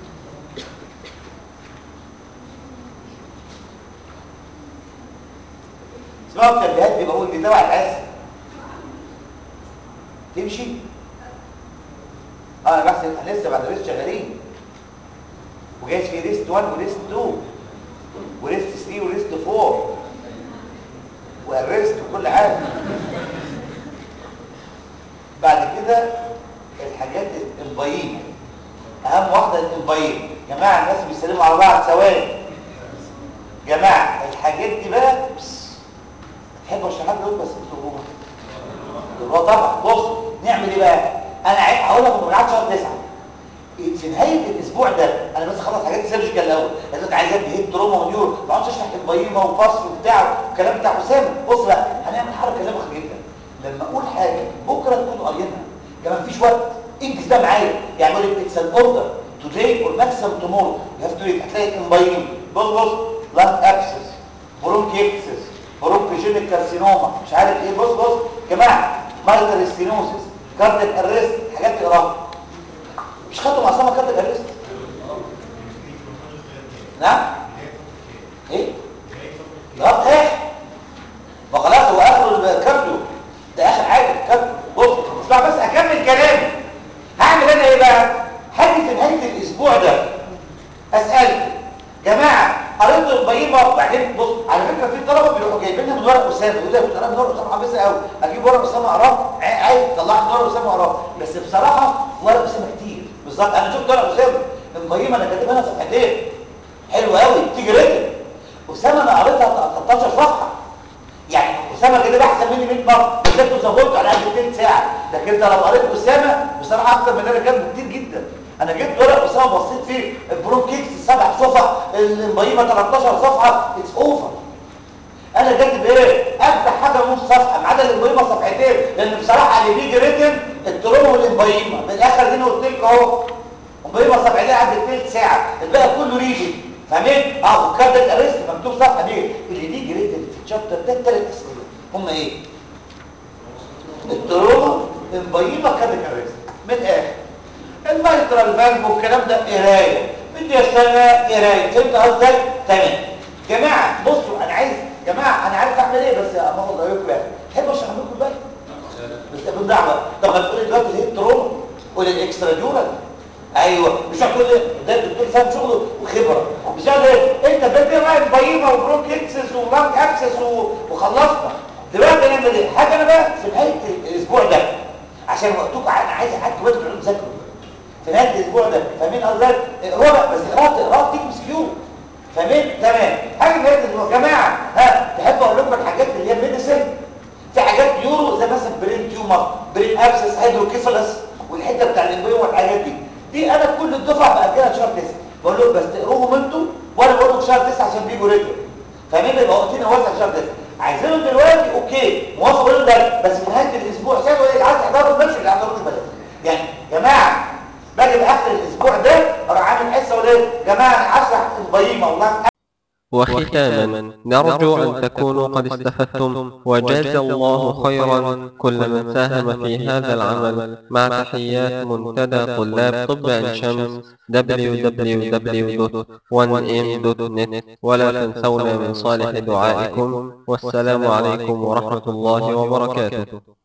اسمعوا التنبيهات دي بقول دي تبع العز تمشي اه انا بحسب احنا لسه بعد ريست شغالين وجايز في ريست 1 وريست 2 وريست 3 وريست 4 والريست وكل حاجه بعد كده الحاجات البيين اهم واحده البيين جماعه الناس بيسلموا على بعض ثواني جماعه الحاجات دي بقى تحب اشرح لكم بس بتقولوا هو طبعا بص نعمل ايه بقى انا هقول لكم مراجعه شهر 9 في نهايه الاسبوع ده انا بس اخلص حاجات سيرجيكال الاول لازم انت عايزها بهيد تروما ونيورو ما اقعدش اشرح البيمه وفصل وبتاع والكلام بتاع اسامه بص بقى هنعمل حركه لبخه جدا لما اقول حاجه بكره تكونوا قاريينها يا ما فيش وقت انجز ده معايا يعني اقول لك اتس ان اوردر today or maximum tomorrow you have to read هتلاقي البيمه بص بص lung abscess bronchiectasis bronchogenic كارسينوما مش عارف ايه بص بص يا جماعه مايتر ستينوسيس كارديك ارست حاجات تقراها مش خدتوا مع سما كارديك ارست نعم ايه لا ايه ما خلاص هو اخر الكارديو ده اخر حاجه الكارديو بص اسمع بس اكمل كلامي هعمل انا ايه بقى هاجي في نهايه الاسبوع ده اسالكم جماعه قريتوا البيضه وبعدين بص على فكره في طلبه بيروحوا جايبينها من ورق اسامه يقول لك انا من ورق اسامه عبيسه قوي اجيب ورق اسامه اقراه عايز طلعت ورق اسامه اقراه بس بصراحه ورق اسامه كتير بالظبط انا شفت ورق اسامه البيضه انا كاتبها هنا صفحتين حلو قوي تيجي رتم اسامه انا قريتها 13 صفحه يعني اسامه كده احسن مني 100 مره بس انتوا زودتوا على قد ثلث ساعه لكن انت لو قريت اسامه بصراحه اكتر من انا كاتبه كتير جدا انا جبت ورق اسامه بصيت فيه البرونكيكس سبع صفح المبيمه 13 صفحه اتس اوفر انا كاتب ايه افتح حاجه نص صفحه ما عدا المبيمه صفحتين لان بصراحه اللي بيجي ريتم التروما والمبيمه من الاخر دي قلت لك اهو المبيمه صفحتين عدت ثلث ساعه الباقي كله ريجن فاهمين اه وكارد ارست مكتوب صفحه دي اللي بيجي ريتم في الشابتر ده ثلاث اسئله هم ايه التروما المبيمه كارد ارست من الاخر المايترال فالف والكلام ده قرايه بدي السنه قرايه فهمت قصدي تمام جماعه بصوا انا عايز جماعه انا عارف اعمل ايه بس اخد رايكم بقى تحبوا اشرح لكم بقى بس بنضيع وقت طب ما تقولي دلوقتي ايه التروما قولي الاكسترا ديورال ايوه مش هتقول لي ده الدكتور فاهم شغله وخبره مش هتقول ايه انت بدي بقى البيضه وبرونكيتسس ولانج ابسس وخلصنا دلوقتي نعمل ايه حاجه انا بقى في نهايه الاسبوع ده عشان وقتكم انا عايز احكي بس تقعدوا تذاكروا في نهايه الاسبوع ده فاهمين قصدي اقرا بس اقرا تقرا تيجي مسكيو فاهمين تمام حاجه نهايه الاسبوع يا جماعه ها تحب اقول لكم الحاجات اللي هي ميديسن في حاجات يورو زي مثلا برين تيومر برين ابسس هيدروكيفالس والحته بتاع الامبريوم والحاجات دي دي انا كل الدفعه باجلها شهر 9 بقول لهم بس تقروهم انتوا وانا بقول لكم شهر 9 عشان بيجوا رجل فاهمين يبقى وقتنا واسع شهر 9 عايزينه دلوقتي اوكي موافق اقول ده بس في نهايه الاسبوع سابوا ايه عايز تحضروا ماشي اللي حضروش بلاش يعني يا جماعه باجي باخر الاسبوع ده اروح عامل حصه ولا إيه؟ يا جماعه انا هشرح البهيمه والله وختاما نرجو أن تكونوا قد استفدتم وجاز الله خيرا كل من ساهم في هذا العمل مع تحيات منتدى طلاب طب عين شمس www.1m.net ولا تنسونا من صالح دعائكم والسلام عليكم ورحمة الله وبركاته